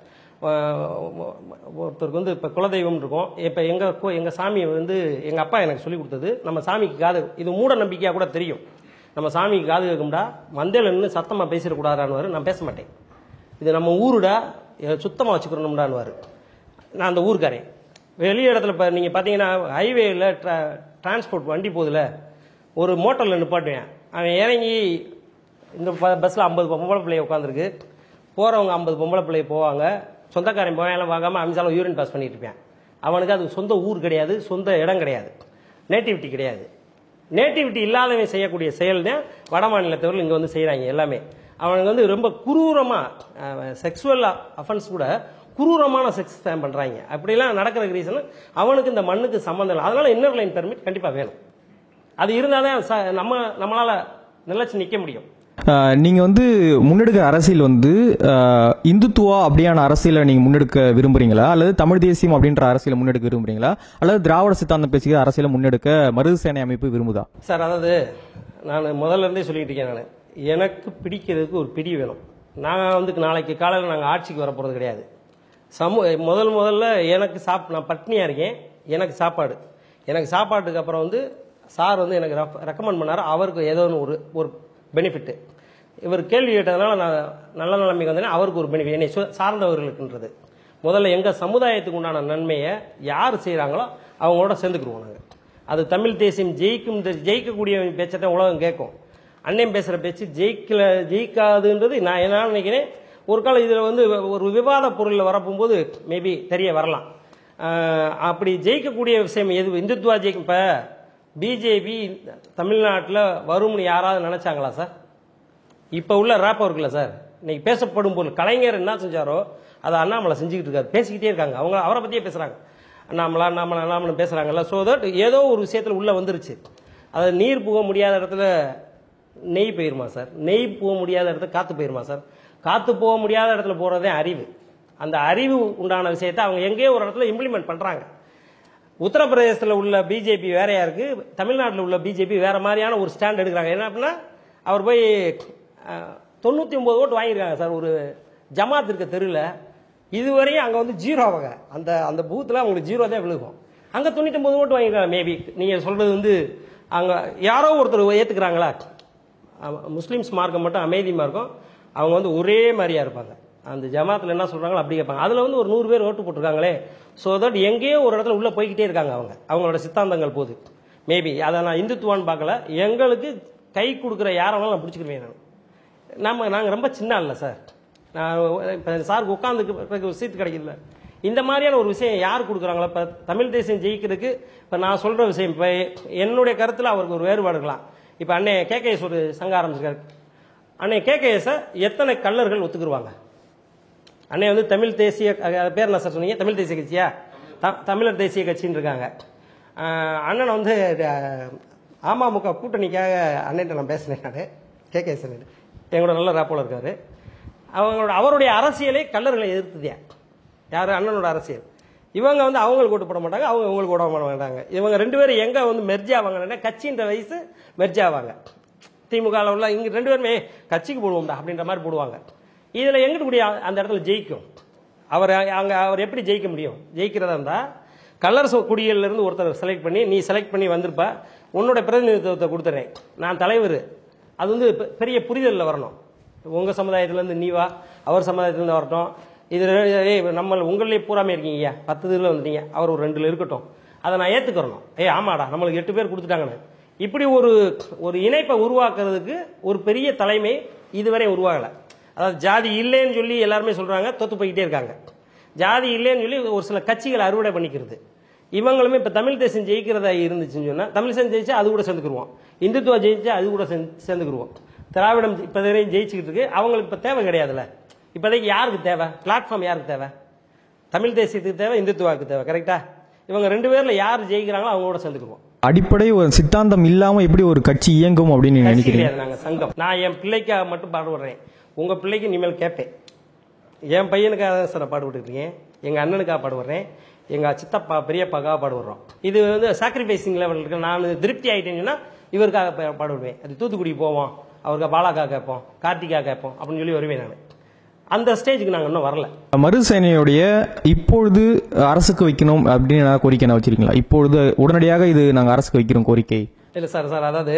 ஆஹ், ஒருத்தருக்கு வந்து இப்போ குலதெய்வம் இருக்கும் இப்போ எங்கள் எங்கள் சாமி வந்து எங்கள் அப்பா எனக்கு சொல்லி கொடுத்தது நம்ம சாமிக்கு காது இது மூட நம்பிக்கையாக கூட தெரியும் நம்ம சாமிக்கு காது கேட்கும்டா மந்தையில் நின்று சத்தமாக பேசிடக்கூடாதான்னு நான் பேச மாட்டேன் இது நம்ம ஊருடா சுத்தமாக வச்சுக்கிறோம்டான்னு நான் அந்த ஊருக்காரன் வெளி இடத்துல இப்போ நீங்கள் பார்த்தீங்கன்னா ஹைவேயில் டிரான்ஸ்போர்ட் வண்டி போகுதுல ஒரு மோட்டரில் நிப்பாட்டுவேன் அவன் இறங்கி இந்த பஸ்ஸில் ஐம்பது பொம்பளை பிள்ளைய உட்காந்துருக்கு போகிறவங்க ஐம்பது பொம்பளை பிள்ளைய போவாங்க சொந்தக்காரன் போவேன் வாங்காமல் அமிச்சாலும் யூரின் பாஸ் பண்ணிட்டு இருப்பேன் அவனுக்கு அது சொந்த ஊர் கிடையாது சொந்த இடம் கிடையாது நேட்டிவிட்டி கிடையாது நேட்டிவிட்டி இல்லாதவன் செய்யக்கூடிய செயல் தான் வட மாநிலத்தவர்கள் இங்கே வந்து செய்கிறாங்க எல்லாமே அவனுக்கு வந்து ரொம்ப குரூரமாக செக்ஸுவல் அஃபென்ஸ் கூட குரூரமான செக்ஸ் தான் பண்ணுறாங்க அப்படிலாம் நடக்கிறதுக்கு ரீசன் அவனுக்கு இந்த மண்ணுக்கு சம்மந்தம் இல்லை அதனால இன்னர் லைன் பெர்மிட் கண்டிப்பாக வேணும் அது இருந்தால் தான் ச- நம்ம நம்மளால் நிலைச்சு நிற்க முடியும் ஆஹ் நீங்க வந்து முன்னெடுக்கிற அரசியல் வந்து ஆஹ் இந்துத்துவா அப்படியான அரசியலை நீங்க முன்னெடுக்க விரும்புறீங்களா அல்லது தமிழ் தேசியம் அப்படின்ற அரசியலை முன்னெடுக்க விரும்புறீங்களா அல்லது திராவிட சித்தாந்தம் பேசுகிற அரசியலை முன்னெடுக்க மருது சேனை அமைப்பு விரும்புதா சார் அதாவது நான் முதல்ல இருந்தே சொல்லிட்டு இருக்கேன் நான் எனக்கு பிடிக்கிறதுக்கு ஒரு பிடி வேணும் நான் வந்து நாளைக்கு காலையில் நாங்கள் ஆட்சிக்கு வர போகிறது கிடையாது சமூ முதல் முதல்ல எனக்கு சாப் நான் பட்னியாக இருக்கேன் எனக்கு சாப்பாடு எனக்கு சாப்பாட்டுக்கு அப்புறம் வந்து சார் வந்து எனக்கு ரெக்கமெண்ட் பண்ணார் அவருக்கு ஏதோ ஒன்று ஒரு ஒரு பெனிஃபிட்டு இவர் கேள்வி கேட்டதுனால நான் நல்ல நிலைமைக்கு வந்தேன்னா அவருக்கு ஒரு பெனிஃபிட் என்னை சு- சார்ந்தவர்களுக்குன்றது முதல்ல எங்கள் சமுதாயத்துக்கு உண்டான நன்மையை யார் செய்கிறாங்களோ அவங்களோட சேர்ந்துக்குருவோம் நாங்கள் அது தமிழ் தேசியம் ஜெயிக்கும் இந்த ஜெயிக்கக்கூடிய பேச்சை உலகம் கேட்கும் அண்ணன் பேசுகிற பேச்சு ஜெயிக்கல ஜெயிக்காதுன்றது நான் என்ன நினைக்கிறேன் ஒரு காலம் இதில் வந்து ஒரு விவாத பொருளில் வரப்போகும்போது மேபி தெரிய வரலாம் ஆஹ் அப்படி ஜெயிக்கக்கூடிய விஷயம் எது இந்துத்துவா ஜெயிக்கும் இப்போ பிஜேபி தமிழ்நாட்டில் வரும்னு யாராவது நினைச்சாங்களா சார் இப்போ உள்ள ரேப்பர் இருக்குல்ல சார் இன்னைக்கு பேசப்படும் பொருள் கலைஞர் என்ன செஞ்சாரோ அதை அண்ணாமலை செஞ்சுக்கிட்டு இருக்காரு பேசிக்கிட்டே இருக்காங்க அவங்க அவரை பற்றியே பேசுகிறாங்க அண்ணாமலை அண்ணாமலை அண்ணாமலை பேசுகிறாங்கல்ல ஸோ தட் ஏதோ ஒரு விஷயத்தில் உள்ளே வந்துருச்சு அது நீர் போக முடியாத இடத்துல நெய் போயிருமா சார் நெய் போக முடியாத இடத்துல காற்று போயிருமா சார் காற்று போக முடியாத இடத்துல போகிறதே அறிவு அந்த அறிவு உண்டான விஷயத்தை அவங்க எங்கேயோ ஒரு இடத்துல இம்ப்ளிமெண்ட் பண்ணுறாங்க உத்தரப்பிரதேசத்தில் உள்ள பிஜேபி வேறையா இருக்கு தமிழ்நாட்டில் உள்ள பிஜேபி வேற மாதிரியான ஒரு ஸ்டாண்ட் எடுக்கிறாங்க என்ன அப்படின்னா அவர் போய் தொண்ணூற்றி ஒன்பது ஓட்டு வாங்கியிருக்காங்க சார் ஒரு ஜமாத் இருக்க தெருவில் இதுவரையும் அங்கே வந்து ஜீரோ அவங்க அந்த அந்த பூத்தில் அவங்களுக்கு ஜீரோ தான் விழுகும் அங்கே தொண்ணூத்தொம்பது ஓட்டு வாங்கியிருக்காங்க மேபி நீங்கள் சொல்றது வந்து அங்கே யாரோ ஒருத்தர் ஏற்றுக்கிறாங்களா முஸ்லீம்ஸ் மார்க்கம் மட்டும் அமைதி மார்க்கம் அவங்க வந்து ஒரே மாதிரியா இருப்பாங்க அந்த ஜமாத்தில் என்ன சொல்றாங்களோ அப்படி கேட்பாங்க அதில் வந்து ஒரு நூறு பேர் ஓட்டு போட்டிருக்காங்களே ஸோ தட் எங்கேயோ ஒரு இடத்துல உள்ளே போய்கிட்டே இருக்காங்க அவங்க அவங்களோட சித்தாந்தங்கள் போது மேபி அதை நான் இந்துத்துவான்னு பார்க்கல எங்களுக்கு கை கொடுக்குற யாரெல்லாம் நான் பிடிச்சிக்கிருவேன் நான் நம்ம நாங்கள் ரொம்ப சின்ன இல்லை சார் நான் இப்போ சாருக்கு உட்காந்துக்கு ஒரு சீட் கிடைக்கல இந்த மாதிரியான ஒரு விஷயம் யார் கொடுக்குறாங்களோ இப்போ தமிழ் தேசியம் ஜெயிக்கிறதுக்கு இப்போ நான் சொல்கிற விஷயம் இப்போ என்னுடைய கருத்தில் அவருக்கு ஒரு வேறுபாடு இருக்கலாம் இப்போ அண்ணே கேகேஎஸ் ஒரு சங்கம் ஆரம்பிச்சிருக்காரு அண்ணே கேகேஎஸை எத்தனை கல்லர்கள் ஒத்துக்குருவாங்க அண்ணே வந்து தமிழ் தேசிய அது பேர் என்ன சார் சொன்னீங்க தமிழ் தேசிய கட்சியா த- தமிழர் தேசிய கட்சின்னு இருக்காங்க ஆஹ் அண்ணன் வந்து அஹ், அமமுக கூட்டணிக்காக அண்ணன்ட்ட நான் பேசினேன் நான் கேகேஎஸ் அண்ணன் எங்களோட நல்ல ராப்போல இருக்காரு அவங்களோட அவருடைய அரசியலே கல்லர்களை எதிர்த்துதே யார் அண்ணனோட அரசியல் இவங்க வந்து அவங்களுக்கு ஓட்டு போட மாட்டாங்க அவங்க இவங்களுக்கு ஓட போட மாட்டாங்க இவங்க ரெண்டு பேரும் எங்க வந்து மெர்ஜ் ஆவாங்கன்னா கட்சின்ற வயசு மெர்ஜ் ஆவாங்க திமுக ல உள்ள இங்க ரெண்டு பேருமே கட்சிக்கு போடுவோம்டா அப்படின்ற மாதிரி போடுவாங்க இதுல எங்கிட்டு கூடிய அந்த இடத்துல ஜெயிக்கும் அவர் அங்க அவர் எப்படி ஜெயிக்க முடியும் ஜெயிக்கிறதா இருந்தா கல்லர் சோ- குடியல்ல இருந்து ஒருத்தர் செலக்ட் பண்ணி நீ செலக்ட் பண்ணி வந்திருப்ப உன்னோட பிரதிநிதித்துவத்தை கொடுத்துறேன் நான் தலைவர் அது வந்து பெ- பெரிய புரிதல்ல வரணும் உங்க சமுதாயத்துல இருந்து நீ வா அவர் சமுதாயத்துல இருந்து வரட்டும் இது ஏய் நம்ம உங்களே பூராமே இருக்கீங்க பத்து இதில் வந்துட்டீங்க அவர் ஒரு ரெண்டுல இருக்கட்டும் அதை நான் ஏற்றுக்கிறணும் ஏய் ஆமாடா நம்மளுக்கு எட்டு பேர் கொடுத்துட்டாங்கன்னு இப்படி ஒரு ஒரு இணைப்பை உருவாக்குறதுக்கு ஒரு பெரிய தலைமை இதுவரை உருவாகலை அதாவது ஜாதி இல்லைன்னு சொல்லி எல்லாருமே சொல்றாங்க தோத்து போய்கிட்டே இருக்காங்க ஜாதி இல்லைன்னு சொல்லி ஒரு சில கட்சிகளை அறுவடை பண்ணிக்கிறது இவங்களுமே இப்போ தமிழ் தேசம் ஜெயிக்கிறதா இருந்துச்சுன்னு சொன்னால் தமிழ் தேசம் ஜெயிச்சா அது கூட சேர்ந்துக்குருவோம் இந்துத்துவா ஜெயிச்சா அது கூட சேர்ந்து- சேர்ந்துக்குருவோம் திராவிடம் இப்போ வரையும் ஜெயிச்சுக்கிட்டு இருக்கு அவங்களுக்கு இப்போ தேவை கிடையாதுல்ல இப்போதைக்கு யாருக்கு தேவை பிளாட்ஃபார்ம் யாருக்கு தேவை தமிழ் தேசியத்துக்கு தேவை இந்துத்துவாவுக்கு தேவை கரெக்டா இவங்க ரெண்டு பேர்ல யார் ஜெயிக்கிறாங்களோ அவங்களோட சேர்ந்துக்குருவோம் அடிப்படை ஒரு சித்தாந்தம் இல்லாம எப்படி ஒரு கட்சி இயங்கும் அப்படின்னு நீங்க கட்சி நினைக்கிறீங்க கிடையாது நாங்க சங்கம் நான் என் பிள்ளைக்காக மட்டும் பாடுபடுறேன் உங்க பிள்ளைக்கு இனிமேல் கேட்பேன் என் பையனுக்காக தான் சார் பாடுபட்டு இருக்கேன் எங்க அண்ணனுக்காக பாடுபடுறேன் எங்க சித்தப்பா பெரியப்பாக்காக பாடுபடுறோம் இது வந்து சாக்ரிஃபைசிங் லெவல் இருக்கு நான் திருப்தி ஆயிட்டேன்னு சொன்னா இவருக்காக பா- பாடுபடுவேன் அது தூத்துக்குடி போவோம் அவருக்கு பாலாக்கா கேட்போம் கார்த்திகா கேட்போம் அப்படின்னு சொல்லி வருவேன் நான் அந்த ஸ்டேஜுக்கு நாங்க இன்னும் வரல மருதுசேனையுடைய இப்பொழுது அரசுக்கு வைக்கணும் அப்படின்னு ஏதாவது கோரிக்கை என்ன வச்சிருக்கீங்களா இப்பொழுது உடனடியாக இது நாங்க அரசுக்கு வைக்கிறோம் கோரிக்கை இல்லை சார் சார் அதாவது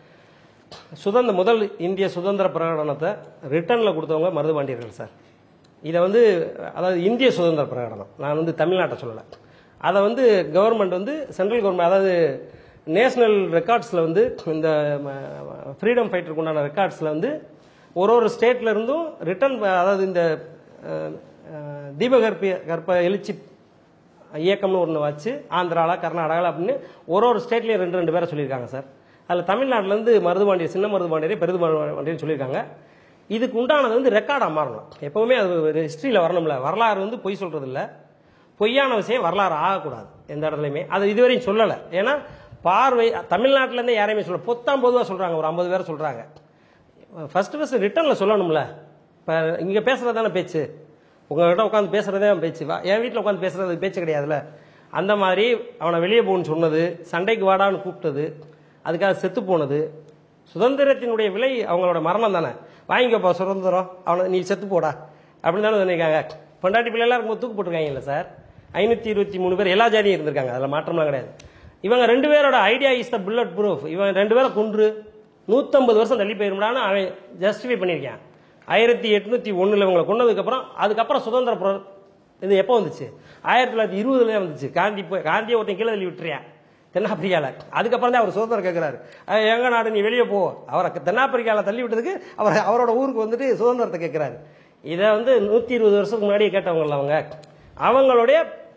சுதந்திர முதல் இந்திய சுதந்திர பிரகடனத்தை ரிட்டர்னில் கொடுத்தவங்க மருதுபாண்டியர்கள் சார் இதை வந்து அதாவது இந்திய சுதந்திர பிரகடனம் நான் வந்து தமிழ்நாட்டை சொல்லலை அதை வந்து கவர்மெண்ட் வந்து சென்ட்ரல் கவர்மெண்ட் அதாவது நேஷனல் ரெக்கார்ட்ஸில் வந்து இந்த ஃப்ரீடம் ஃபைட்டருக்கு உண்டான ரெக்கார்ட்ஸில் வந்து ஒரு ஒரு ஸ்டேட்ல இருந்தும் ரிட்டர்ன் அதாவது இந்த அஹ், அஹ், தீபகற்ப கற்ப எழுச்சி இயக்கம்னு ஒன்று வச்சு ஆந்திரால கர்நாடகாவில் அப்படின்னு ஒரு ஒரு ஸ்டேட்லேயும் ரெண்டு ரெண்டு பேரை சொல்லியிருக்காங்க சார் அதில் தமிழ்நாட்டிலேருந்து மருதுபாண்டியர் சின்ன மருதுபாண்டியரே பெருது பாண்டியர் சொல்லியிருக்காங்க இதுக்கு உண்டானது வந்து ரெக்கார்டாக மாறணும் எப்பவுமே அது ஹிஸ்ட்ரியில் வரணும்ல வரலாறு வந்து பொய் சொல்றது இல்ல பொய்யான விஷயம் வரலாறு ஆகக்கூடாது எந்த இடத்துலையுமே அது இதுவரையும் சொல்லலை ஏன்னா பார்வை தமிழ்நாட்டிலேருந்தே யாரையுமே சொல்ல பொத்தாம் பொதுவாக சொல்கிறாங்க ஒரு ஐம்பது பேர் சொல்கிறாங்க ஃபர்ஸ்ட் ஃபர்ஸ்ட் ரிட்டர்னில் சொல்லணும்ல இப்போ இங்கே பேசுறது தானே பேச்சு உங்ககிட்ட உட்காந்து பேசுறதே அவன் பேச்சு வா என் வீட்டில் உட்காந்து பேசுறது பேச்சு கிடையாதுல்ல அந்த மாதிரி அவனை வெளியே போகணும்னு சொன்னது சண்டைக்கு வாடான்னு கூப்பிட்டது அதுக்காக செத்து போனது சுதந்திரத்தினுடைய விலை அவங்களோட மரணம் தானே வாங்கிக்கப்பா சுதந்திரம் அவனை நீ செத்து போடா அப்படின்னு தானே சொன்னிருக்காங்க பொண்டாட்டி பிள்ளைலாம் இருக்கும்போது தூக்கு போட்டிருக்காங்கல்ல சார் ஐநூற்றி இருபத்தி மூணு பேர் எல்லா ஜாதியும் இருந்திருக்காங்க அதில் மாற்றம்லாம் கிடையாது இவங்க ரெண்டு பேரோட idea is the bulletproof இவன் ரெண்டு பேரை கொன்று நூற்றம்பது வருஷம் தள்ளி போயிருந்தான்னு அவன் ஜஸ்டிஃபை பண்ணியிருக்கான் ஆயிரத்தி எட்நூத்தி ஒண்ணுல இவங்களை கொண்டதுக்கப்புறம் அதுக்கப்புறம் சுதந்திர புர இது எப்போ வந்துச்சு ஆயிரத்தி தொள்ளாயிரத்தி இருபதுல வந்துச்சு காந்தி போய் காந்தியை ஒருத்தன் கீழே தள்ளி விட்டுறியான் தென்னாப்பிரிக்கால அதுக்கப்புறம் தான் அவர் சுதந்திரம் கேட்கிறாரு அஹ் எங்க நாடு நீ வெளியே போ அவரை தென்னாப்பிரிக்கால தள்ளி விட்டதுக்கு அவர் அவரோட ஊருக்கு வந்துட்டு சுதந்திரத்தை கேட்கிறாரு இதை வந்து நூத்தி இருபது வருஷத்துக்கு முன்னாடியே கேட்டவங்கல்ல அவங்க அவங்களுடைய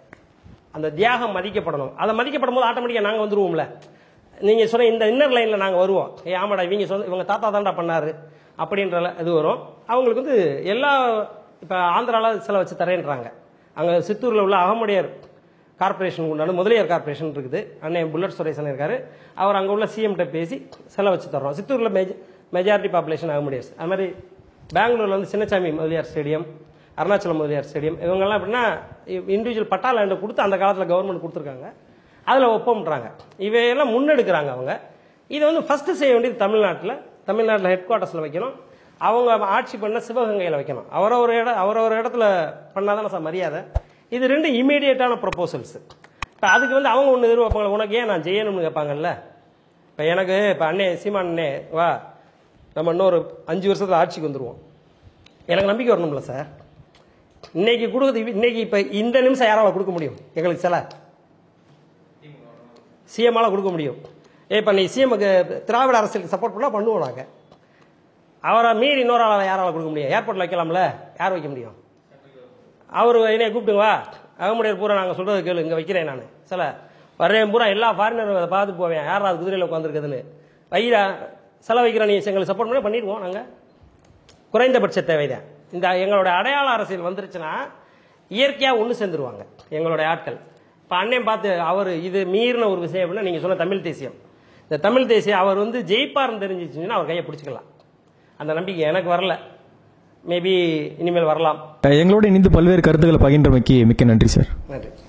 அந்த தியாகம் மதிக்கப்படணும் அதை மதிக்கப்படும் போது ஆட்டோமேட்டிக்காக நாங்கள் வந்துருவோம்ல நீங்கள் சொன்ன இந்த இன்னர் லைனில் நாங்கள் வருவோம் ஏ ஆமாடா இவங்க சொந்த இவங்க தாத்தா தான்டா பண்ணாரு அப்படின்ற இது வரும் அவங்களுக்கு வந்து எல்லா இப்போ ஆந்திராவில் சில வச்சு தரேன்றாங்க அங்கே சித்தூரில் உள்ள அகமுடையார் கார்பரேஷன் உண்டான முதலியார் கார்பரேஷன் இருக்குது அண்ணன் புல்லட் சுரேசன் இருக்காரு அவர் அங்கே உள்ள சிஎம்கிட்ட பேசி செலவு வச்சு தர்றோம் சித்தூரில் மெஜ மெஜாரிட்டி பாப்புலேஷன் அகமுடையார்ஸ் அது மாதிரி பெங்களூர்ல வந்து சின்னசாமி முதலியார் ஸ்டேடியம் அருணாச்சலம் முதலியார் ஸ்டேடியம் இவங்கெல்லாம் எப்படின்னா இண்டிவிஜுவல் பட்டா லேண்டை கொடுத்து அந்த காலத்தில் கவர்மெண்ட் கொடுத்துருக்காங்க அதில் ஒப்பம்ன்றாங்க இவையெல்லாம் முன்னெடுக்கிறாங்க அவங்க இதை வந்து ஃபர்ஸ்ட் செய்ய வேண்டியது தமிழ்நாட்டில் தமிழ்நாட்டில் ஹெட் குவார்ட்டர்ஸில் வைக்கணும் அவங்க ஆட்சி பண்ண சிவகங்கையில் வைக்கணும் அவரவர் இட அவரவர் இடத்துல பண்ணாதானே சார் மரியாதை இது ரெண்டு இமீடியட்டான ப்ரொபோசல்ஸ் இப்போ அதுக்கு வந்து அவங்க ஒன்று எதிர்பார்ப்பாங்க உனக்கு ஏன் நான் செய்யணும்னு கேட்பாங்கல்ல இப்போ எனக்கு இப்போ அண்ணே சீமான் அண்ணே வா நம்ம இன்னொரு அஞ்சு வருஷத்துல ஆட்சிக்கு வந்துருவோம் எனக்கு நம்பிக்கை வரணும்ல சார் இன்னைக்கு கொடுக்குறது இன்னைக்கு இப்ப இந்த நிமிஷம் யாரால கொடுக்க முடியும் எங்களுக்கு சில சிஎம்ஆல கொடுக்க முடியும் ஏ இப்ப நீ சிஎம்க்கு திராவிட அரசியலுக்கு சப்போர்ட் பண்ணா பண்ணுவோம் நாங்க அவரை மீறி இன்னொரு ஆளால யாரால கொடுக்க முடியும் ஏர்போர்ட்ல வைக்கலாம்ல யார் வைக்க முடியும் அவர் என்னைய கூப்பிட்டுங்க வா அகமுடையர் பூரா நாங்க சொல்றது கேளு இங்க வைக்கிறேன் நான் சில வர்றேன் பூரா எல்லா ஃபாரினர் பார்த்து போவேன் யாரா அது குதிரையில உட்காந்துருக்குதுன்னு வைரா சில வைக்கிற நீ எங்களுக்கு சப்போர்ட் பண்ணி பண்ணிடுவோம் நாங்க குறைந்தபட்ச தேவைதான் இந்த எங்களோட அடையாள அரசியல் வந்துருச்சுன்னா இயற்கையா ஒன்று சேர்ந்துருவாங்க எங்களுடைய ஆட்கள் இப்போ அண்ணன் பார்த்து அவர் இது மீறின ஒரு விஷயம் அப்படின்னா நீங்க சொன்ன தமிழ் தேசியம் இந்த தமிழ் தேசியம் அவர் வந்து ஜெயிப்பார்னு தெரிஞ்சிச்சுன்னா அவர் கையை பிடிச்சிக்கலாம் அந்த நம்பிக்கை எனக்கு வரல மேபி இனிமேல் வரலாம் எங்களோட இணைந்து பல்வேறு கருத்துக்களை பகிர்ந்தமைக்கு மிக்க நன்றி சார் நன்றி